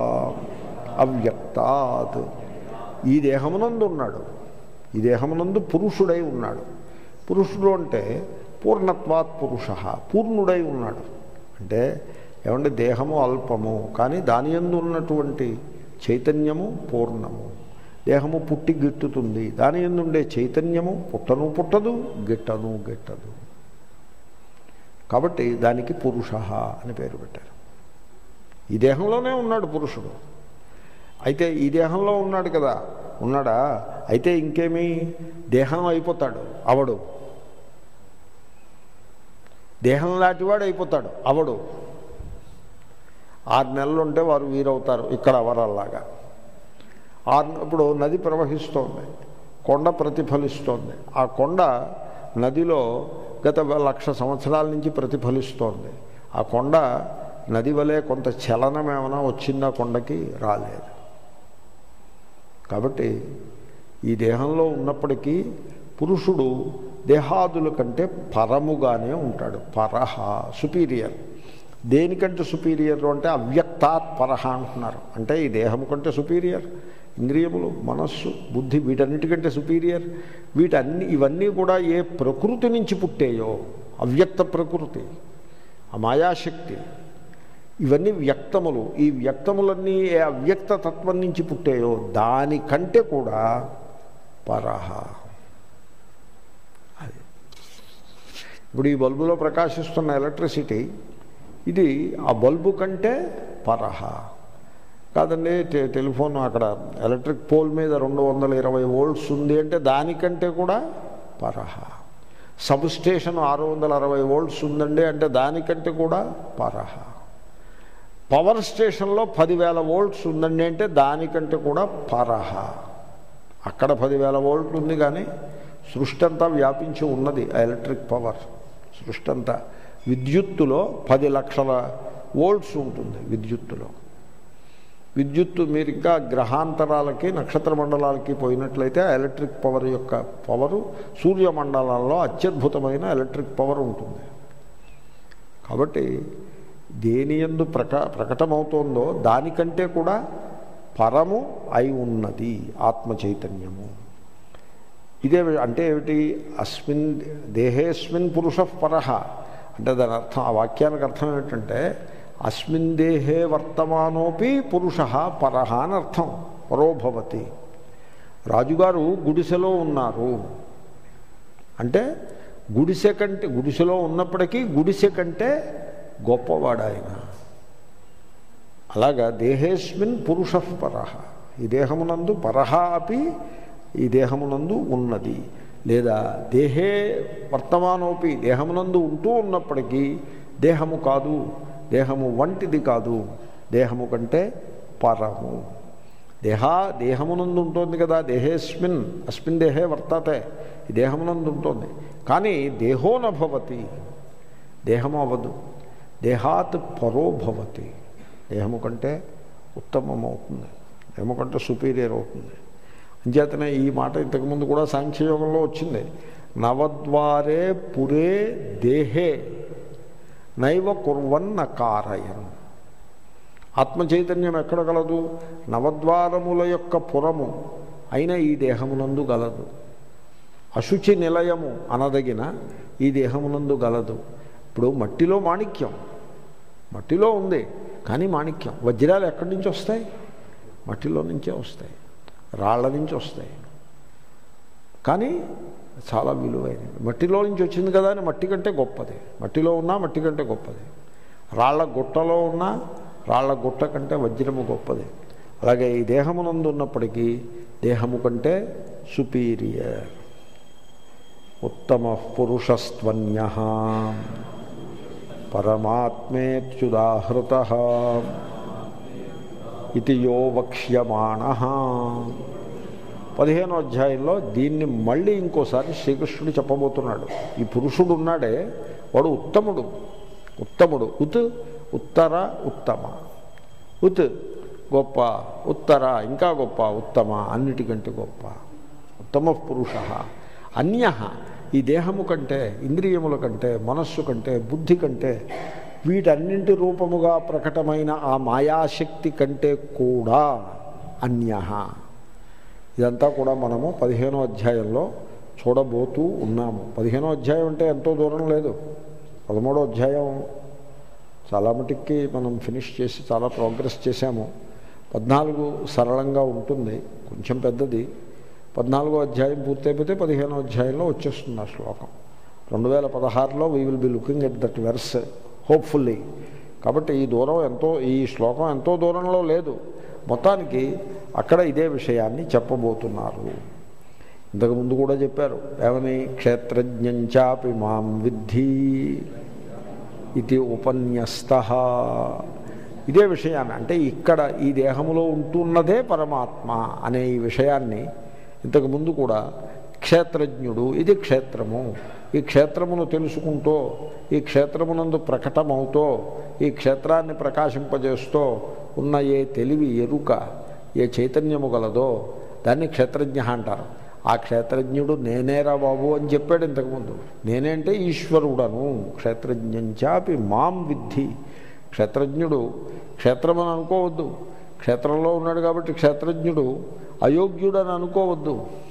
అవ్యక్తాత్ ఈ దేహమునందు ఉన్నాడు ఈ దేహమునందు పురుషుడై ఉన్నాడు పురుషుడు అంటే పూర్ణత్వాత్ పురుష పూర్ణుడై ఉన్నాడు అంటే ఏమంటే దేహము అల్పము కానీ దాని ఎందు ఉన్నటువంటి చైతన్యము పూర్ణము దేహము పుట్టి గిట్టుతుంది దాని ఎందుండే చైతన్యము పుట్టను పుట్టదు గిట్టను గిట్టదు కాబట్టి దానికి పురుష అని పేరు పెట్టారు ఈ దేహంలోనే ఉన్నాడు పురుషుడు అయితే ఈ దేహంలో ఉన్నాడు కదా ఉన్నాడా అయితే ఇంకేమి దేహం అయిపోతాడు అవడు దేహం లాంటివాడు అయిపోతాడు అవడు ఆరు నెలలు ఉంటే వారు వీరవుతారు ఇక్కడ అవరల్లాగా ఆరు ఇప్పుడు నది ప్రవహిస్తోంది కొండ ప్రతిఫలిస్తోంది ఆ కొండ నదిలో గత లక్ష సంవత్సరాల నుంచి ప్రతిఫలిస్తోంది ఆ కొండ నది వలె కొంత చలనం ఏమైనా వచ్చిందా కొండకి రాలేదు కాబట్టి ఈ దేహంలో ఉన్నప్పటికీ పురుషుడు దేహాదుల కంటే పరముగానే ఉంటాడు పరహ సుపీరియర్ దేనికంటే సుపీరియర్ అంటే అవ్యక్తాత్ పరహ అంటున్నారు అంటే ఈ దేహం కంటే సుపీరియర్ ఇంద్రియములు మనస్సు బుద్ధి వీటన్నిటికంటే సుపీరియర్ వీటన్ని ఇవన్నీ కూడా ఏ ప్రకృతి నుంచి పుట్టేయో అవ్యక్త ప్రకృతి ఆ మాయాశక్తి ఇవన్నీ వ్యక్తములు ఈ వ్యక్తములన్నీ ఏ అవ్యక్త తత్వం నుంచి పుట్టాయో దానికంటే కూడా పరహ అది ఇప్పుడు ఈ బల్బులో ప్రకాశిస్తున్న ఎలక్ట్రిసిటీ ఇది ఆ బల్బు కంటే పరహ కాదండి టె- టెలిఫోన్ అక్కడ ఎలక్ట్రిక్ పోల్ మీద రెండు వందల ఇరవై వోల్ట్స్ ఉంది అంటే దానికంటే కూడా పరహ సబ్ స్టేషన్ ఆరు వందల అరవై వోల్ట్స్ ఉందండి అంటే దానికంటే కూడా పరహ పవర్ స్టేషన్లో పదివేల వోల్ట్స్ ఉందండి అంటే దానికంటే కూడా పరహ అక్కడ పదివేల వోల్ట్లు ఉంది కానీ సృష్టి అంతా వ్యాపించి ఉన్నది ఆ ఎలక్ట్రిక్ పవర్ సృష్టి అంతా విద్యుత్తులో పది లక్షల వోల్ట్స్ ఉంటుంది విద్యుత్తులో విద్యుత్తు మీరు ఇంకా గ్రహాంతరాలకి నక్షత్ర మండలాలకి పోయినట్లయితే ఆ ఎలక్ట్రిక్ పవర్ యొక్క పవరు సూర్యమండలాల్లో అత్యద్భుతమైన ఎలక్ట్రిక్ పవర్ ఉంటుంది కాబట్టి దేని ఎందు ప్రక ప్రకటమవుతోందో దానికంటే కూడా పరము అయి ఉన్నది ఆత్మ చైతన్యము ఇదే అంటే ఏమిటి అస్మిన్ దేహేస్మిన్ పురుష పరహ అంటే దాని అర్థం ఆ వాక్యానికి అర్థం ఏమిటంటే అస్మిన్ దేహే వర్తమానోపి పురుష పరహ అని అర్థం పరోభవతి రాజుగారు గుడిసెలో ఉన్నారు అంటే గుడిసె కంటే గుడిసెలో ఉన్నప్పటికీ గుడిసె కంటే గొప్పవాడు ఆయన అలాగా దేహేస్మిన్ పురుష పరహ ఈ దేహమునందు పరహ అపి ఈ దేహమునందు ఉన్నది లేదా దేహే వర్తమానోపి దేహమునందు ఉంటూ ఉన్నప్పటికీ దేహము కాదు దేహము వంటిది కాదు దేహము కంటే పరము దేహ దేహమునందు ఉంటుంది కదా దేహేస్మిన్ అస్మిన్ దేహే వర్తతే ఈ దేహమునందు ఉంటుంది కానీ దేహోనభవతి దేహము అవ్వదు దేహాత్ పరో భవతి దేహము కంటే ఉత్తమం అవుతుంది దేహము కంటే సుపీరియర్ అవుతుంది అంచేతనే ఈ మాట ఇంతకుముందు కూడా సాంఖ్యయోగంలో వచ్చింది నవద్వారే పురే దేహే నైవ కుర్వన్న కారయన్ ఆత్మచైతన్యం ఎక్కడ గలదు నవద్వారముల యొక్క పురము అయిన ఈ దేహమునందు గలదు అశుచి నిలయము అనదగిన ఈ దేహమునందు గలదు ఇప్పుడు మట్టిలో మాణిక్యం మట్టిలో ఉంది కానీ మాణిక్యం వజ్రాలు ఎక్కడి నుంచి వస్తాయి మట్టిలో నుంచే వస్తాయి రాళ్ల నుంచి వస్తాయి కానీ చాలా విలువైనవి మట్టిలో నుంచి వచ్చింది కదా అని మట్టి కంటే గొప్పది మట్టిలో ఉన్నా మట్టి కంటే గొప్పది రాళ్ల గుట్టలో ఉన్నా రాళ్ల గుట్ట కంటే వజ్రము గొప్పది అలాగే ఈ దేహమునందు ఉన్నప్పటికీ దేహము కంటే సుపీరియర్ ఉత్తమ పురుషస్త్వన్య పరమాత్మేత్యుదాహృత ఇది యో వక్ష్యమాణ పదిహేనో అధ్యాయంలో దీన్ని మళ్ళీ ఇంకోసారి శ్రీకృష్ణుడు చెప్పబోతున్నాడు ఈ పురుషుడు ఉన్నాడే వాడు ఉత్తముడు ఉత్తముడు ఉత్ ఉత్తర ఉత్తమ ఉత్ గొప్ప ఉత్తర ఇంకా గొప్ప ఉత్తమ అన్నిటికంటే గొప్ప ఉత్తమ పురుష అన్య ఈ దేహము కంటే ఇంద్రియముల కంటే మనస్సు కంటే బుద్ధి కంటే వీటన్నింటి రూపముగా ప్రకటమైన ఆ మాయాశక్తి కంటే కూడా అన్య ఇదంతా కూడా మనము పదిహేనో అధ్యాయంలో చూడబోతూ ఉన్నాము పదిహేనో అధ్యాయం అంటే ఎంతో దూరం లేదు పదమూడో అధ్యాయం చాలా మటుక్కి మనం ఫినిష్ చేసి చాలా ప్రోగ్రెస్ చేశాము పద్నాలుగు సరళంగా ఉంటుంది కొంచెం పెద్దది పద్నాలుగో అధ్యాయం పూర్తయిపోతే పదిహేనో అధ్యాయంలో వచ్చేస్తుంది ఆ శ్లోకం రెండు వేల పదహారులో we will be looking at that verse hopefully కాబట్టి ఈ దూరం ఎంతో ఈ శ్లోకం ఎంతో దూరంలో లేదు మొత్తానికి అక్కడ ఇదే విషయాన్ని చెప్పబోతున్నారు ఇంతకుముందు కూడా చెప్పారు ఏమని క్షేత్రజ్ఞంచాపి మాం విద్ధి ఇది ఉపన్యస్త ఇదే విషయాన్ని అంటే ఇక్కడ ఈ దేహములో ఉంటున్నదే పరమాత్మ అనే ఈ విషయాన్ని ఇంతకుముందు కూడా క్షేత్రజ్ఞుడు ఇది క్షేత్రము ఈ క్షేత్రమును తెలుసుకుంటూ ఈ క్షేత్రమునందు ప్రకటమవుతూ ఈ క్షేత్రాన్ని ప్రకాశింపజేస్తూ ఉన్న ఏ తెలివి ఎరుక ఏ చైతన్యము గలదో దాన్ని క్షేత్రజ్ఞ అంటారు ఆ క్షేత్రజ్ఞుడు నేనేరా బాబు అని చెప్పాడు ఇంతకుముందు నేనేంటే ఈశ్వరుడను క్షేత్రజ్ఞంచాపి మాం విద్ధి క్షేత్రజ్ఞుడు క్షేత్రం అని అనుకోవద్దు క్షేత్రంలో ఉన్నాడు కాబట్టి క్షేత్రజ్ఞుడు అయోగ్యుడు అని అనుకోవద్దు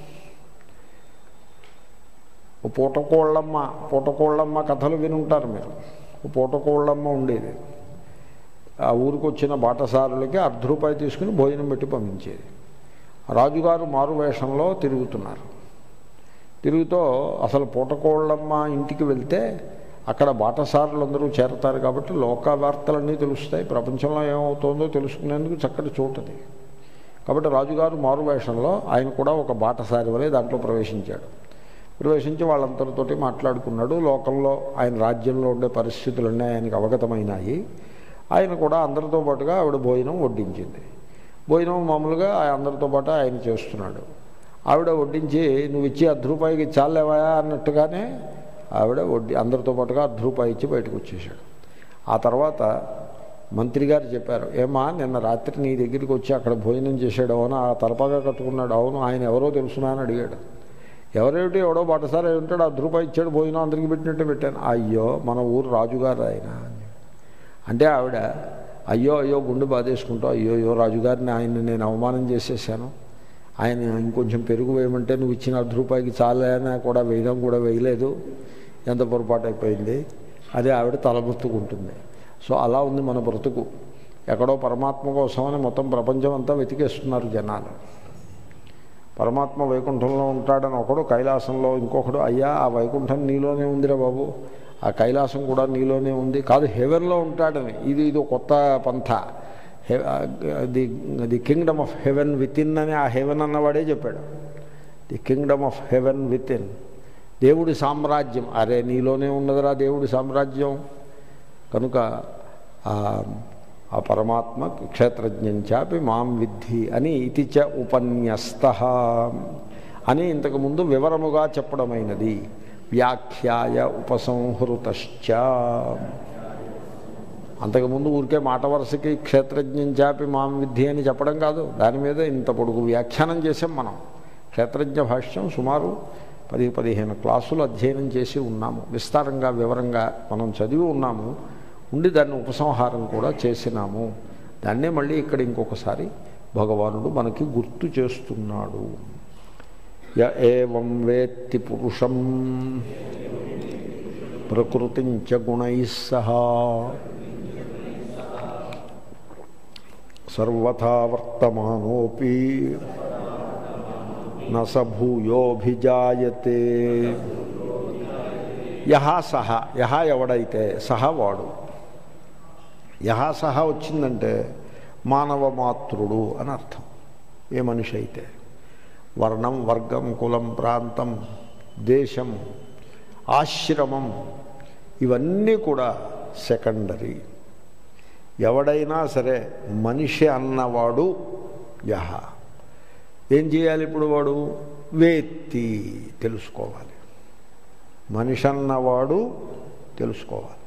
ఓ పూటకోళ్ళమ్మ పూటకోళ్ళమ్మ కథలు వినుంటారు మీరు ఓ పూటకోళ్ళమ్మ ఉండేది ఆ ఊరికి వచ్చిన బాటసారులకి అర్ధ రూపాయి తీసుకుని భోజనం పెట్టి పంపించేది రాజుగారు మారు వేషంలో తిరుగుతున్నారు తిరుగుతూ అసలు పూటకోళ్ళమ్మ ఇంటికి వెళ్తే అక్కడ బాటసారులందరూ చేరతారు కాబట్టి లోక వార్తలన్నీ తెలుస్తాయి ప్రపంచంలో ఏమవుతుందో తెలుసుకునేందుకు చక్కటి చోటది కాబట్టి రాజుగారు మారు వేషంలో ఆయన కూడా ఒక బాటసారి వలె దాంట్లో ప్రవేశించాడు ప్రవేశించి వాళ్ళందరితోటి మాట్లాడుకున్నాడు లోకంలో ఆయన రాజ్యంలో ఉండే పరిస్థితులన్నీ ఆయనకు అవగతమైనాయి ఆయన కూడా అందరితో పాటుగా ఆవిడ భోజనం వడ్డించింది భోజనం మామూలుగా ఆ అందరితో పాటు ఆయన చేస్తున్నాడు ఆవిడ వడ్డించి నువ్వు ఇచ్చి అర్ధ రూపాయికి చాలేవా అన్నట్టుగానే ఆవిడ వడ్డీ అందరితో పాటుగా అర్ధ రూపాయి ఇచ్చి బయటకు వచ్చేసాడు ఆ తర్వాత మంత్రి గారు చెప్పారు ఏమా నిన్న రాత్రి నీ దగ్గరికి వచ్చి అక్కడ భోజనం చేశాడు అవును ఆ తలపాగా కట్టుకున్నాడు అవును ఆయన ఎవరో తెలుసునా అని అడిగాడు ఎవరేమిటి ఎవడో బాటసారి అయి ఉంటాడు అర్ధ రూపాయి ఇచ్చాడు భోజనం అందరికీ పెట్టినట్టు పెట్టాను అయ్యో మన ఊరు రాజుగారు ఆయన అంటే ఆవిడ అయ్యో అయ్యో గుండె బాధేసుకుంటూ అయ్యో అయ్యో రాజుగారిని ఆయన్ని నేను అవమానం చేసేసాను ఆయన ఇంకొంచెం పెరుగు వేయమంటే నువ్వు ఇచ్చిన అర్ధ రూపాయికి చాలని కూడా వేయడం కూడా వేయలేదు ఎంత పొరపాటు అయిపోయింది అదే ఆవిడ తలబుత్తుకుంటుంది సో అలా ఉంది మన బ్రతుకు ఎక్కడో పరమాత్మ కోసమని మొత్తం ప్రపంచం అంతా వెతికేస్తున్నారు జనాలు పరమాత్మ వైకుంఠంలో ఉంటాడని ఒకడు కైలాసంలో ఇంకొకడు అయ్యా ఆ వైకుంఠం నీలోనే ఉందిరా బాబు ఆ కైలాసం కూడా నీలోనే ఉంది కాదు హెవెన్లో ఉంటాడని ఇది ఇది కొత్త పంథ the the kingdom of heaven within అని ఆ హెవెన్ అన్నవాడే చెప్పాడు the kingdom of heaven within దేవుడి సామ్రాజ్యం అరే నీలోనే ఉన్నదిరా దేవుడి సామ్రాజ్యం కనుక ఆ పరమాత్మ క్షేత్రజ్ఞం చాపి మాం విద్ధి అని ఇతి చ ఉపన్యస్త అని ఇంతకుముందు వివరముగా చెప్పడమైనది వ్యాఖ్యాయ ఉపసంహృతశ్చ అంతకుముందు ఊరికే మాట వరుసకి క్షేత్రజ్ఞం చాపి మాం విద్ధి అని చెప్పడం కాదు దాని మీద ఇంత పొడుగు వ్యాఖ్యానం చేసాం మనం క్షేత్రజ్ఞ భాష్యం సుమారు పది పదిహేను క్లాసులు అధ్యయనం చేసి ఉన్నాము విస్తారంగా వివరంగా మనం చదివి ఉన్నాము ఉండి దాన్ని ఉపసంహారం కూడా చేసినాము దాన్నే మళ్ళీ ఇక్కడ ఇంకొకసారి భగవానుడు మనకి గుర్తు చేస్తున్నాడు య ఏం వేత్తి పురుషం ప్రకృతించ గుణై సహా సర్వథా వర్తమానోపి నసభూయోభిజాయతే యహ సహ యహ ఎవడైతే సహ వాడు యహ సహ వచ్చిందంటే మానవ మాతృడు అని అర్థం ఏ మనిషి అయితే వర్ణం వర్గం కులం ప్రాంతం దేశం ఆశ్రమం ఇవన్నీ కూడా సెకండరీ ఎవడైనా సరే మనిషి అన్నవాడు యహ ఏం చేయాలి ఇప్పుడు వాడు వేత్తి తెలుసుకోవాలి మనిషి అన్నవాడు తెలుసుకోవాలి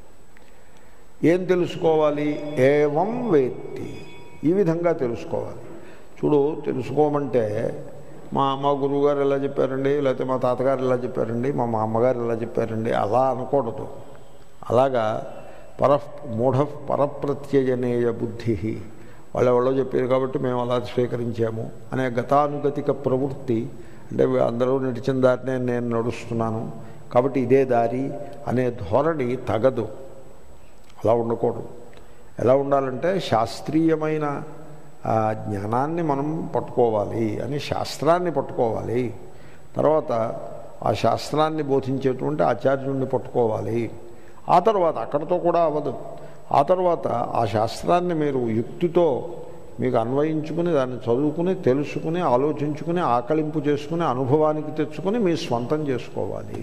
ఏం తెలుసుకోవాలి ఏవం వేత్తి ఈ విధంగా తెలుసుకోవాలి చూడు తెలుసుకోమంటే మా అమ్మ గురువుగారు ఎలా చెప్పారండి లేకపోతే మా తాతగారు ఎలా చెప్పారండి మా మా అమ్మగారు ఎలా చెప్పారండి అలా అనకూడదు అలాగా పర మూఢ పరప్రత్యయనేయ బుద్ధి వాళ్ళు ఎవరో చెప్పారు కాబట్టి మేము అలా స్వీకరించాము అనే గతానుగతిక ప్రవృత్తి అంటే అందరూ నడిచిన దారినే నేను నడుస్తున్నాను కాబట్టి ఇదే దారి అనే ధోరణి తగదు అలా ఉండకూడదు ఎలా ఉండాలంటే శాస్త్రీయమైన జ్ఞానాన్ని మనం పట్టుకోవాలి అని శాస్త్రాన్ని పట్టుకోవాలి తర్వాత ఆ శాస్త్రాన్ని బోధించేటువంటి ఆచార్యుడిని పట్టుకోవాలి ఆ తర్వాత అక్కడితో కూడా అవ్వదు ఆ తర్వాత ఆ శాస్త్రాన్ని మీరు యుక్తితో మీకు అన్వయించుకుని దాన్ని చదువుకుని తెలుసుకుని ఆలోచించుకుని ఆకలింపు చేసుకుని అనుభవానికి తెచ్చుకుని మీ స్వంతం చేసుకోవాలి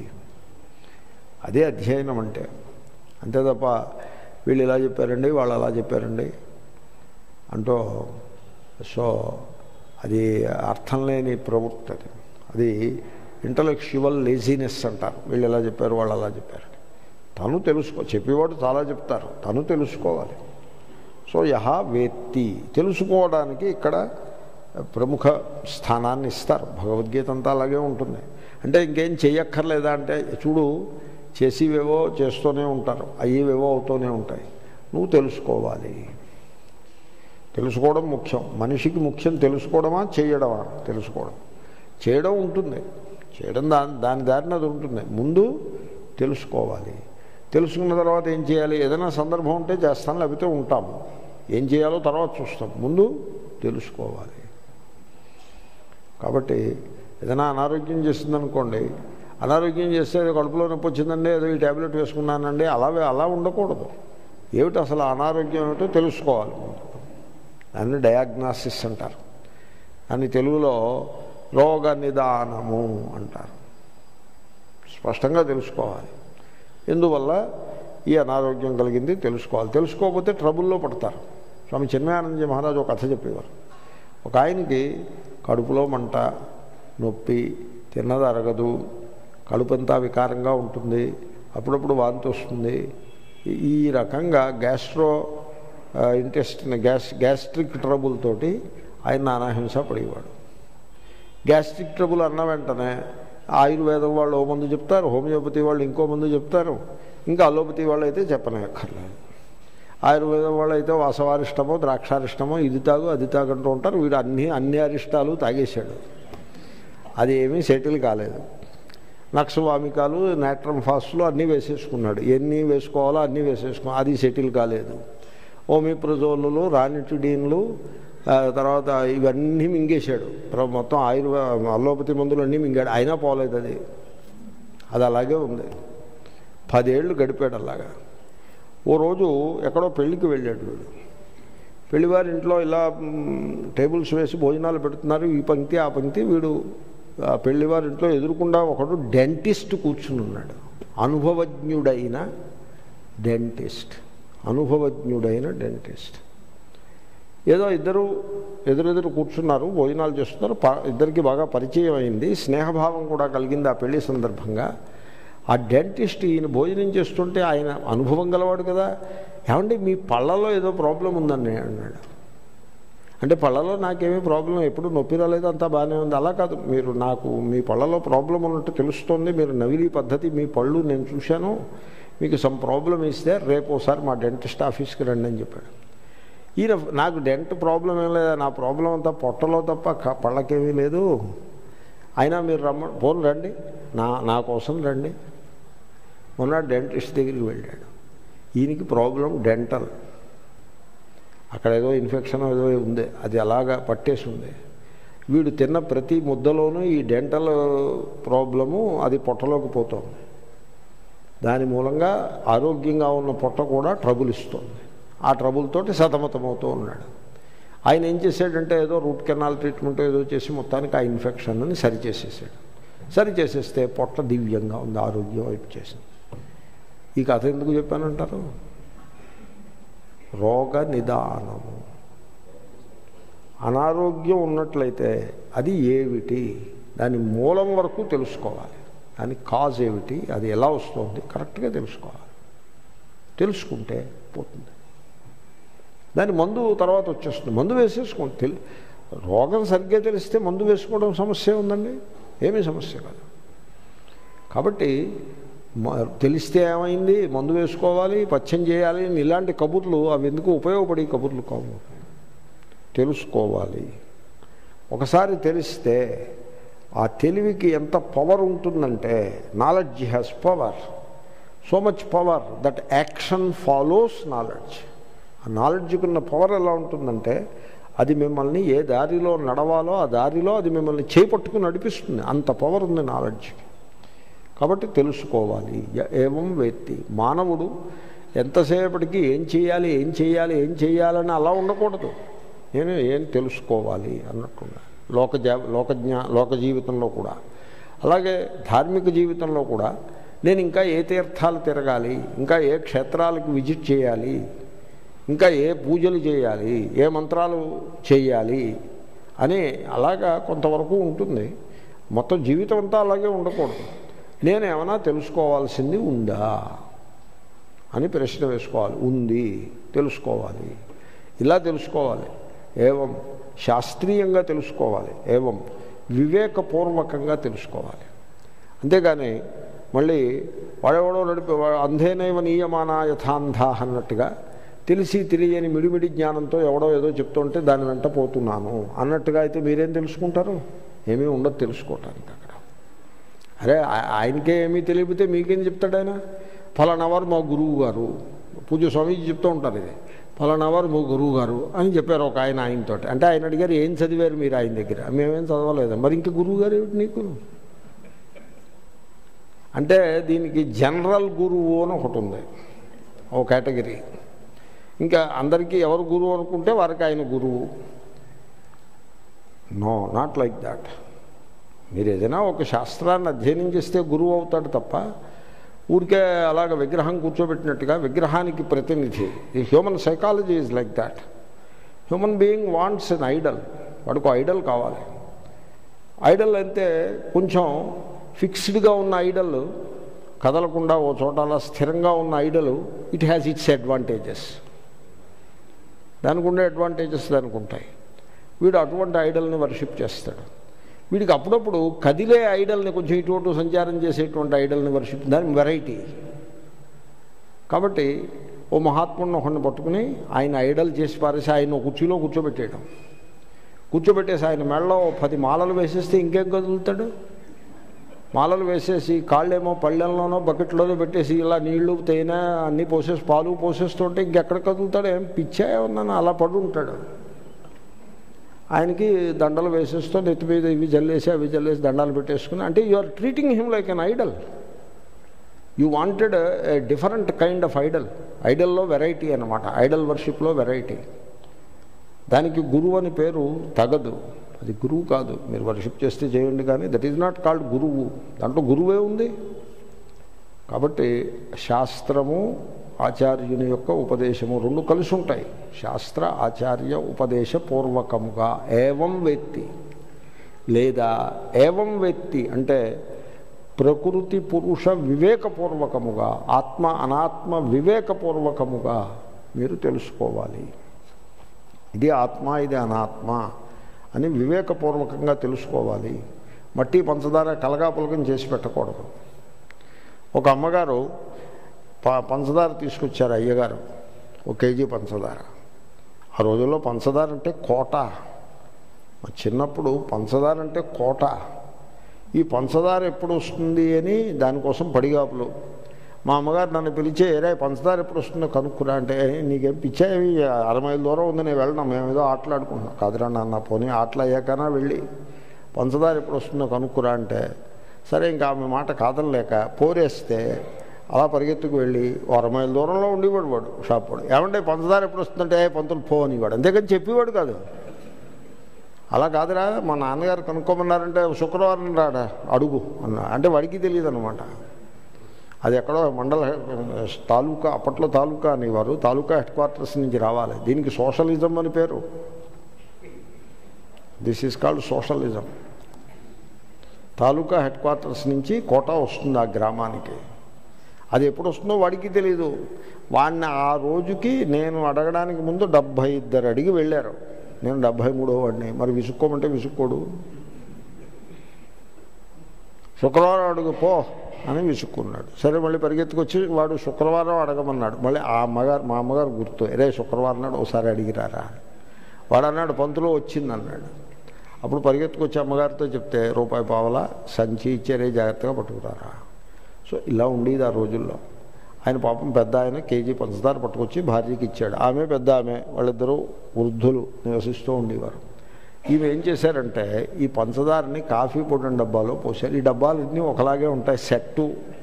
అదే అధ్యయనం అంటే అంతే తప్ప వీళ్ళు ఇలా చెప్పారండి వాళ్ళు అలా చెప్పారండి అంటూ సో అది అర్థం లేని ప్రవృత్తి అది అది ఇంటలెక్చువల్ లేజినెస్ అంటారు వీళ్ళు ఎలా చెప్పారు వాళ్ళు అలా చెప్పారు తను తెలుసుకో చెప్పేవాడు చాలా చెప్తారు తను తెలుసుకోవాలి సో యహ వేత్తి తెలుసుకోవడానికి ఇక్కడ ప్రముఖ స్థానాన్ని ఇస్తారు భగవద్గీత అంతా అలాగే ఉంటుంది అంటే ఇంకేం చెయ్యక్కర్లేదా అంటే చూడు చేసేవేవో చేస్తూనే ఉంటారు అయ్యేవేవో అవుతూనే ఉంటాయి నువ్వు తెలుసుకోవాలి తెలుసుకోవడం ముఖ్యం మనిషికి ముఖ్యం తెలుసుకోవడమా చేయడమా తెలుసుకోవడం చేయడం ఉంటుంది చేయడం దాని దాని దారిన అది ఉంటుంది ముందు తెలుసుకోవాలి తెలుసుకున్న తర్వాత ఏం చేయాలి ఏదైనా సందర్భం ఉంటే చేస్తాను లేకపోతే ఉంటాము ఏం చేయాలో తర్వాత చూస్తాం ముందు తెలుసుకోవాలి కాబట్టి ఏదైనా అనారోగ్యం చేసిందనుకోండి అనారోగ్యం చేస్తే ఏదో కడుపులో నొప్పి వచ్చిందండి ఏదో ఈ ట్యాబ్లెట్ వేసుకున్నానండి అలా అలా ఉండకూడదు ఏమిటి అసలు అనారోగ్యం ఏమిటో తెలుసుకోవాలి ముందు దాన్ని డయాగ్నాసిస్ అంటారు దాన్ని తెలుగులో రోగ నిదానము అంటారు స్పష్టంగా తెలుసుకోవాలి ఎందువల్ల ఈ అనారోగ్యం కలిగింది తెలుసుకోవాలి తెలుసుకోకపోతే ట్రబుల్లో పడతారు స్వామి చిన్మయానందజీ మహారాజు ఒక కథ చెప్పేవారు ఒక ఆయనకి కడుపులో మంట నొప్పి తిన్నది అరగదు కడుపంతా వికారంగా ఉంటుంది అప్పుడప్పుడు వాంతి వస్తుంది ఈ రకంగా gastro intestine gas gastric trouble తోటి ఆయన అనాహింస పడేవాడు గ్యాస్ట్రిక్ ట్రబుల్ అన్న వెంటనే ఆయుర్వేదం వాళ్ళు ఓ మందు చెప్తారు హోమియోపతి వాళ్ళు ఇంకో మందు చెప్తారు ఇంకా అలోపతి వాళ్ళు అయితే చెప్పనక్కర్లేదు ఆయుర్వేదం వాళ్ళు అయితే వాసవారిష్టమో ద్రాక్షారిష్టమో ఇది తాగు అది తాగంటూ ఉంటారు వీడు అన్ని అన్ని అరిష్టాలు తాగేశాడు అది ఏమీ సెటిల్ కాలేదు నక్సవామికాలు నాట్రమ్ ఫాస్ట్లు అన్నీ వేసేసుకున్నాడు ఎన్ని వేసుకోవాలో అన్నీ వేసేసుకున్నాడు అది సెటిల్ కాలేదు ఓమిప్రజోళ్ళు రానిటిడీన్లు తర్వాత ఇవన్నీ మింగేశాడు మొత్తం ఆయుర్వే అల్లోపతి మందులు అన్నీ మింగాడు అయినా పోలేదు అది అది అలాగే ఉంది పదేళ్ళు గడిపాడు అలాగా ఓ రోజు ఎక్కడో పెళ్ళికి వెళ్ళాడు వీడు పెళ్లివారి ఇంట్లో ఇలా టేబుల్స్ వేసి భోజనాలు పెడుతున్నారు ఈ పంక్తి ఆ పంక్తి వీడు ఆ పెళ్లివారి ఇంట్లో ఎదురుకుండా ఒకడు డెంటిస్ట్ కూర్చుని ఉన్నాడు అనుభవజ్ఞుడైన డెంటిస్ట్ అనుభవజ్ఞుడైన డెంటిస్ట్ ఏదో ఇద్దరు ఎదురెదురు కూర్చున్నారు భోజనాలు చేస్తున్నారు ఇద్దరికి బాగా పరిచయం అయింది స్నేహభావం కూడా కలిగింది ఆ పెళ్లి సందర్భంగా ఆ డెంటిస్ట్ ఈయన భోజనం చేస్తుంటే ఆయన అనుభవం గలవాడు కదా ఏమంటే మీ పళ్ళలో ఏదో ప్రాబ్లం ఉందని అన్నాడు అంటే పళ్ళలో నాకేమీ ప్రాబ్లం ఎప్పుడు నొప్పి రాలేదు అంతా బాగానే ఉంది అలా కాదు మీరు నాకు మీ పళ్ళలో ప్రాబ్లం ఉన్నట్టు తెలుస్తోంది మీరు నవిలీ పద్ధతి మీ పళ్ళు నేను చూశాను మీకు సమ్ ప్రాబ్లం ఇస్తే రేపు ఒకసారి మా డెంటిస్ట్ ఆఫీస్కి రండి అని చెప్పాడు ఈయన నాకు డెంట్ ప్రాబ్లం ఏం లేదా నా ప్రాబ్లం అంతా పొట్టలో తప్ప పళ్ళకేమీ లేదు అయినా మీరు రమ్మ పోను రండి నా నా కోసం రండి మొన్న డెంటిస్ట్ దగ్గరికి వెళ్ళాడు ఈయనకి ప్రాబ్లం డెంటల్ అక్కడ ఏదో ఇన్ఫెక్షన్ ఏదో ఉంది అది అలాగా పట్టేసి ఉంది వీడు తిన్న ప్రతి ముద్దలోనూ ఈ డెంటల్ ప్రాబ్లము అది పొట్టలోకి పోతుంది దాని మూలంగా ఆరోగ్యంగా ఉన్న పొట్ట కూడా ట్రబుల్ ఇస్తుంది ఆ ట్రబుల్ తోటి సతమతమవుతూ ఉన్నాడు ఆయన ఏం చేశాడంటే ఏదో రూట్ కెనాల్ ట్రీట్మెంట్ ఏదో చేసి మొత్తానికి ఆ ఇన్ఫెక్షన్ని సరి చేసేసాడు సరి చేసేస్తే పొట్ట దివ్యంగా ఉంది ఆరోగ్యం వైపు చేసింది ఈ కథ ఎందుకు చెప్పానంటారు రోగ నిదానము అనారోగ్యం ఉన్నట్లయితే అది ఏమిటి దాని మూలం వరకు తెలుసుకోవాలి దాని కాజ్ ఏమిటి అది ఎలా వస్తుంది కరెక్ట్గా తెలుసుకోవాలి తెలుసుకుంటే పోతుంది దాని మందు తర్వాత వచ్చేస్తుంది మందు వేసేసుకోండి తెలి రోగం సరిగ్గా తెలిస్తే మందు వేసుకోవడం సమస్య ఉందండి ఏమీ సమస్య కాదు కాబట్టి తెలిస్తే ఏమైంది మందు వేసుకోవాలి పచ్చం చేయాలి ఇలాంటి కబుర్లు అవి ఎందుకు ఉపయోగపడే కబుర్లు కావు తెలుసుకోవాలి ఒకసారి తెలిస్తే ఆ తెలివికి ఎంత పవర్ ఉంటుందంటే knowledge has power so much power that action follows knowledge ఆ నాలెడ్జ్కి ఉన్న పవర్ ఎలా ఉంటుందంటే అది మిమ్మల్ని ఏ దారిలో నడవాలో ఆ దారిలో అది మిమ్మల్ని చేపట్టుకుని నడిపిస్తుంది అంత పవర్ ఉంది నాలెడ్జ్కి కాబట్టి తెలుసుకోవాలి ఏవం వేత్తి మానవుడు ఎంతసేపటికి ఏం చేయాలి ఏం చేయాలి ఏం చేయాలని అలా ఉండకూడదు నేను ఏం తెలుసుకోవాలి అన్నట్టుగా లోక లోకజ్ఞా లోక జీవితంలో కూడా అలాగే ధార్మిక జీవితంలో కూడా నేను ఇంకా ఏ తీర్థాలు తిరగాలి ఇంకా ఏ క్షేత్రాలకు విజిట్ చేయాలి ఇంకా ఏ పూజలు చేయాలి ఏ మంత్రాలు చేయాలి అని అలాగా కొంతవరకు ఉంటుంది మొత్తం జీవితం అంతా అలాగే ఉండకూడదు నేను ఏమైనా తెలుసుకోవాల్సింది ఉందా అని ప్రశ్న వేసుకోవాలి ఉంది తెలుసుకోవాలి ఇలా తెలుసుకోవాలి ఏవం శాస్త్రీయంగా తెలుసుకోవాలి ఏవం వివేకపూర్వకంగా తెలుసుకోవాలి అంతేగాని మళ్ళీ వాడెవడో నడిపి అంధేనైవ నియమాన యథాంధ అన్నట్టుగా తెలిసి తెలియని మిడిమిడి జ్ఞానంతో ఎవడో ఏదో చెప్తుంటే దాని వెంట పోతున్నాను అన్నట్టుగా అయితే మీరేం తెలుసుకుంటారు ఏమీ ఉండదు తెలుసుకోవటానికి అక్కడ అరే ఆ- ఆయనకే ఏమీ తెలియకపోతే మీకేం చెప్తాడు ఆయన ఫలానా వారు మా గురువు గారు పూజ స్వామీజీ చెప్తూ ఉంటారు ఇది ఫలానా వారు మా గురువు గారు అని చెప్పారు ఒక ఆయన ఆయనతో అంటే ఆయన అడిగారు ఏం చదివారు మీరు ఆయన దగ్గర మేమేం చదవలేదు మరి ఇంకా గురువు గారు ఏమిటి నీకు అంటే దీనికి జనరల్ గురువు అని ఒకటి ఉంది ఓ కేటగిరీ ఇంకా అందరికీ ఎవరు గురువు అనుకుంటే వారికి ఆయన గురువు నో నాట్ లైక్ దాట్ మీరు ఏదైనా ఒక శాస్త్రాన్ని అధ్యయనం చేస్తే గురువు అవుతాడు తప్ప ఊరికే అలాగ విగ్రహం కూర్చోబెట్టినట్టుగా విగ్రహానికి ప్రతినిధి ఈ human psychology is like that human being wants an idol వాడికి ఐడల్ కావాలి ఐడల్ అయితే కొంచెం ఫిక్స్డ్గా ఉన్న ఐడల్ కదలకుండా ఓ చోట అలా స్థిరంగా ఉన్న idol it has its advantages దానికి ఉండే అడ్వాంటేజెస్ దానికి ఉంటాయి వీడు అటువంటి ఐడల్ని వర్షిప్ చేస్తాడు వీడికి అప్పుడప్పుడు కదిలే ఐడల్ని కొంచెం ఇటు అటు సంచారం చేసేటువంటి ఐడల్ని వర్షిప్ దాని వెరైటీ కాబట్టి ఓ మహాత్ముడిని ఒకడిని పట్టుకుని ఆయన ఐడల్ చేసి పారేసి ఆయన కుర్చీలో కూర్చోబెట్టేయడం కూర్చోబెట్టేసి ఆయన మెడలో ఓ పది మాలలు వేసేస్తే ఇంకేం కదులుతాడు మాలలు వేసేసి కాళ్ళేమో పళ్ళెంలోనో బకెట్లోనో పెట్టేసి ఇలా నీళ్లు తేనె అన్నీ పోసేసి పాలు పోసేస్తుంటే ఇంకెక్కడ కదులుతాడు ఏం పిచ్చా ఏమన్నా అలా పడి ఉంటాడు ఆయనకి దండలు వేసేస్తూ నెత్తి మీద ఇవి జల్లేసి అవి జల్లేసి దండాలు పెట్టేసుకుని అంటే you are treating him like an idol you wanted a different kind of idol ఐడల్లో వెరైటీ అనమాట ఐడల్ వర్షిప్లో వెరైటీ దానికి గురువు అని పేరు తగదు అది గురువు కాదు మీరు వర్షిప్ చేస్తే చేయండి కానీ దట్ ఈజ్ నాట్ కాల్డ్ గురువు దాంట్లో గురువే ఉంది కాబట్టి శాస్త్రము ఆచార్యుని యొక్క ఉపదేశము రెండు కలిసి ఉంటాయి శాస్త్ర ఆచార్య ఉపదేశపూర్వకముగా ఏవం వ్యక్తి లేదా ఏవం వ్యక్తి అంటే ప్రకృతి పురుష వివేకపూర్వకముగా ఆత్మ అనాత్మ వివేకపూర్వకముగా మీరు తెలుసుకోవాలి ఇది ఆత్మ ఇది అనాత్మ అని వివేకపూర్వకంగా తెలుసుకోవాలి మట్టి పంచదార కలగాపులకం చేసి పెట్టకూడదు ఒక అమ్మగారు ప- పంచదార తీసుకొచ్చారు అయ్యగారు ఒక కేజీ పంచదార ఆ రోజుల్లో పంచదార అంటే కోట మా చిన్నప్పుడు పంచదార అంటే కోట ఈ పంచదార ఎప్పుడు వస్తుంది అని దానికోసం పడిగాపులు మా అమ్మగారు నన్ను పిలిచే ఏరే పంచదార ఎప్పుడు వస్తుందో కనుక్కురా అంటే నీకేం పిచ్చాయి అర మైలు దూరం ఉంది నేను వెళ్ళను మేము ఏదో ఆటలాడుకుంటున్నాం కాదురా నాన్న పోనీ ఆటలు అయ్యాకనా వెళ్ళి పంచదార ఎప్పుడు వస్తుందో కనుక్కురా అంటే సరే ఇంకా ఆమె మాట కాదనలేక పోరేస్తే అలా పరిగెత్తుకు వెళ్ళి ఓ అర మైలు దూరంలో ఉండేవాడు వాడు షాప్ వాడు ఏమంటే పంచదార ఎప్పుడు వస్తుందంటే "ఏ, పంతులు పో అనేవాడు అంతేకాని చెప్పేవాడు కాదు అలా కాదురా మా నాన్నగారు కనుక్కోమన్నారంటే శుక్రవారం రాడా అడుగు అన్న అంటే వాడికి తెలియదు అనమాట అది ఎక్కడో మండల తాలూకా అప్పట్లో తాలూకా అనేవారు తాలూకా హెడ్ క్వార్టర్స్ నుంచి రావాలి దీనికి సోషలిజం అని పేరు this is called socialism taluka headquarters నుంచి కోటా వస్తుంది ఆ గ్రామానికి అది ఎప్పుడు వస్తుందో వాడికి తెలియదు వాడిని ఆ రోజుకి నేను అడగడానికి ముందు డెబ్భై ఇద్దరు అడిగి వెళ్ళారు నేను డెబ్భై మూడో వాడిని మరి విసుక్కోమంటే విసుక్కోడు శుక్రవారం అడుగు పో అని విసుక్కున్నాడు సరే మళ్ళీ పరిగెత్తుకొచ్చి వాడు శుక్రవారం అడగమన్నాడు మళ్ళీ ఆ అమ్మగారు మా అమ్మగారు గుర్తు రే శుక్రవారం నాడు ఒకసారి అడిగిరారా వాడు అన్నాడు పంతులు వచ్చింది అన్నాడు అప్పుడు పరిగెత్తుకొచ్చి అమ్మగారితో చెప్తే రూపాయి పావలా సంచి ఇచ్చారే జాగ్రత్తగా పట్టుకురారా సో ఇలా ఉండేది ఆ రోజుల్లో ఆయన పాపం పెద్ద ఆయన కేజీ పంచదార పట్టుకొచ్చి భార్యకి ఇచ్చాడు ఆమె పెద్ద ఆమె వాళ్ళిద్దరూ వృద్ధులు నివసిస్తూ ఉండేవారు ఈమె ఏం చేశారంటే ఈ పంచదారని కాఫీ పొడిన డబ్బాలో పోశారు ఈ డబ్బాలన్నీ ఒకలాగే ఉంటాయి సెట్టు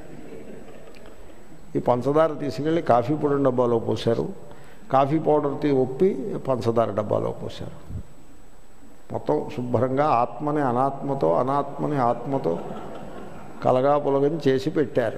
ఈ పంచదార తీసుకెళ్ళి కాఫీ పొడిన డబ్బాలో పోశారు కాఫీ పౌడర్ తీ ఒప్పి పంచదార డబ్బాలో పోశారు మొత్తం శుభ్రంగా ఆత్మని అనాత్మతో అనాత్మని ఆత్మతో కలగాపులగని చేసి పెట్టారు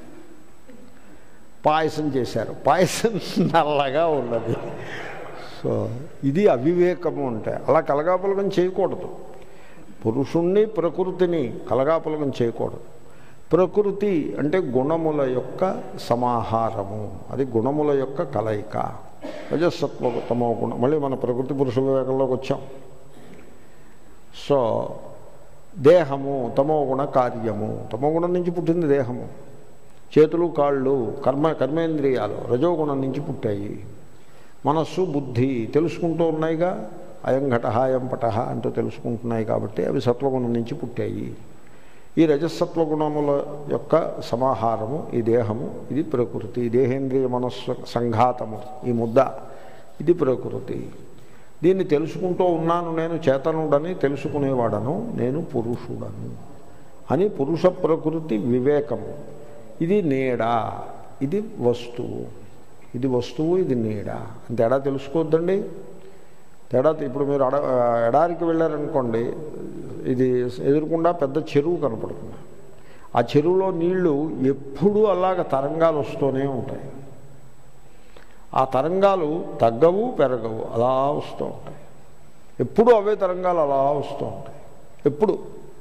పాయసం చేశారు పాయసం నల్లగా ఉన్నది సో ఇది అవివేకము అంటే అలా కలగాపులగం చేయకూడదు పురుషుణ్ణి ప్రకృతిని కలగాపులగం చేయకూడదు ప్రకృతి అంటే గుణముల యొక్క సమాహారము అది గుణముల యొక్క కలయిక రజసత్వ తమో గుణం మళ్ళీ మన ప్రకృతి పురుష వివేకంలోకి వచ్చాం సో దేహము తమో గుణ కార్యము తమో గుణం నుంచి పుట్టింది దేహము చేతులు కాళ్ళు కర్మ కర్మేంద్రియాలు రజోగుణం నుంచి పుట్టాయి మనస్సు బుద్ధి తెలుసుకుంటూ ఉన్నాయిగా అయం ఘట అయం పట అంటూ తెలుసుకుంటున్నాయి కాబట్టి అవి సత్వగుణం నుంచి పుట్టాయి ఈ రజసత్వ గుణముల యొక్క సమాహారము ఈ దేహము ఇది ప్రకృతి దేహేంద్రియ మనస్సు సంఘాతము ఈ ముద్ద ఇది ప్రకృతి దీన్ని తెలుసుకుంటూ ఉన్నాను నేను చేతనుడని తెలుసుకునేవాడను నేను పురుషుడను అని పురుష ప్రకృతి వివేకము ఇది నీడ ఇది వస్తువు ఇది వస్తువు ఇది నీడ అని తేడా తెలుసుకోవద్దండి తేడా ఇప్పుడు మీరు అడ ఎడారికి వెళ్ళారనుకోండి ఇది ఎదురుకుండా పెద్ద చెరువు కనపడుతుంది ఆ చెరువులో నీళ్లు ఎప్పుడూ అలాగ తరంగాలు వస్తూనే ఉంటాయి ఆ తరంగాలు తగ్గవు పెరగవు అలా వస్తూ ఉంటాయి ఎప్పుడు అవే తరంగాలు అలా వస్తూ ఉంటాయి ఎప్పుడు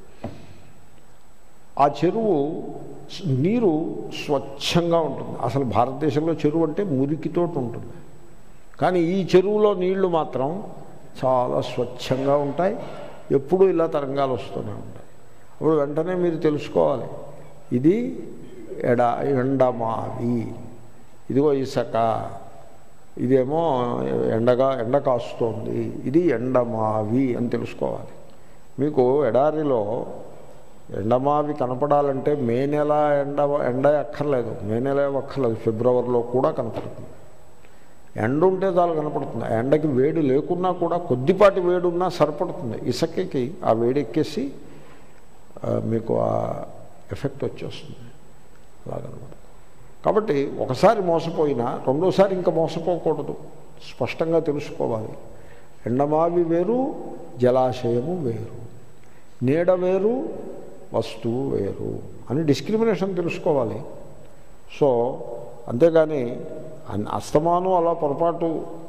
ఆ చెరువు నీరు స్వచ్ఛంగా ఉంటుంది అసలు భారతదేశంలో చెరువు అంటే మురికితో ఉంటుంది కానీ ఈ చెరువులో నీళ్లు మాత్రం చాలా స్వచ్ఛంగా ఉంటాయి ఎప్పుడు ఇలా తరంగాలు వస్తూనే ఉంటాయి అప్పుడు వెంటనే మీరు తెలుసుకోవాలి ఇది ఎడ ఎండమావి ఇదిగో ఇసక ఇదేమో ఎండగా ఎండ కాస్తోంది ఇది ఎండమావి అని తెలుసుకోవాలి మీకు ఎడారిలో ఎండమావి కనపడాలంటే మే నెల ఎండ ఎండ అక్కర్లేదు మే నెల అక్కర్లేదు ఫిబ్రవరిలో కూడా కనపడుతుంది ఎండ ఉంటే చాలు కనపడుతుంది ఆ ఎండకి వేడి లేకున్నా కూడా కొద్దిపాటి వేడి ఉన్నా సరిపడుతుంది ఇసకకి ఆ వేడి ఎక్కేసి మీకు ఆ ఎఫెక్ట్ వచ్చేస్తుంది అలాగనమాట కాబట్టి ఒకసారి మోసపోయినా రెండోసారి ఇంకా మోసపోకూడదు స్పష్టంగా తెలుసుకోవాలి ఎండమావి వేరు జలాశయము వేరు నీడ వేరు వస్తువు వేరు అని డిస్క్రిమినేషన్ తెలుసుకోవాలి సో అంతేగాని అస్తమానం అలా పొరపాటు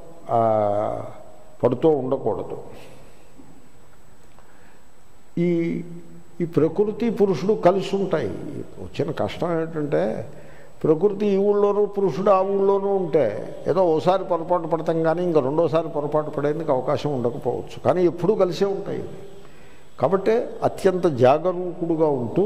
పడుతూ ఉండకూడదు ఈ ఈ ప్రకృతి పురుషుడు కలిసి ఉంటాయి వచ్చిన కష్టం ఏంటంటే ప్రకృతి ఈ ఊళ్ళోనూ పురుషుడు ఆ ఊళ్ళోనూ ఉంటే ఏదో ఓసారి పొరపాటు పడతాం కానీ ఇంకా రెండోసారి పొరపాటు పడేందుకు అవకాశం ఉండకపోవచ్చు కానీ ఎప్పుడూ కలిసే ఉంటాయి కాబట్టి అత్యంత జాగరూకుడుగా ఉంటూ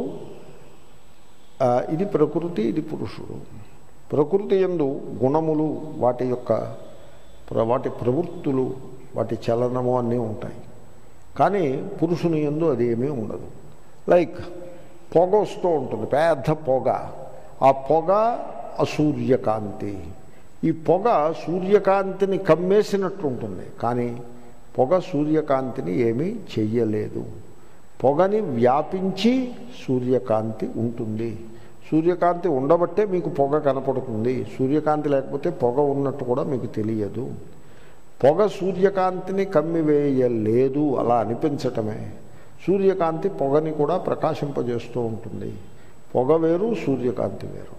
ఇది ప్రకృతి ఇది పురుషుడు ప్రకృతి ఎందు గుణములు వాటి యొక్క వాటి ప్రవృత్తులు వాటి చలనము అన్నీ ఉంటాయి కానీ పురుషుని ఎందు అది ఏమీ ఉండదు లైక్ పొగ వస్తూ ఉంటుంది పెద్ద పొగ ఆ పొగ అసూర్యకాంతి ఈ పొగ సూర్యకాంతిని కమ్మేసినట్టు ఉంటుంది కానీ పొగ సూర్యకాంతిని ఏమీ చెయ్యలేదు పొగని వ్యాపించి సూర్యకాంతి ఉంటుంది సూర్యకాంతి ఉండబట్టే మీకు పొగ కనపడుతుంది సూర్యకాంతి లేకపోతే పొగ ఉన్నట్టు కూడా మీకు తెలియదు పొగ సూర్యకాంతిని కమ్మివేయలేదు అలా అనిపించటమే సూర్యకాంతి పొగని కూడా ప్రకాశింపజేస్తూ ఉంటుంది పొగ వేరు సూర్యకాంతి వేరు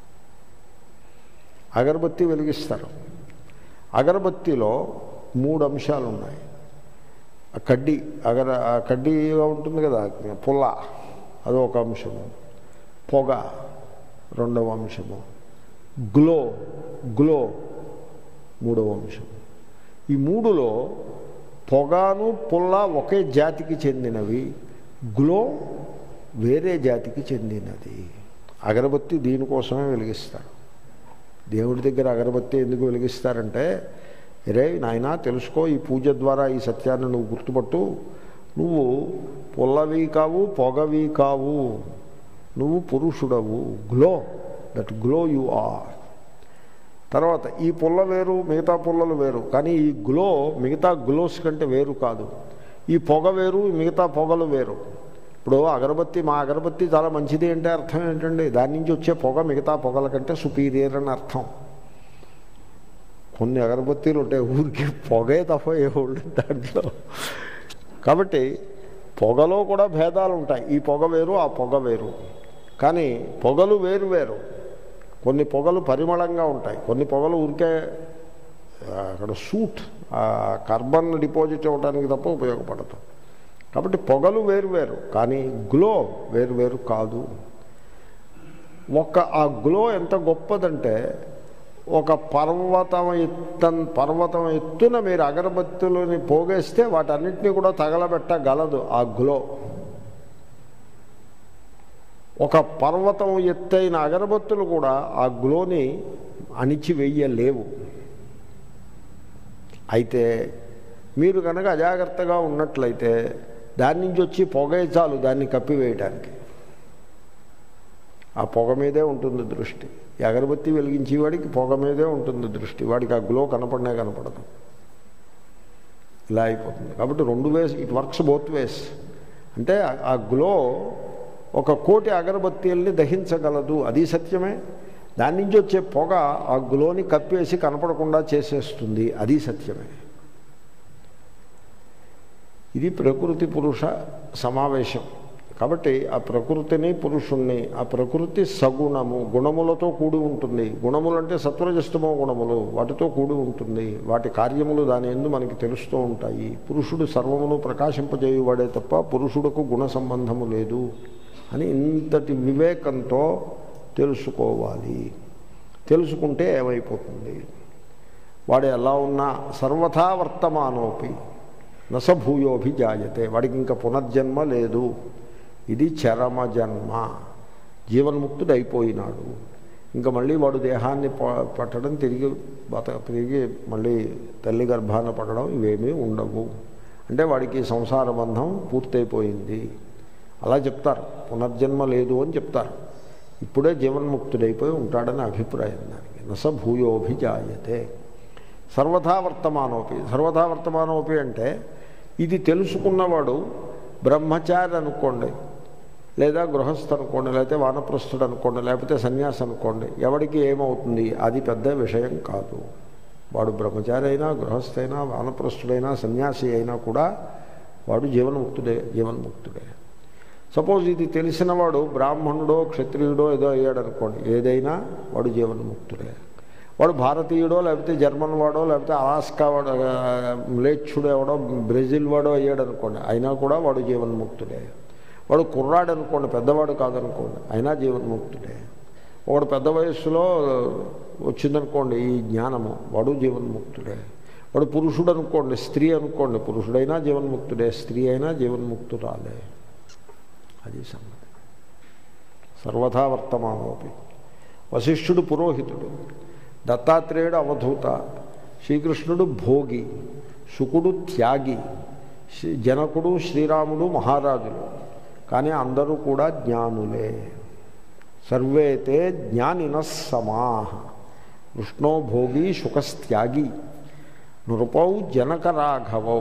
అగరబత్తి వెలిగిస్తారు అగరబత్తిలో మూడు అంశాలు ఉన్నాయి కడ్డీ అగర కడ్డీగా ఉంటుంది కదా పుల్ల అదొక అంశము పొగ రెండవ అంశము గ్లో గ్లో మూడవ అంశము ఈ మూడులో పొగాను పుల్ల ఒకే జాతికి చెందినవి గ్లో వేరే జాతికి చెందినది అగరబత్తి దీనికోసమే వెలిగిస్తారు దేవుడి దగ్గర అగరబత్తి ఎందుకు వెలిగిస్తారంటే రే నాయన తెలుసుకో ఈ పూజ ద్వారా ఈ సత్యాన్ని నువ్వు గుర్తుపట్టు నువ్వు పుల్లవి కావు పొగవి కావు నువ్వు పురుషుడవు glow that glow you are తర్వాత ఈ పుల్ల వేరు మిగతా పుల్లలు వేరు కానీ ఈ గ్లో మిగతా గ్లోస్ కంటే వేరు కాదు ఈ పొగ వేరు మిగతా పొగలు వేరు ఇప్పుడు అగరబత్తి మా అగరబత్తి చాలా మంచిది అంటే అర్థం ఏంటండి దాని నుంచి వచ్చే పొగ మిగతా పొగల కంటే సుపీరియర్ అని అర్థం కొన్ని అగరబత్తీలు ఉంటాయి ఊరికి పొగే తప్ప ఏ దాంట్లో కాబట్టి పొగలో కూడా భేదాలు ఉంటాయి ఈ పొగ వేరు ఆ పొగ వేరు కానీ పొగలు వేరు వేరు కొన్ని పొగలు పరిమళంగా ఉంటాయి కొన్ని పొగలు ఊరికే అక్కడ సూట్ కార్బన్ డిపాజిట్ అవ్వడానికి తప్ప ఉపయోగపడదు కాబట్టి పొగలు వేరు వేరు కానీ గ్లో వేరు వేరు కాదు ఒక ఆ గ్లో ఎంత గొప్పదంటే ఒక పర్వతం ఎత్త పర్వతం ఎత్తున మీరు అగరబత్తులని పోగేస్తే వాటన్నిటినీ కూడా తగలబెట్టగలదు ఆ గ్లో ఒక పర్వతం ఎత్తైన అగరబత్తులు కూడా ఆ గ్లోని అణిచివేయలేవు అయితే మీరు కనుక అజాగ్రత్తగా ఉన్నట్లయితే దాని నుంచి వచ్చి పొగే చాలు దాన్ని కప్పివేయటానికి ఆ పొగ మీదే ఉంటుంది దృష్టి ఈ అగరబత్తి వెలిగించేవాడికి పొగ మీదే ఉంటుంది దృష్టి వాడికి ఆ గ్లో కనపడనే కనపడదు ఇలా అయిపోతుంది కాబట్టి రెండు ways it works both ways అంటే ఆ- ఆ గ్లో ఒక కోటి అగరబత్తీల్ని దహించగలదు అది సత్యమే దాని నుంచి వచ్చే పొగ ఆ గ్లోని కప్పేసి కనపడకుండా చేసేస్తుంది అది సత్యమే ఇది ప్రకృతి పురుష సమావేశం కాబట్టి ఆ ప్రకృతిని పురుషుణ్ణి ఆ ప్రకృతి సగుణము గుణములతో కూడి ఉంటుంది గుణములు అంటే సత్వరజస్తమో గుణములు వాటితో కూడి ఉంటుంది వాటి కార్యములు దాని ఎందు మనకి తెలుస్తూ ఉంటాయి పురుషుడు సర్వమును ప్రకాశింపజేయువాడే తప్ప పురుషుడుకు గుణ సంబంధము లేదు అని ఇంతటి వివేకంతో తెలుసుకోవాలి తెలుసుకుంటే ఏమైపోతుంది వాడు ఎలా ఉన్నా సర్వథా వర్తమానోపి నసభూయోభిజాయతే వాడికి ఇంకా పునర్జన్మ లేదు ఇది చరమ జన్మ జీవన్ముక్తుడు అయిపోయినాడు ఇంకా మళ్ళీ వాడు దేహాన్ని ప- పట్టడం తిరిగి బత తిరిగి మళ్ళీ తల్లి గర్భాన పడడం ఇవేమీ ఉండవు అంటే వాడికి సంసార బంధం పూర్తయిపోయింది అలా చెప్తారు పునర్జన్మ లేదు అని చెప్తారు ఇప్పుడే జీవన్ముక్తుడైపోయి ఉంటాడని అభిప్రాయం దానికి నస భూయోభిజాయతే సర్వథా వర్తమానోపి సర్వథా వర్తమానోపి అంటే ఇది తెలుసుకున్నవాడు బ్రహ్మచారి అనుకోండి లేదా గృహస్థ అనుకోండి లేకపోతే వానప్రస్థుడు అనుకోండి లేకపోతే సన్యాసి అనుకోండి ఎవడికి ఏమవుతుంది అది పెద్ద విషయం కాదు వాడు బ్రహ్మచారి అయినా గృహస్థ అయినా వానప్రస్థుడైనా సన్యాసి అయినా కూడా వాడు జీవన్ముక్తుడే జీవన్ముక్తుడే సపోజ్ ఇది తెలిసినవాడు బ్రాహ్మణుడో క్షత్రియుడో ఏదో అయ్యాడు అనుకోండి ఏదైనా వాడు జీవన్ముక్తుడే వాడు భారతీయుడో లేకపోతే జర్మన్ వాడో లేకపోతే అలాస్కా వాడో ఆ, మ్లేచ్చుడు ఎవడో బ్రెజిల్ వాడో అయ్యాడు అనుకోండి అయినా కూడా వాడు జీవన్ముక్తుడే వాడు కుర్రాడు అనుకోండి పెద్దవాడు కాదనుకోండి అయినా జీవన్ముక్తుడే ఒకడు పెద్ద వయస్సులో వచ్చిందనుకోండి ఈ జ్ఞానము వాడు జీవన్ముక్తుడే వాడు పురుషుడు అనుకోండి స్త్రీ అనుకోండి పురుషుడైనా జీవన్ముక్తుడే స్త్రీ అయినా జీవన్ముక్తురాలే అది సంగతి సర్వథా వర్తమానోపి వశిష్ఠుడు పురోహితుడు దత్తాత్రేయుడు అవధూత శ్రీకృష్ణుడు భోగి శుకుడు త్యాగి శ్రీ- జనకుడు శ్రీరాముడు మహారాజులు కానీ అందరూ కూడా జ్ఞానులే సర్వేతే జ్ఞానిన సమాహ కృష్ణో భోగి శుకస్త్యాగి నృపౌ జనకరాఘవౌ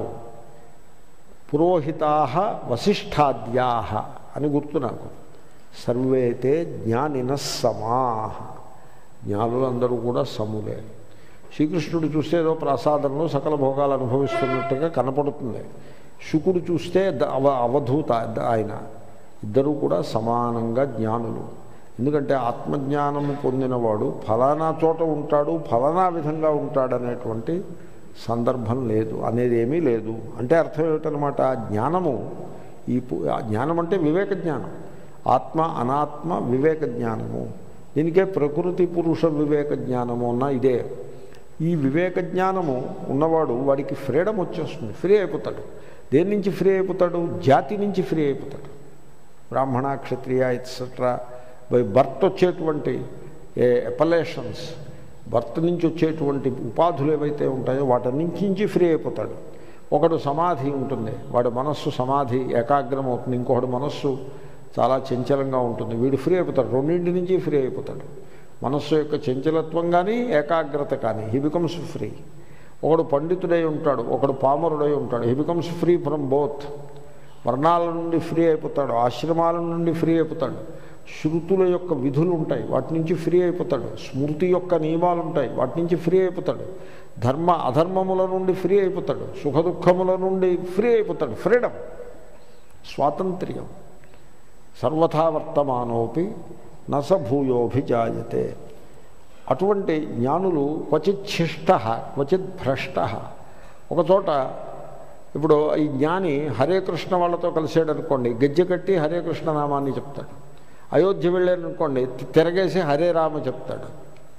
పురోహితా వశిష్ఠాద్యా అని గుర్తు నాకు సర్వేతే జ్ఞానిన సమాహ జ్ఞానులందరూ కూడా సములే శ్రీకృష్ణుడు చూస్తే ఏదో ప్రసాదంలో సకల భోగాలు అనుభవిస్తున్నట్టుగా కనపడుతుంది శుకుడు చూస్తే ద- అవ అవధూత ద- ఆయన ఇద్దరూ కూడా సమానంగా జ్ఞానులు ఎందుకంటే ఆత్మజ్ఞానము పొందినవాడు ఫలానా చోట ఉంటాడు ఫలానా విధంగా ఉంటాడనేటువంటి సందర్భం లేదు అనేది ఏమీ లేదు అంటే అర్థం ఏమిటనమాట జ్ఞానము ఈ పు- ఆ జ్ఞానం అంటే వివేక జ్ఞానం ఆత్మ అనాత్మ వివేక జ్ఞానము దీనికే ప్రకృతి పురుష వివేక జ్ఞానము అన్న ఇదే ఈ వివేక జ్ఞానము ఉన్నవాడు వాడికి ఫ్రీడమ్ వచ్చేస్తుంది ఫ్రీ అయిపోతాడు దేని నుంచి ఫ్రీ అయిపోతాడు జాతి నుంచి ఫ్రీ అయిపోతాడు బ్రాహ్మణ క్షత్రియ ఎట్సెట్రా బై బర్త్ వచ్చేటువంటి ఎపలేషన్స్ బర్త్ నుంచి వచ్చేటువంటి ఉపాధులు ఏవైతే ఉంటాయో వాటి నుంచి ఫ్రీ అయిపోతాడు ఒకడు సమాధి ఉంటుంది వాడి మనస్సు సమాధి ఏకాగ్రం అవుతుంది ఇంకొకటి మనస్సు చాలా చంచలంగా ఉంటుంది వీడు ఫ్రీ అయిపోతాడు రెండింటి నుంచి ఫ్రీ అయిపోతాడు మనస్సు యొక్క చంచలత్వం కానీ ఏకాగ్రత కానీ హీ బికమ్స్ ఫ్రీ ఒకడు పండితుడై ఉంటాడు ఒకడు పామరుడై ఉంటాడు he becomes free from both వర్ణాల నుండి ఫ్రీ అయిపోతాడు ఆశ్రమాల నుండి ఫ్రీ అయిపోతాడు శృతుల యొక్క విధులు ఉంటాయి వాటి నుంచి ఫ్రీ అయిపోతాడు స్మృతి యొక్క నియమాలు ఉంటాయి వాటి నుంచి ఫ్రీ అయిపోతాడు ధర్మ అధర్మముల నుండి ఫ్రీ అయిపోతాడు సుఖ దుఃఖముల నుండి ఫ్రీ అయిపోతాడు ఫ్రీడమ్ స్వాతంత్ర్యం సర్వథా వర్తమానోపి నస భూయోభిజాయతే అటువంటి జ్ఞానులు క్వచిత్ శిష్ట క్వచిత్ భ్రష్ట ఒకచోట ఇప్పుడు ఈ జ్ఞాని హరే కృష్ణ వాళ్ళతో కలిసాడు అనుకోండి గజ్జె కట్టి హరే కృష్ణ నామాన్ని చెప్తాడు అయోధ్య వెళ్ళాడనుకోండి తిరగేసి హరే రామ చెప్తాడు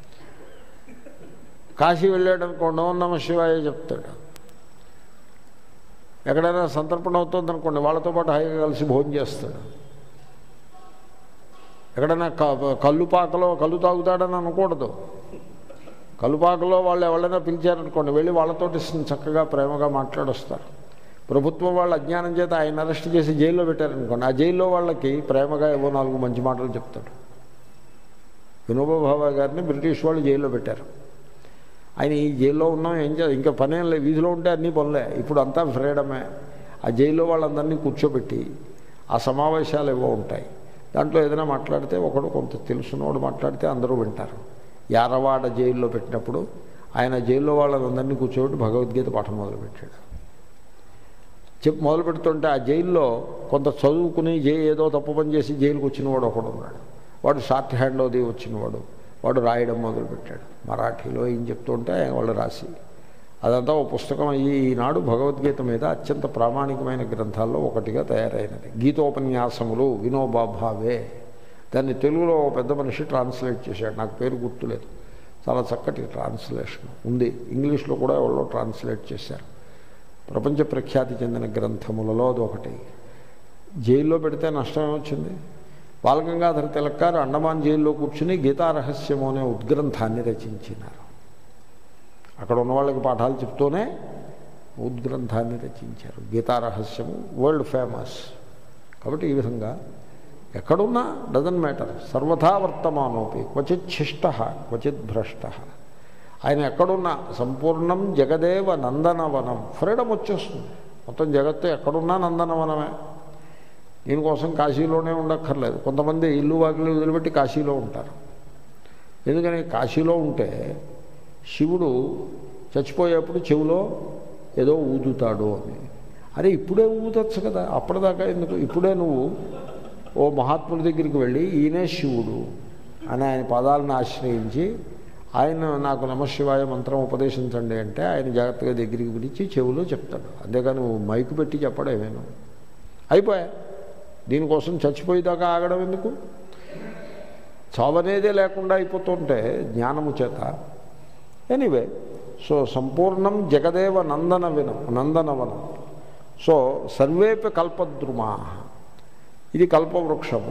కాశీ వెళ్ళాడు అనుకోండి ఓం నమ శివాయ చెప్తాడు ఎక్కడైనా సంతర్పణ అవుతుంది అనుకోండి వాళ్ళతో పాటు హాయిగా కలిసి భోజనం చేస్తాడు ఎక్కడైనా క- కళ్ళు పాకలో కళ్ళు తాగుతాడని అనకూడదు కలుపాకలో వాళ్ళు ఎవరైనా పిలిచారనుకోండి వెళ్ళి వాళ్ళతోటి చక్కగా ప్రేమగా మాట్లాడొస్తారు ప్రభుత్వం వాళ్ళు అజ్ఞానం చేత ఆయన అరెస్ట్ చేసి జైల్లో పెట్టారనుకోండి ఆ జైల్లో వాళ్ళకి ప్రేమగా ఏవో నాలుగు మంచి మాటలు చెప్తాడు వినోబా భావా గారిని బ్రిటిష్ వాళ్ళు జైల్లో పెట్టారు ఆయన ఈ జైల్లో ఉన్నాం ఏం చేయాలి ఇంకా పనేం లేదు వీధిలో ఉంటే అన్నీ పనులే ఇప్పుడు అంతా ఫ్రీడమే ఆ జైల్లో వాళ్ళందరినీ కూర్చోబెట్టి ఆ సమావేశాలు ఏవో ఉంటాయి దాంట్లో ఏదైనా మాట్లాడితే ఒకడు కొంత తెలుసున్నవాడు మాట్లాడితే అందరూ వింటారు యారవాడ జైల్లో పెట్టినప్పుడు ఆయన జైల్లో వాళ్ళందరినీ కూర్చోబెట్టి భగవద్గీత పాఠం మొదలుపెట్టాడు చెప్పి మొదలు పెడుతుంటే ఆ జైల్లో కొంత చదువుకుని జై ఏదో తప్పు పని చేసి జైలుకు వచ్చినవాడు ఒకడు ఉన్నాడు వాడు షార్ట్ హ్యాండ్ అది వచ్చినవాడు వాడు రాయడం మొదలుపెట్టాడు మరాఠీలో ఏం చెప్తుంటే వాళ్ళు రాసి అదంతా ఒక పుస్తకం అయ్యి ఈనాడు భగవద్గీత మీద అత్యంత ప్రామాణికమైన గ్రంథాల్లో ఒకటిగా తయారైనది గీతోపన్యాసములు వినోబా భావే దాన్ని తెలుగులో ఒక పెద్ద మనిషి ట్రాన్స్లేట్ చేశాడు నాకు పేరు గుర్తులేదు చాలా చక్కటి ట్రాన్స్లేషన్ ఉంది ఇంగ్లీష్లో కూడా ఎవరో ట్రాన్స్లేట్ చేశారు ప్రపంచ ప్రఖ్యాతి చెందిన గ్రంథములలో అది ఒకటి జైల్లో పెడితే నష్టం వచ్చింది బాలగంగాధర తిలక్ గారు అండమాన్ జైల్లో కూర్చుని గీతారహస్యము అనే ఉద్గ్రంథాన్ని రచించినారు అక్కడ ఉన్న వాళ్ళకి పాఠాలు చెప్తూనే ఉద్గ్రంథాన్ని రచించారు గీతారహస్యము వరల్డ్ ఫేమస్ కాబట్టి ఈ విధంగా ఎక్కడున్నా డజన్ మ్యాటర్ సర్వథా వర్తమానోపి క్వచిత్ శిష్ట క్వచిత్ భ్రష్ట ఆయన ఎక్కడున్నా సంపూర్ణం జగదేవ నందనవనం ఫ్రీడమ్ వచ్చేస్తుంది మొత్తం జగత్తు ఎక్కడున్నా నందనవనమే దీనికోసం కాశీలోనే ఉండక్కర్లేదు కొంతమంది ఇల్లు వాకిలు వదిలిపెట్టి కాశీలో ఉంటారు ఎందుకని కాశీలో ఉంటే శివుడు చచ్చిపోయేప్పుడు చెవిలో ఏదో ఊదుతాడు అని అరే ఇప్పుడే ఊదొచ్చు కదా అప్పటిదాకా ఎందుకు ఇప్పుడే నువ్వు ఓ మహాత్ముడి దగ్గరికి వెళ్ళి ఈయనే శివుడు అని ఆయన పదాలను ఆశ్రయించి ఆయన నాకు నమశివాయ మంత్రం ఉపదేశించండి అంటే ఆయన జాగ్రత్తగా దగ్గరికి పిలిచి చెవులో చెప్తాడు అంతేకాని నువ్వు మైకు పెట్టి చెప్పడమేను అయిపోయా దీనికోసం చచ్చిపోయేదాకా ఆగడం ఎందుకు చావనేదే లేకుండా అయిపోతుంటే జ్ఞానము చేత ఎనీవే సో సంపూర్ణం జగదేవ నందన వినం నందనవనం సో సర్వేపి కల్పద్రుమా ఇది కల్పవృక్షము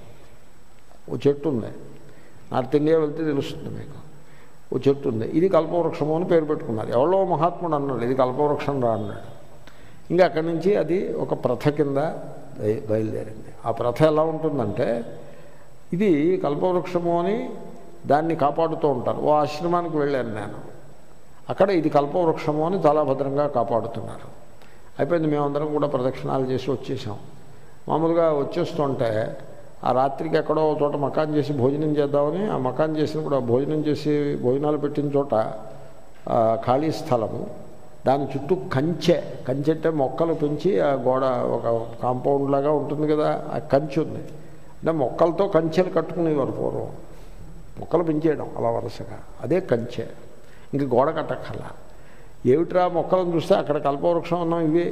ఓ చెట్టు ఉంది నార్త్ ఇండియా వెళ్తే తెలుస్తుంది మీకు ఓ చెట్టు ఉంది ఇది కల్పవృక్షము అని పేరు పెట్టుకున్నారు ఎవరో మహాత్ముడు అన్నాడు ఇది కల్పవృక్షం రా అన్నాడు ఇంకా అక్కడి నుంచి అది ఒక ప్రథ కింద బయ- బయలుదేరింది ఆ ప్రథ ఎలా ఉంటుందంటే ఇది కల్పవృక్షము అని దాన్ని కాపాడుతూ ఉంటారు ఓ ఆశ్రమానికి వెళ్ళాను నేను అక్కడ ఇది కల్పవృక్షము అని చాలా భద్రంగా కాపాడుతున్నారు అయిపోయింది మేమందరం కూడా ప్రదక్షిణాలు చేసి వచ్చేసాం మామూలుగా వచ్చేస్తుంటే ఆ రాత్రికి ఎక్కడో ఒక చోట మకాన్ చేసి భోజనం చేద్దామని ఆ మకాన్ చేసినప్పుడు ఆ భోజనం చేసి భోజనాలు పెట్టిన చోట ఆ, ఖాళీ స్థలము దాని చుట్టూ కంచె కంచె అంటే మొక్కలు పెంచి ఆ గోడ ఒక కాంపౌండ్ లాగా ఉంటుంది కదా ఆ కంచె ఉంది అంటే మొక్కలతో కంచెలు కట్టుకునేవారు పూర్వం మొక్కలు పెంచేయడం అలా వరుసగా అదే కంచె ఇంక గోడ కట్టక్కర్లా ఏమిట్రా మొక్కలను చూస్తే అక్కడ కల్పవృక్షం ఉన్నాం ఇవే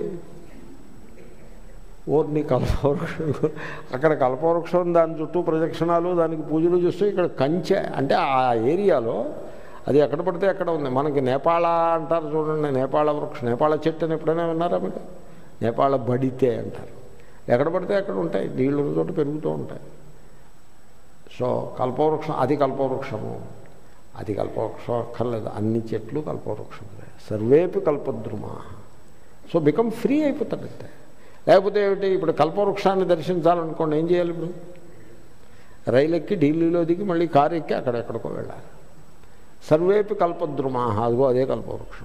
ఓర్ని కల్పవృక్షం అక్కడ కల్పవృక్షం దాని చుట్టూ ప్రదక్షిణాలు దానికి పూజలు చేస్తూ ఇక్కడ కంచె అంటే ఆ ఏరియాలో అది ఎక్కడ పడితే ఎక్కడ ఉంది మనకి నేపాళ అంటారు చూడండి నేపాళ వృక్షం నేపాళ చెట్టు అని ఎప్పుడైనా విన్నారా మీరు నేపాళ బడితే అంటారు ఎక్కడ పడితే అక్కడ ఉంటాయి నీళ్ళు చోట పెరుగుతూ ఉంటాయి సో కల్పవృక్షం అది కల్పవృక్షము అది కల్పవృక్షం అక్కర్లేదు అన్ని చెట్లు కల్పవృక్షములే సర్వేపి కల్పద్రుమా సో బికమ్ ఫ్రీ అయిపోతాడు అంతే లేకపోతే ఏమిటి ఇప్పుడు కల్పవృక్షాన్ని దర్శించాలనుకోండి ఏం చేయాలి ఇప్పుడు రైలు ఎక్కి ఢిల్లీలో దిగి మళ్ళీ కారు ఎక్కి అక్కడెక్కడికో వెళ్ళాలి సర్వేపి కల్పద్రుమా అదిగో అదే కల్పవృక్షం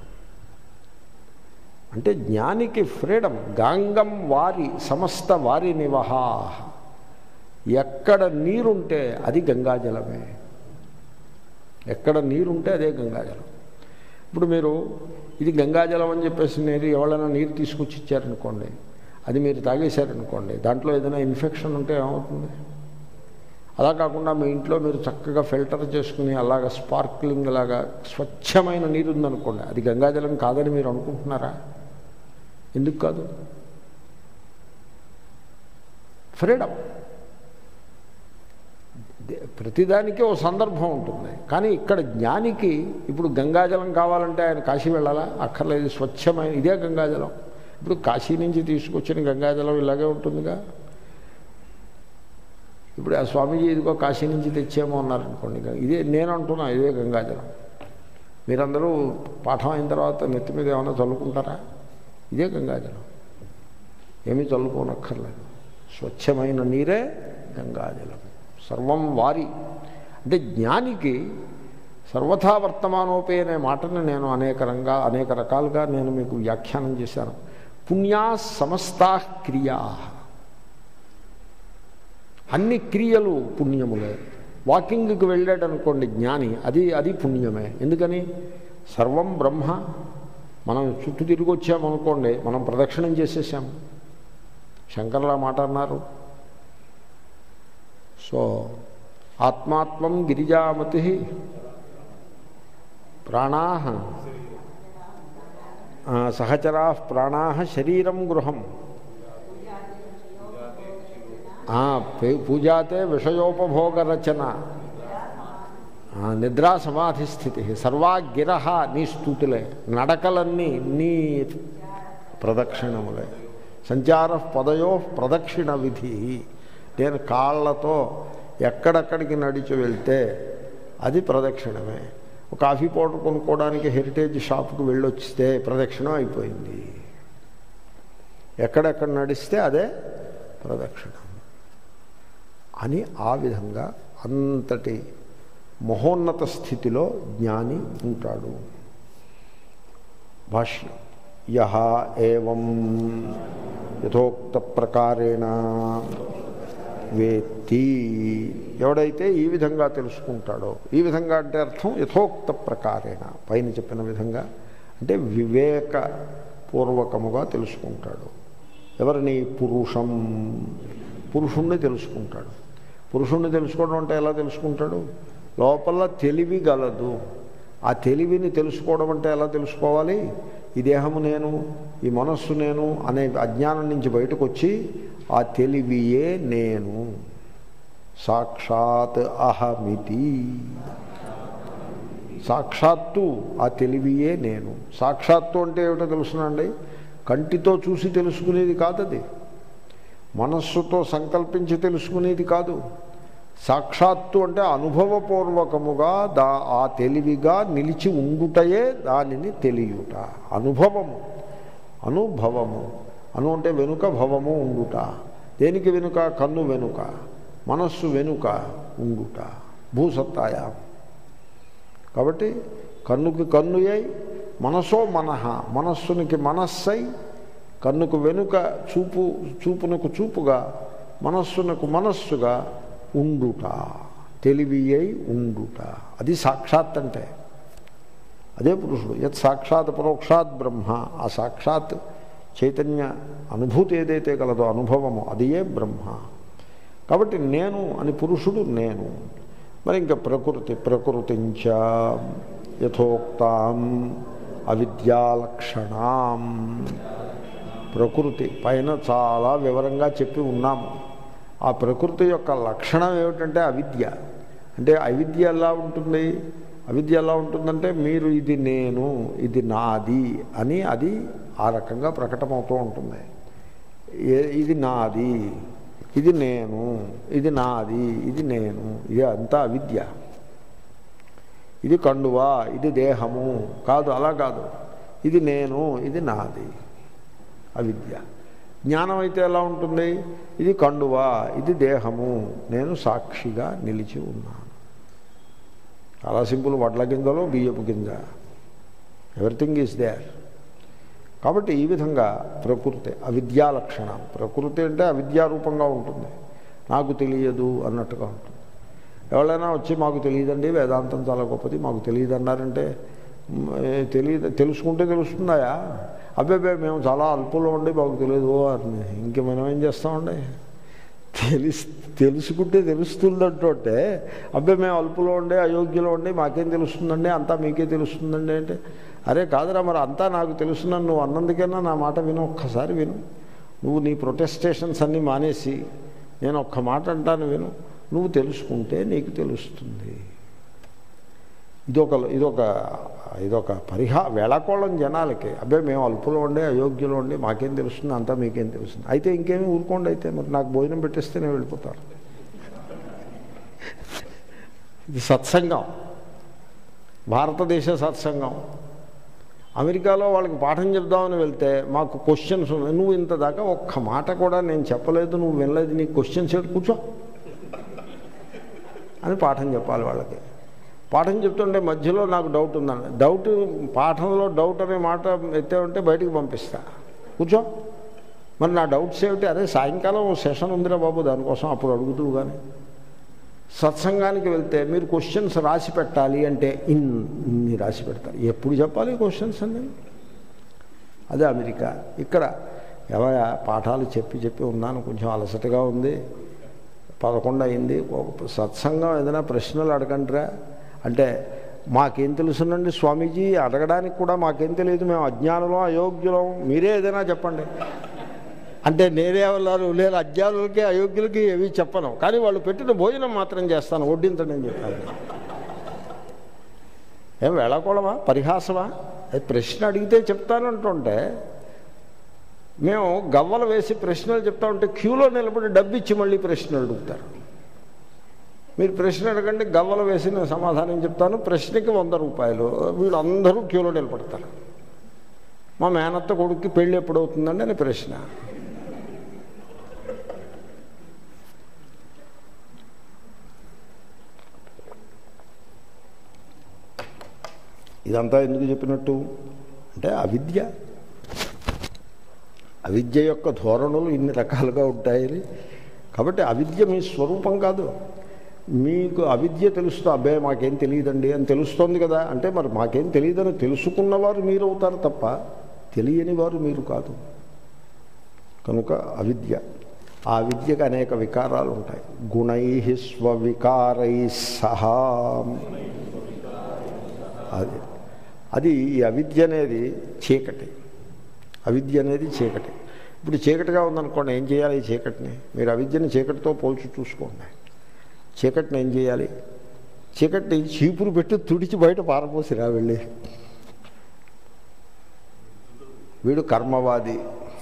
అంటే జ్ఞానికి ఫ్రీడమ్ గాంగం వారి సమస్త వారి నివహా ఎక్కడ నీరుంటే అది గంగాజలమే ఎక్కడ నీరుంటే అదే గంగాజలం ఇప్పుడు మీరు ఇది గంగాజలం అని చెప్పేసి మీరు ఎవరైనా నీరు తీసుకొచ్చి ఇచ్చారనుకోండి అది మీరు తాగేశారనుకోండి దాంట్లో ఏదైనా ఇన్ఫెక్షన్ ఉంటే ఏమవుతుంది అలా కాకుండా మీ ఇంట్లో మీరు చక్కగా ఫిల్టర్ చేసుకుని అలాగ స్పార్క్లింగ్ లాగా స్వచ్ఛమైన నీరు ఉందనుకోండి అది గంగాజలం కాదని మీరు అనుకుంటున్నారా ఎందుకు కాదు ఫ్రీడమ్ దే- ప్రతిదానికి ఓ సందర్భం ఉంటుంది కానీ ఇక్కడ జ్ఞానికి ఇప్పుడు గంగాజలం కావాలంటే ఆయన కాశీ వెళ్ళాలా అక్కర్లేదు స్వచ్ఛమైన ఇదే గంగాజలం ఇప్పుడు కాశీ నుంచి తీసుకొచ్చిన గంగాజలం ఇలాగే ఉంటుందిగా ఇప్పుడు ఆ స్వామీజీ ఇదిగో కాశీ నుంచి తెచ్చేమో అన్నారనుకోండి ఇదే నేను అంటున్నా ఇదే గంగాజలం మీరందరూ పాఠం అయిన తర్వాత నెత్తి మీద ఏమైనా చల్లుకుంటారా ఇదే గంగాజలం ఏమీ చల్లుకోనక్కర్లేదు స్వచ్ఛమైన నీరే గంగాజలం సర్వం వారి అంటే జ్ఞానికి సర్వథా వర్తమానోపే అనే మాటను నేను అనేక రంగా అనేక రకాలుగా నేను మీకు వ్యాఖ్యానం చేశాను పుణ్యా సమస్తా క్రియా అన్ని క్రియలు పుణ్యములే వాకింగ్కి వెళ్ళాడు అనుకోండి జ్ఞాని అది అది పుణ్యమే ఎందుకని సర్వం బ్రహ్మ మనం చుట్టూ తిరిగి వచ్చామనుకోండి మనం ప్రదక్షిణం చేసేసాం శంకర్ల మాట అన్నారు సో ఆత్మాత్మం గిరిజామతి ప్రాణా సహచరా ప్రాణా శరీరం గృహం పూజాతే విషయోపభోగ రచన నిద్రా సమాధి స్థితి సర్వాగిర నీ స్థూతులే నడకలన్నీ నీ ప్రదక్షిణములే సంచార పదయో ప్రదక్షిణ విధి నేను కాళ్ళతో ఎక్కడెక్కడికి నడిచి వెళ్తే అది ప్రదక్షిణమే ఒక కాఫీ పౌడర్ కొనుక్కోవడానికి హెరిటేజ్ షాప్కి వెళ్ళొచ్చితే ప్రదక్షిణం అయిపోయింది ఎక్కడెక్కడ నడిస్తే అదే ప్రదక్షిణం అని ఆ విధంగా అంతటి మహోన్నత స్థితిలో జ్ఞాని ఉంటాడు భాష్యం యహ ఏం యథోక్త ప్రకారేణ వేత్తి ఎవడైతే ఈ విధంగా తెలుసుకుంటాడో ఈ విధంగా అంటే అర్థం యథోక్త ప్రకారేణ పైన చెప్పిన విధంగా అంటే వివేకపూర్వకముగా తెలుసుకుంటాడు ఎవరిని పురుషం పురుషుణ్ణి తెలుసుకుంటాడు పురుషుణ్ణి తెలుసుకోవడం అంటే ఎలా తెలుసుకుంటాడు లోపల తెలివి గలదు ఆ తెలివిని తెలుసుకోవడం అంటే ఎలా తెలుసుకోవాలి ఈ దేహము నేను ఈ మనస్సు నేను అనే అజ్ఞానం నుంచి బయటకు వచ్చి ఆ తెలివియే నేను సాక్షాత్ అహమితి సాక్షాత్తు ఆ తెలివియే నేను సాక్షాత్తు అంటే ఏమిటో తెలుసునండి కంటితో చూసి తెలుసుకునేది కాదది మనస్సుతో సంకల్పించి తెలుసుకునేది కాదు సాక్షాత్తు అంటే అనుభవపూర్వకముగా దా ఆ తెలివిగా నిలిచి ఉండుటయే దానిని తెలియుట అనుభవము అనుభవము అను అంటే వెనుక భవము ఉండుట దేనికి వెనుక కన్ను వెనుక మనస్సు వెనుక ఉండుట భూసత్తాయ కాబట్టి కన్నుకి కన్ను అయి మనసో మనహ మనస్సునికి మనస్సై కన్నుకు వెనుక చూపు చూపునకు చూపుగా మనస్సునకు మనస్సుగా ఉండుట తెలివి అయి ఉండుట అది సాక్షాత్ అంటే అదే పురుషుడు యత్ సాక్షాత్ పరోక్షాత్ బ్రహ్మ ఆ సాక్షాత్ చైతన్య అనుభూతి ఏదైతే కలదో అనుభవము అదియే బ్రహ్మ కాబట్టి నేను అని పురుషుడు నేను మరి ఇంకా ప్రకృతి ప్రకృతించ యథోక్తాం అవిద్యాలక్షణాం ప్రకృతి పైన చాలా వివరంగా చెప్పి ఉన్నాము ఆ ప్రకృతి యొక్క లక్షణం ఏమిటంటే అవిద్య అంటే అవిద్య ఎలా ఉంటుంది అవిద్య ఎలా ఉంటుందంటే మీరు ఇది నేను ఇది నాది అని అది ఆ రకంగా ప్రకటమవుతూ ఉంటుంది ఏ- ఇది నాది ఇది నేను ఇది నాది ఇది నేను ఇది అంతా అవిద్య ఇది కండువా ఇది దేహము కాదు అలా కాదు ఇది నేను ఇది నాది అవిద్య జ్ఞానం అయితే ఎలా ఉంటుంది ఇది కండువా ఇది దేహము నేను సాక్షిగా నిలిచి ఉన్నాను చాలా సింపుల్ వడ్ల గింజలో బియ్యపు గింజ ఎవ్రీథింగ్ ఈజ్ దేర్ కాబట్టి ఈ విధంగా ప్రకృతి అవిద్యా లక్షణం ప్రకృతి అంటే అవిద్యారూపంగా ఉంటుంది నాకు తెలియదు అన్నట్టుగా ఉంటుంది ఎవరైనా వచ్చి మాకు తెలియదండి వేదాంతం చాలా గొప్పది మాకు తెలియదు అన్నారంటే మ్, ఏ, తెలియదు తెలుసుకుంటే తెలుస్తుందాయా అబ్బాయి మేము చాలా అల్పులో ఉండి మాకు తెలియదు అని ఇంక మనం ఏం చేస్తామండి తెలిసి తెలుసుకుంటే తెలుస్తుందంటే అబ్బాయి మేము అల్పులో ఉండే అయోగ్యలో ఉండి మాకేం తెలుస్తుందండి అంతా మీకే తెలుస్తుందండి అంటే అరే కాదురా మరి అంతా నాకు తెలుసున్నాను నువ్వు అన్నందుకైనా నా మాట విను ఒక్కసారి విను నువ్వు నీ ప్రొటెస్టేషన్స్ అన్నీ మానేసి నేను ఒక్క మాట అంటాను విను నువ్వు తెలుసుకుంటే నీకు తెలుస్తుంది ఇదొక ఇదొక ఇదొక పరిహా వేళాకోళం జనాలకి అబ్బాయి మేము అల్పులో ఉండే అయోగ్యులో ఉండి మాకేం తెలుస్తుంది అంతా మీకేం తెలుస్తుంది అయితే ఇంకేమీ ఊరుకోండి అయితే మరి నాకు భోజనం పెట్టేస్తే నేను వెళ్ళిపోతాను ఇది సత్సంగం భారతదేశ సత్సంగం అమెరికాలో వాళ్ళకి పాఠం చెప్దామని వెళ్తే మాకు క్వశ్చన్స్ ఉన్నాయి నువ్వు ఇంత దాకా ఒక్క మాట కూడా నేను చెప్పలేదు నువ్వు వినలేదు నీకు క్వశ్చన్స్ ఏంటి కూర్చో అని పాఠం చెప్పాలి వాళ్ళకి పాఠం చెప్తుంటే మధ్యలో నాకు డౌట్ ఉందండి డౌట్ పాఠంలో డౌట్ అనే మాట ఎత్తే ఉంటే బయటికి పంపిస్తా కూర్చో మరి నా డౌట్స్ ఏమిటి అదే సాయంకాలం సెషన్ ఉందిరా బాబు దానికోసం అప్పుడు అడుగుతూ కానీ సత్సంగానికి వెళ్తే మీరు క్వశ్చన్స్ రాసి పెట్టాలి అంటే ఇన్ని రాసి పెడతారు ఎప్పుడు చెప్పాలి క్వశ్చన్స్ అండి అదే అమెరికా ఇక్కడ ఎవయా పాఠాలు చెప్పి చెప్పి ఉన్నాను కొంచెం అలసటగా ఉంది పదకొండు అయింది ఒక సత్సంగం ఏదైనా ప్రశ్నలు అడగండిరా అంటే మాకేం తెలుసునండి స్వామీజీ అడగడానికి కూడా మాకేం తెలియదు మేము అజ్ఞానులం అయోగ్యులం మీరే ఏదైనా చెప్పండి అంటే నేనే ఉన్నారు నేను అజ్ఞానులకి అయోగ్యులకి ఏవి చెప్పను కానీ వాళ్ళు పెట్టిన భోజనం మాత్రం చేస్తాను వడ్డించండి అని చెప్పాను ఏం వేళకోళమా పరిహాసమా అది ప్రశ్న అడిగితే చెప్తానంటుంటే మేము గవ్వలు వేసి ప్రశ్నలు చెప్తా ఉంటే క్యూలో నిలబడి డబ్బిచ్చి మళ్ళీ ప్రశ్నలు అడుగుతారు మీరు ప్రశ్న అడగండి గవ్వలు వేసి నేను సమాధానం చెప్తాను ప్రశ్నకి వంద రూపాయలు వీళ్ళు అందరూ క్యూలో నిలబడతారు మా మేనత్త కొడుక్కి పెళ్ళి ఎప్పుడవుతుందండి అని ప్రశ్న ఇదంతా ఎందుకు చెప్పినట్టు అంటే అవిద్య అవిద్య యొక్క ధోరణులు ఇన్ని రకాలుగా ఉంటాయని కాబట్టి అవిద్య మీ స్వరూపం కాదు మీకు అవిద్య తెలుస్తూ అబ్బే మాకేం తెలియదండి అని తెలుస్తోంది కదా అంటే మరి మాకేం తెలియదని తెలుసుకున్నవారు మీరు అవుతారు తప్ప తెలియని వారు మీరు కాదు కనుక అవిద్య ఆ విద్యకు అనేక వికారాలు ఉంటాయి గుణై స్వవికారై సహా అది అది ఈ అవిద్య అనేది చీకటి అవిద్య అనేది చీకటి ఇప్పుడు చీకటిగా ఉందనుకోండి ఏం చేయాలి ఈ చీకటిని మీరు అవిద్యని చీకటితో పోల్చి చూసుకోండి చీకటిని ఏం చేయాలి చీకటిని చీపురు పెట్టి తుడిచి బయట పారపోసిరా వెళ్ళి వీడు కర్మవాది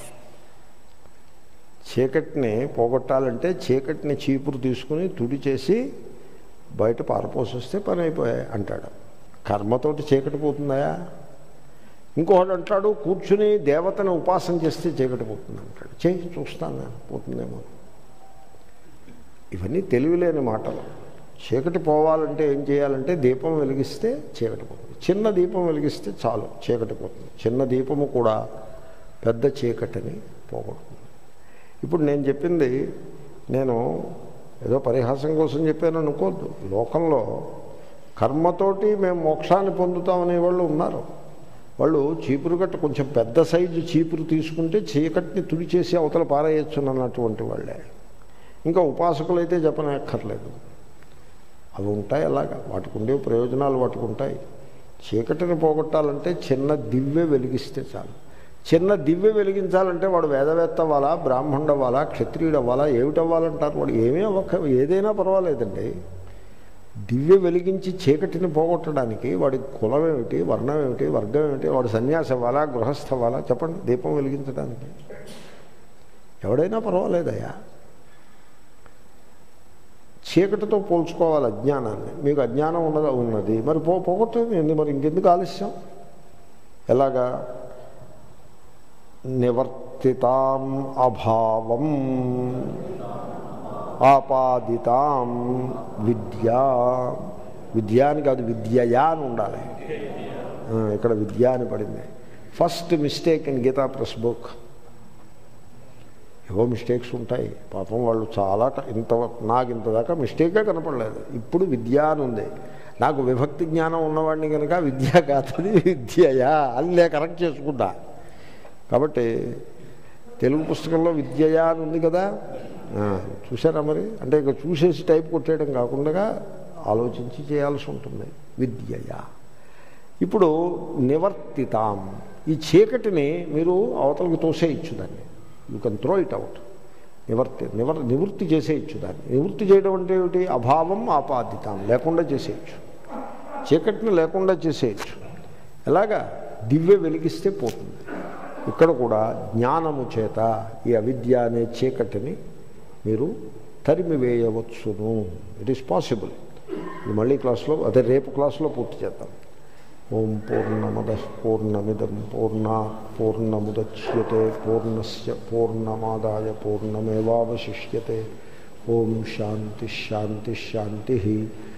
చీకటిని పోగొట్టాలంటే చీకటిని చీపురు తీసుకుని తుడి చేసి బయట పారపోసిస్తే పని అయిపోయాయి అంటాడు కర్మతోటి చీకటి పోతుందా ఇంకొకడు అంటాడు కూర్చుని దేవతను ఉపాసన చేస్తే చీకటి పోతుంది అంటాడు చేయి చూస్తాను నేను పోతుందేమో ఇవన్నీ తెలివిలేని మాటలు చీకటి పోవాలంటే ఏం చేయాలంటే దీపం వెలిగిస్తే చీకటి పోతుంది చిన్న దీపం వెలిగిస్తే చాలు చీకటి పోతుంది చిన్న దీపము కూడా పెద్ద చీకటిని పోగొడుతుంది ఇప్పుడు నేను చెప్పింది నేను ఏదో పరిహాసం కోసం చెప్పాను అనుకోవద్దు లోకంలో కర్మతోటి మేము మోక్షాన్ని పొందుతామనే వాళ్ళు ఉన్నారు వాళ్ళు చీపురు గట్ట కొంచెం పెద్ద సైజు చీపురు తీసుకుంటే చీకటిని తుడిచేసి అవతల పారేయచ్చు అన్నటువంటి వాళ్ళే ఇంకా ఉపాసకులు అయితే చెప్పనక్కర్లేదు అవి ఉంటాయి అలాగా వాటికి ఉండే ప్రయోజనాలు వాటికి ఉంటాయి చీకటిని పోగొట్టాలంటే చిన్న దివ్య వెలిగిస్తే చాలు చిన్న దివ్య వెలిగించాలంటే వాడు వేదవేత్త అవ్వాలా బ్రాహ్మణుడు అవ్వాలా క్షత్రియుడు అవ్వాలా ఏమిటవ్వాలంటారు వాడు ఏమీ అవ్వక ఏదైనా పర్వాలేదండి దివ్య వెలిగించి చీకటిని పోగొట్టడానికి వాడి కులం ఏమిటి వర్ణం ఏమిటి వర్గం ఏమిటి వాడు సన్యాసి అవ్వాలా గృహస్థ అవ్వాలా చెప్పండి దీపం వెలిగించడానికి ఎవడైనా పర్వాలేదయ్యా చీకటితో పోల్చుకోవాలి అజ్ఞానాన్ని మీకు అజ్ఞానం ఉన్నదా ఉన్నది మరి పో పోగొట్టండి ఎందుకు మరి ఇంకెందుకు ఆలస్యం ఎలాగా నివర్తితాం అభావం ఆపాదితాం విద్యా విద్య అని కాదు విద్యయా అని ఉండాలి ఆ, ఇక్కడ విద్య అని పడింది first mistake in Gita press book ఏవో మిస్టేక్స్ ఉంటాయి పాపం వాళ్ళు చాలా ట- ఇంత నాకు ఇంతదాకా మిస్టేకే కనపడలేదు ఇప్పుడు విద్య అని ఉంది నాకు విభక్తి జ్ఞానం ఉన్నవాడిని కనుక విద్య కాదని విద్యయా అని నేను కరెక్ట్ చేసుకుంటా కాబట్టి తెలుగు పుస్తకంలో విద్యయా అని ఉంది కదా ఆ, చూసారా మరి అంటే ఇక చూసేసి టైప్ కొట్టేయడం కాకుండా ఆలోచించి చేయాల్సి ఉంటుంది విద్యయా ఇప్పుడు నివర్తితాం ఈ చీకటిని మీరు అవతలకి తోసేయచ్చు దాన్ని you can throw it out నివర్తి నివర్ నివృత్తి చేసేయచ్చు దాన్ని నివృత్తి చేయడం అంటే ఏమిటి అభావం ఆపాదితాం లేకుండా చేసేయచ్చు చీకటిని లేకుండా చేసేయచ్చు ఎలాగా దివ్య వెలిగిస్తే పోతుంది ఇక్కడ కూడా జ్ఞానము చేత ఈ అవిద్య అనే చీకటిని మీరు తరిమివేయవచ్చును ఇట్ ఈస్ పాసిబుల్ ఇది మళ్ళీ క్లాస్లో అదే రేపు క్లాస్లో పూర్తి చేద్దాం ఓం పూర్ణమద పూర్ణమిదం పూర్ణా పూర్ణముద్యతే పూర్ణస్ పూర్ణమాదాయ పూర్ణమేవాశిష్యతే ఓం శాంతి శాంతి శాంతి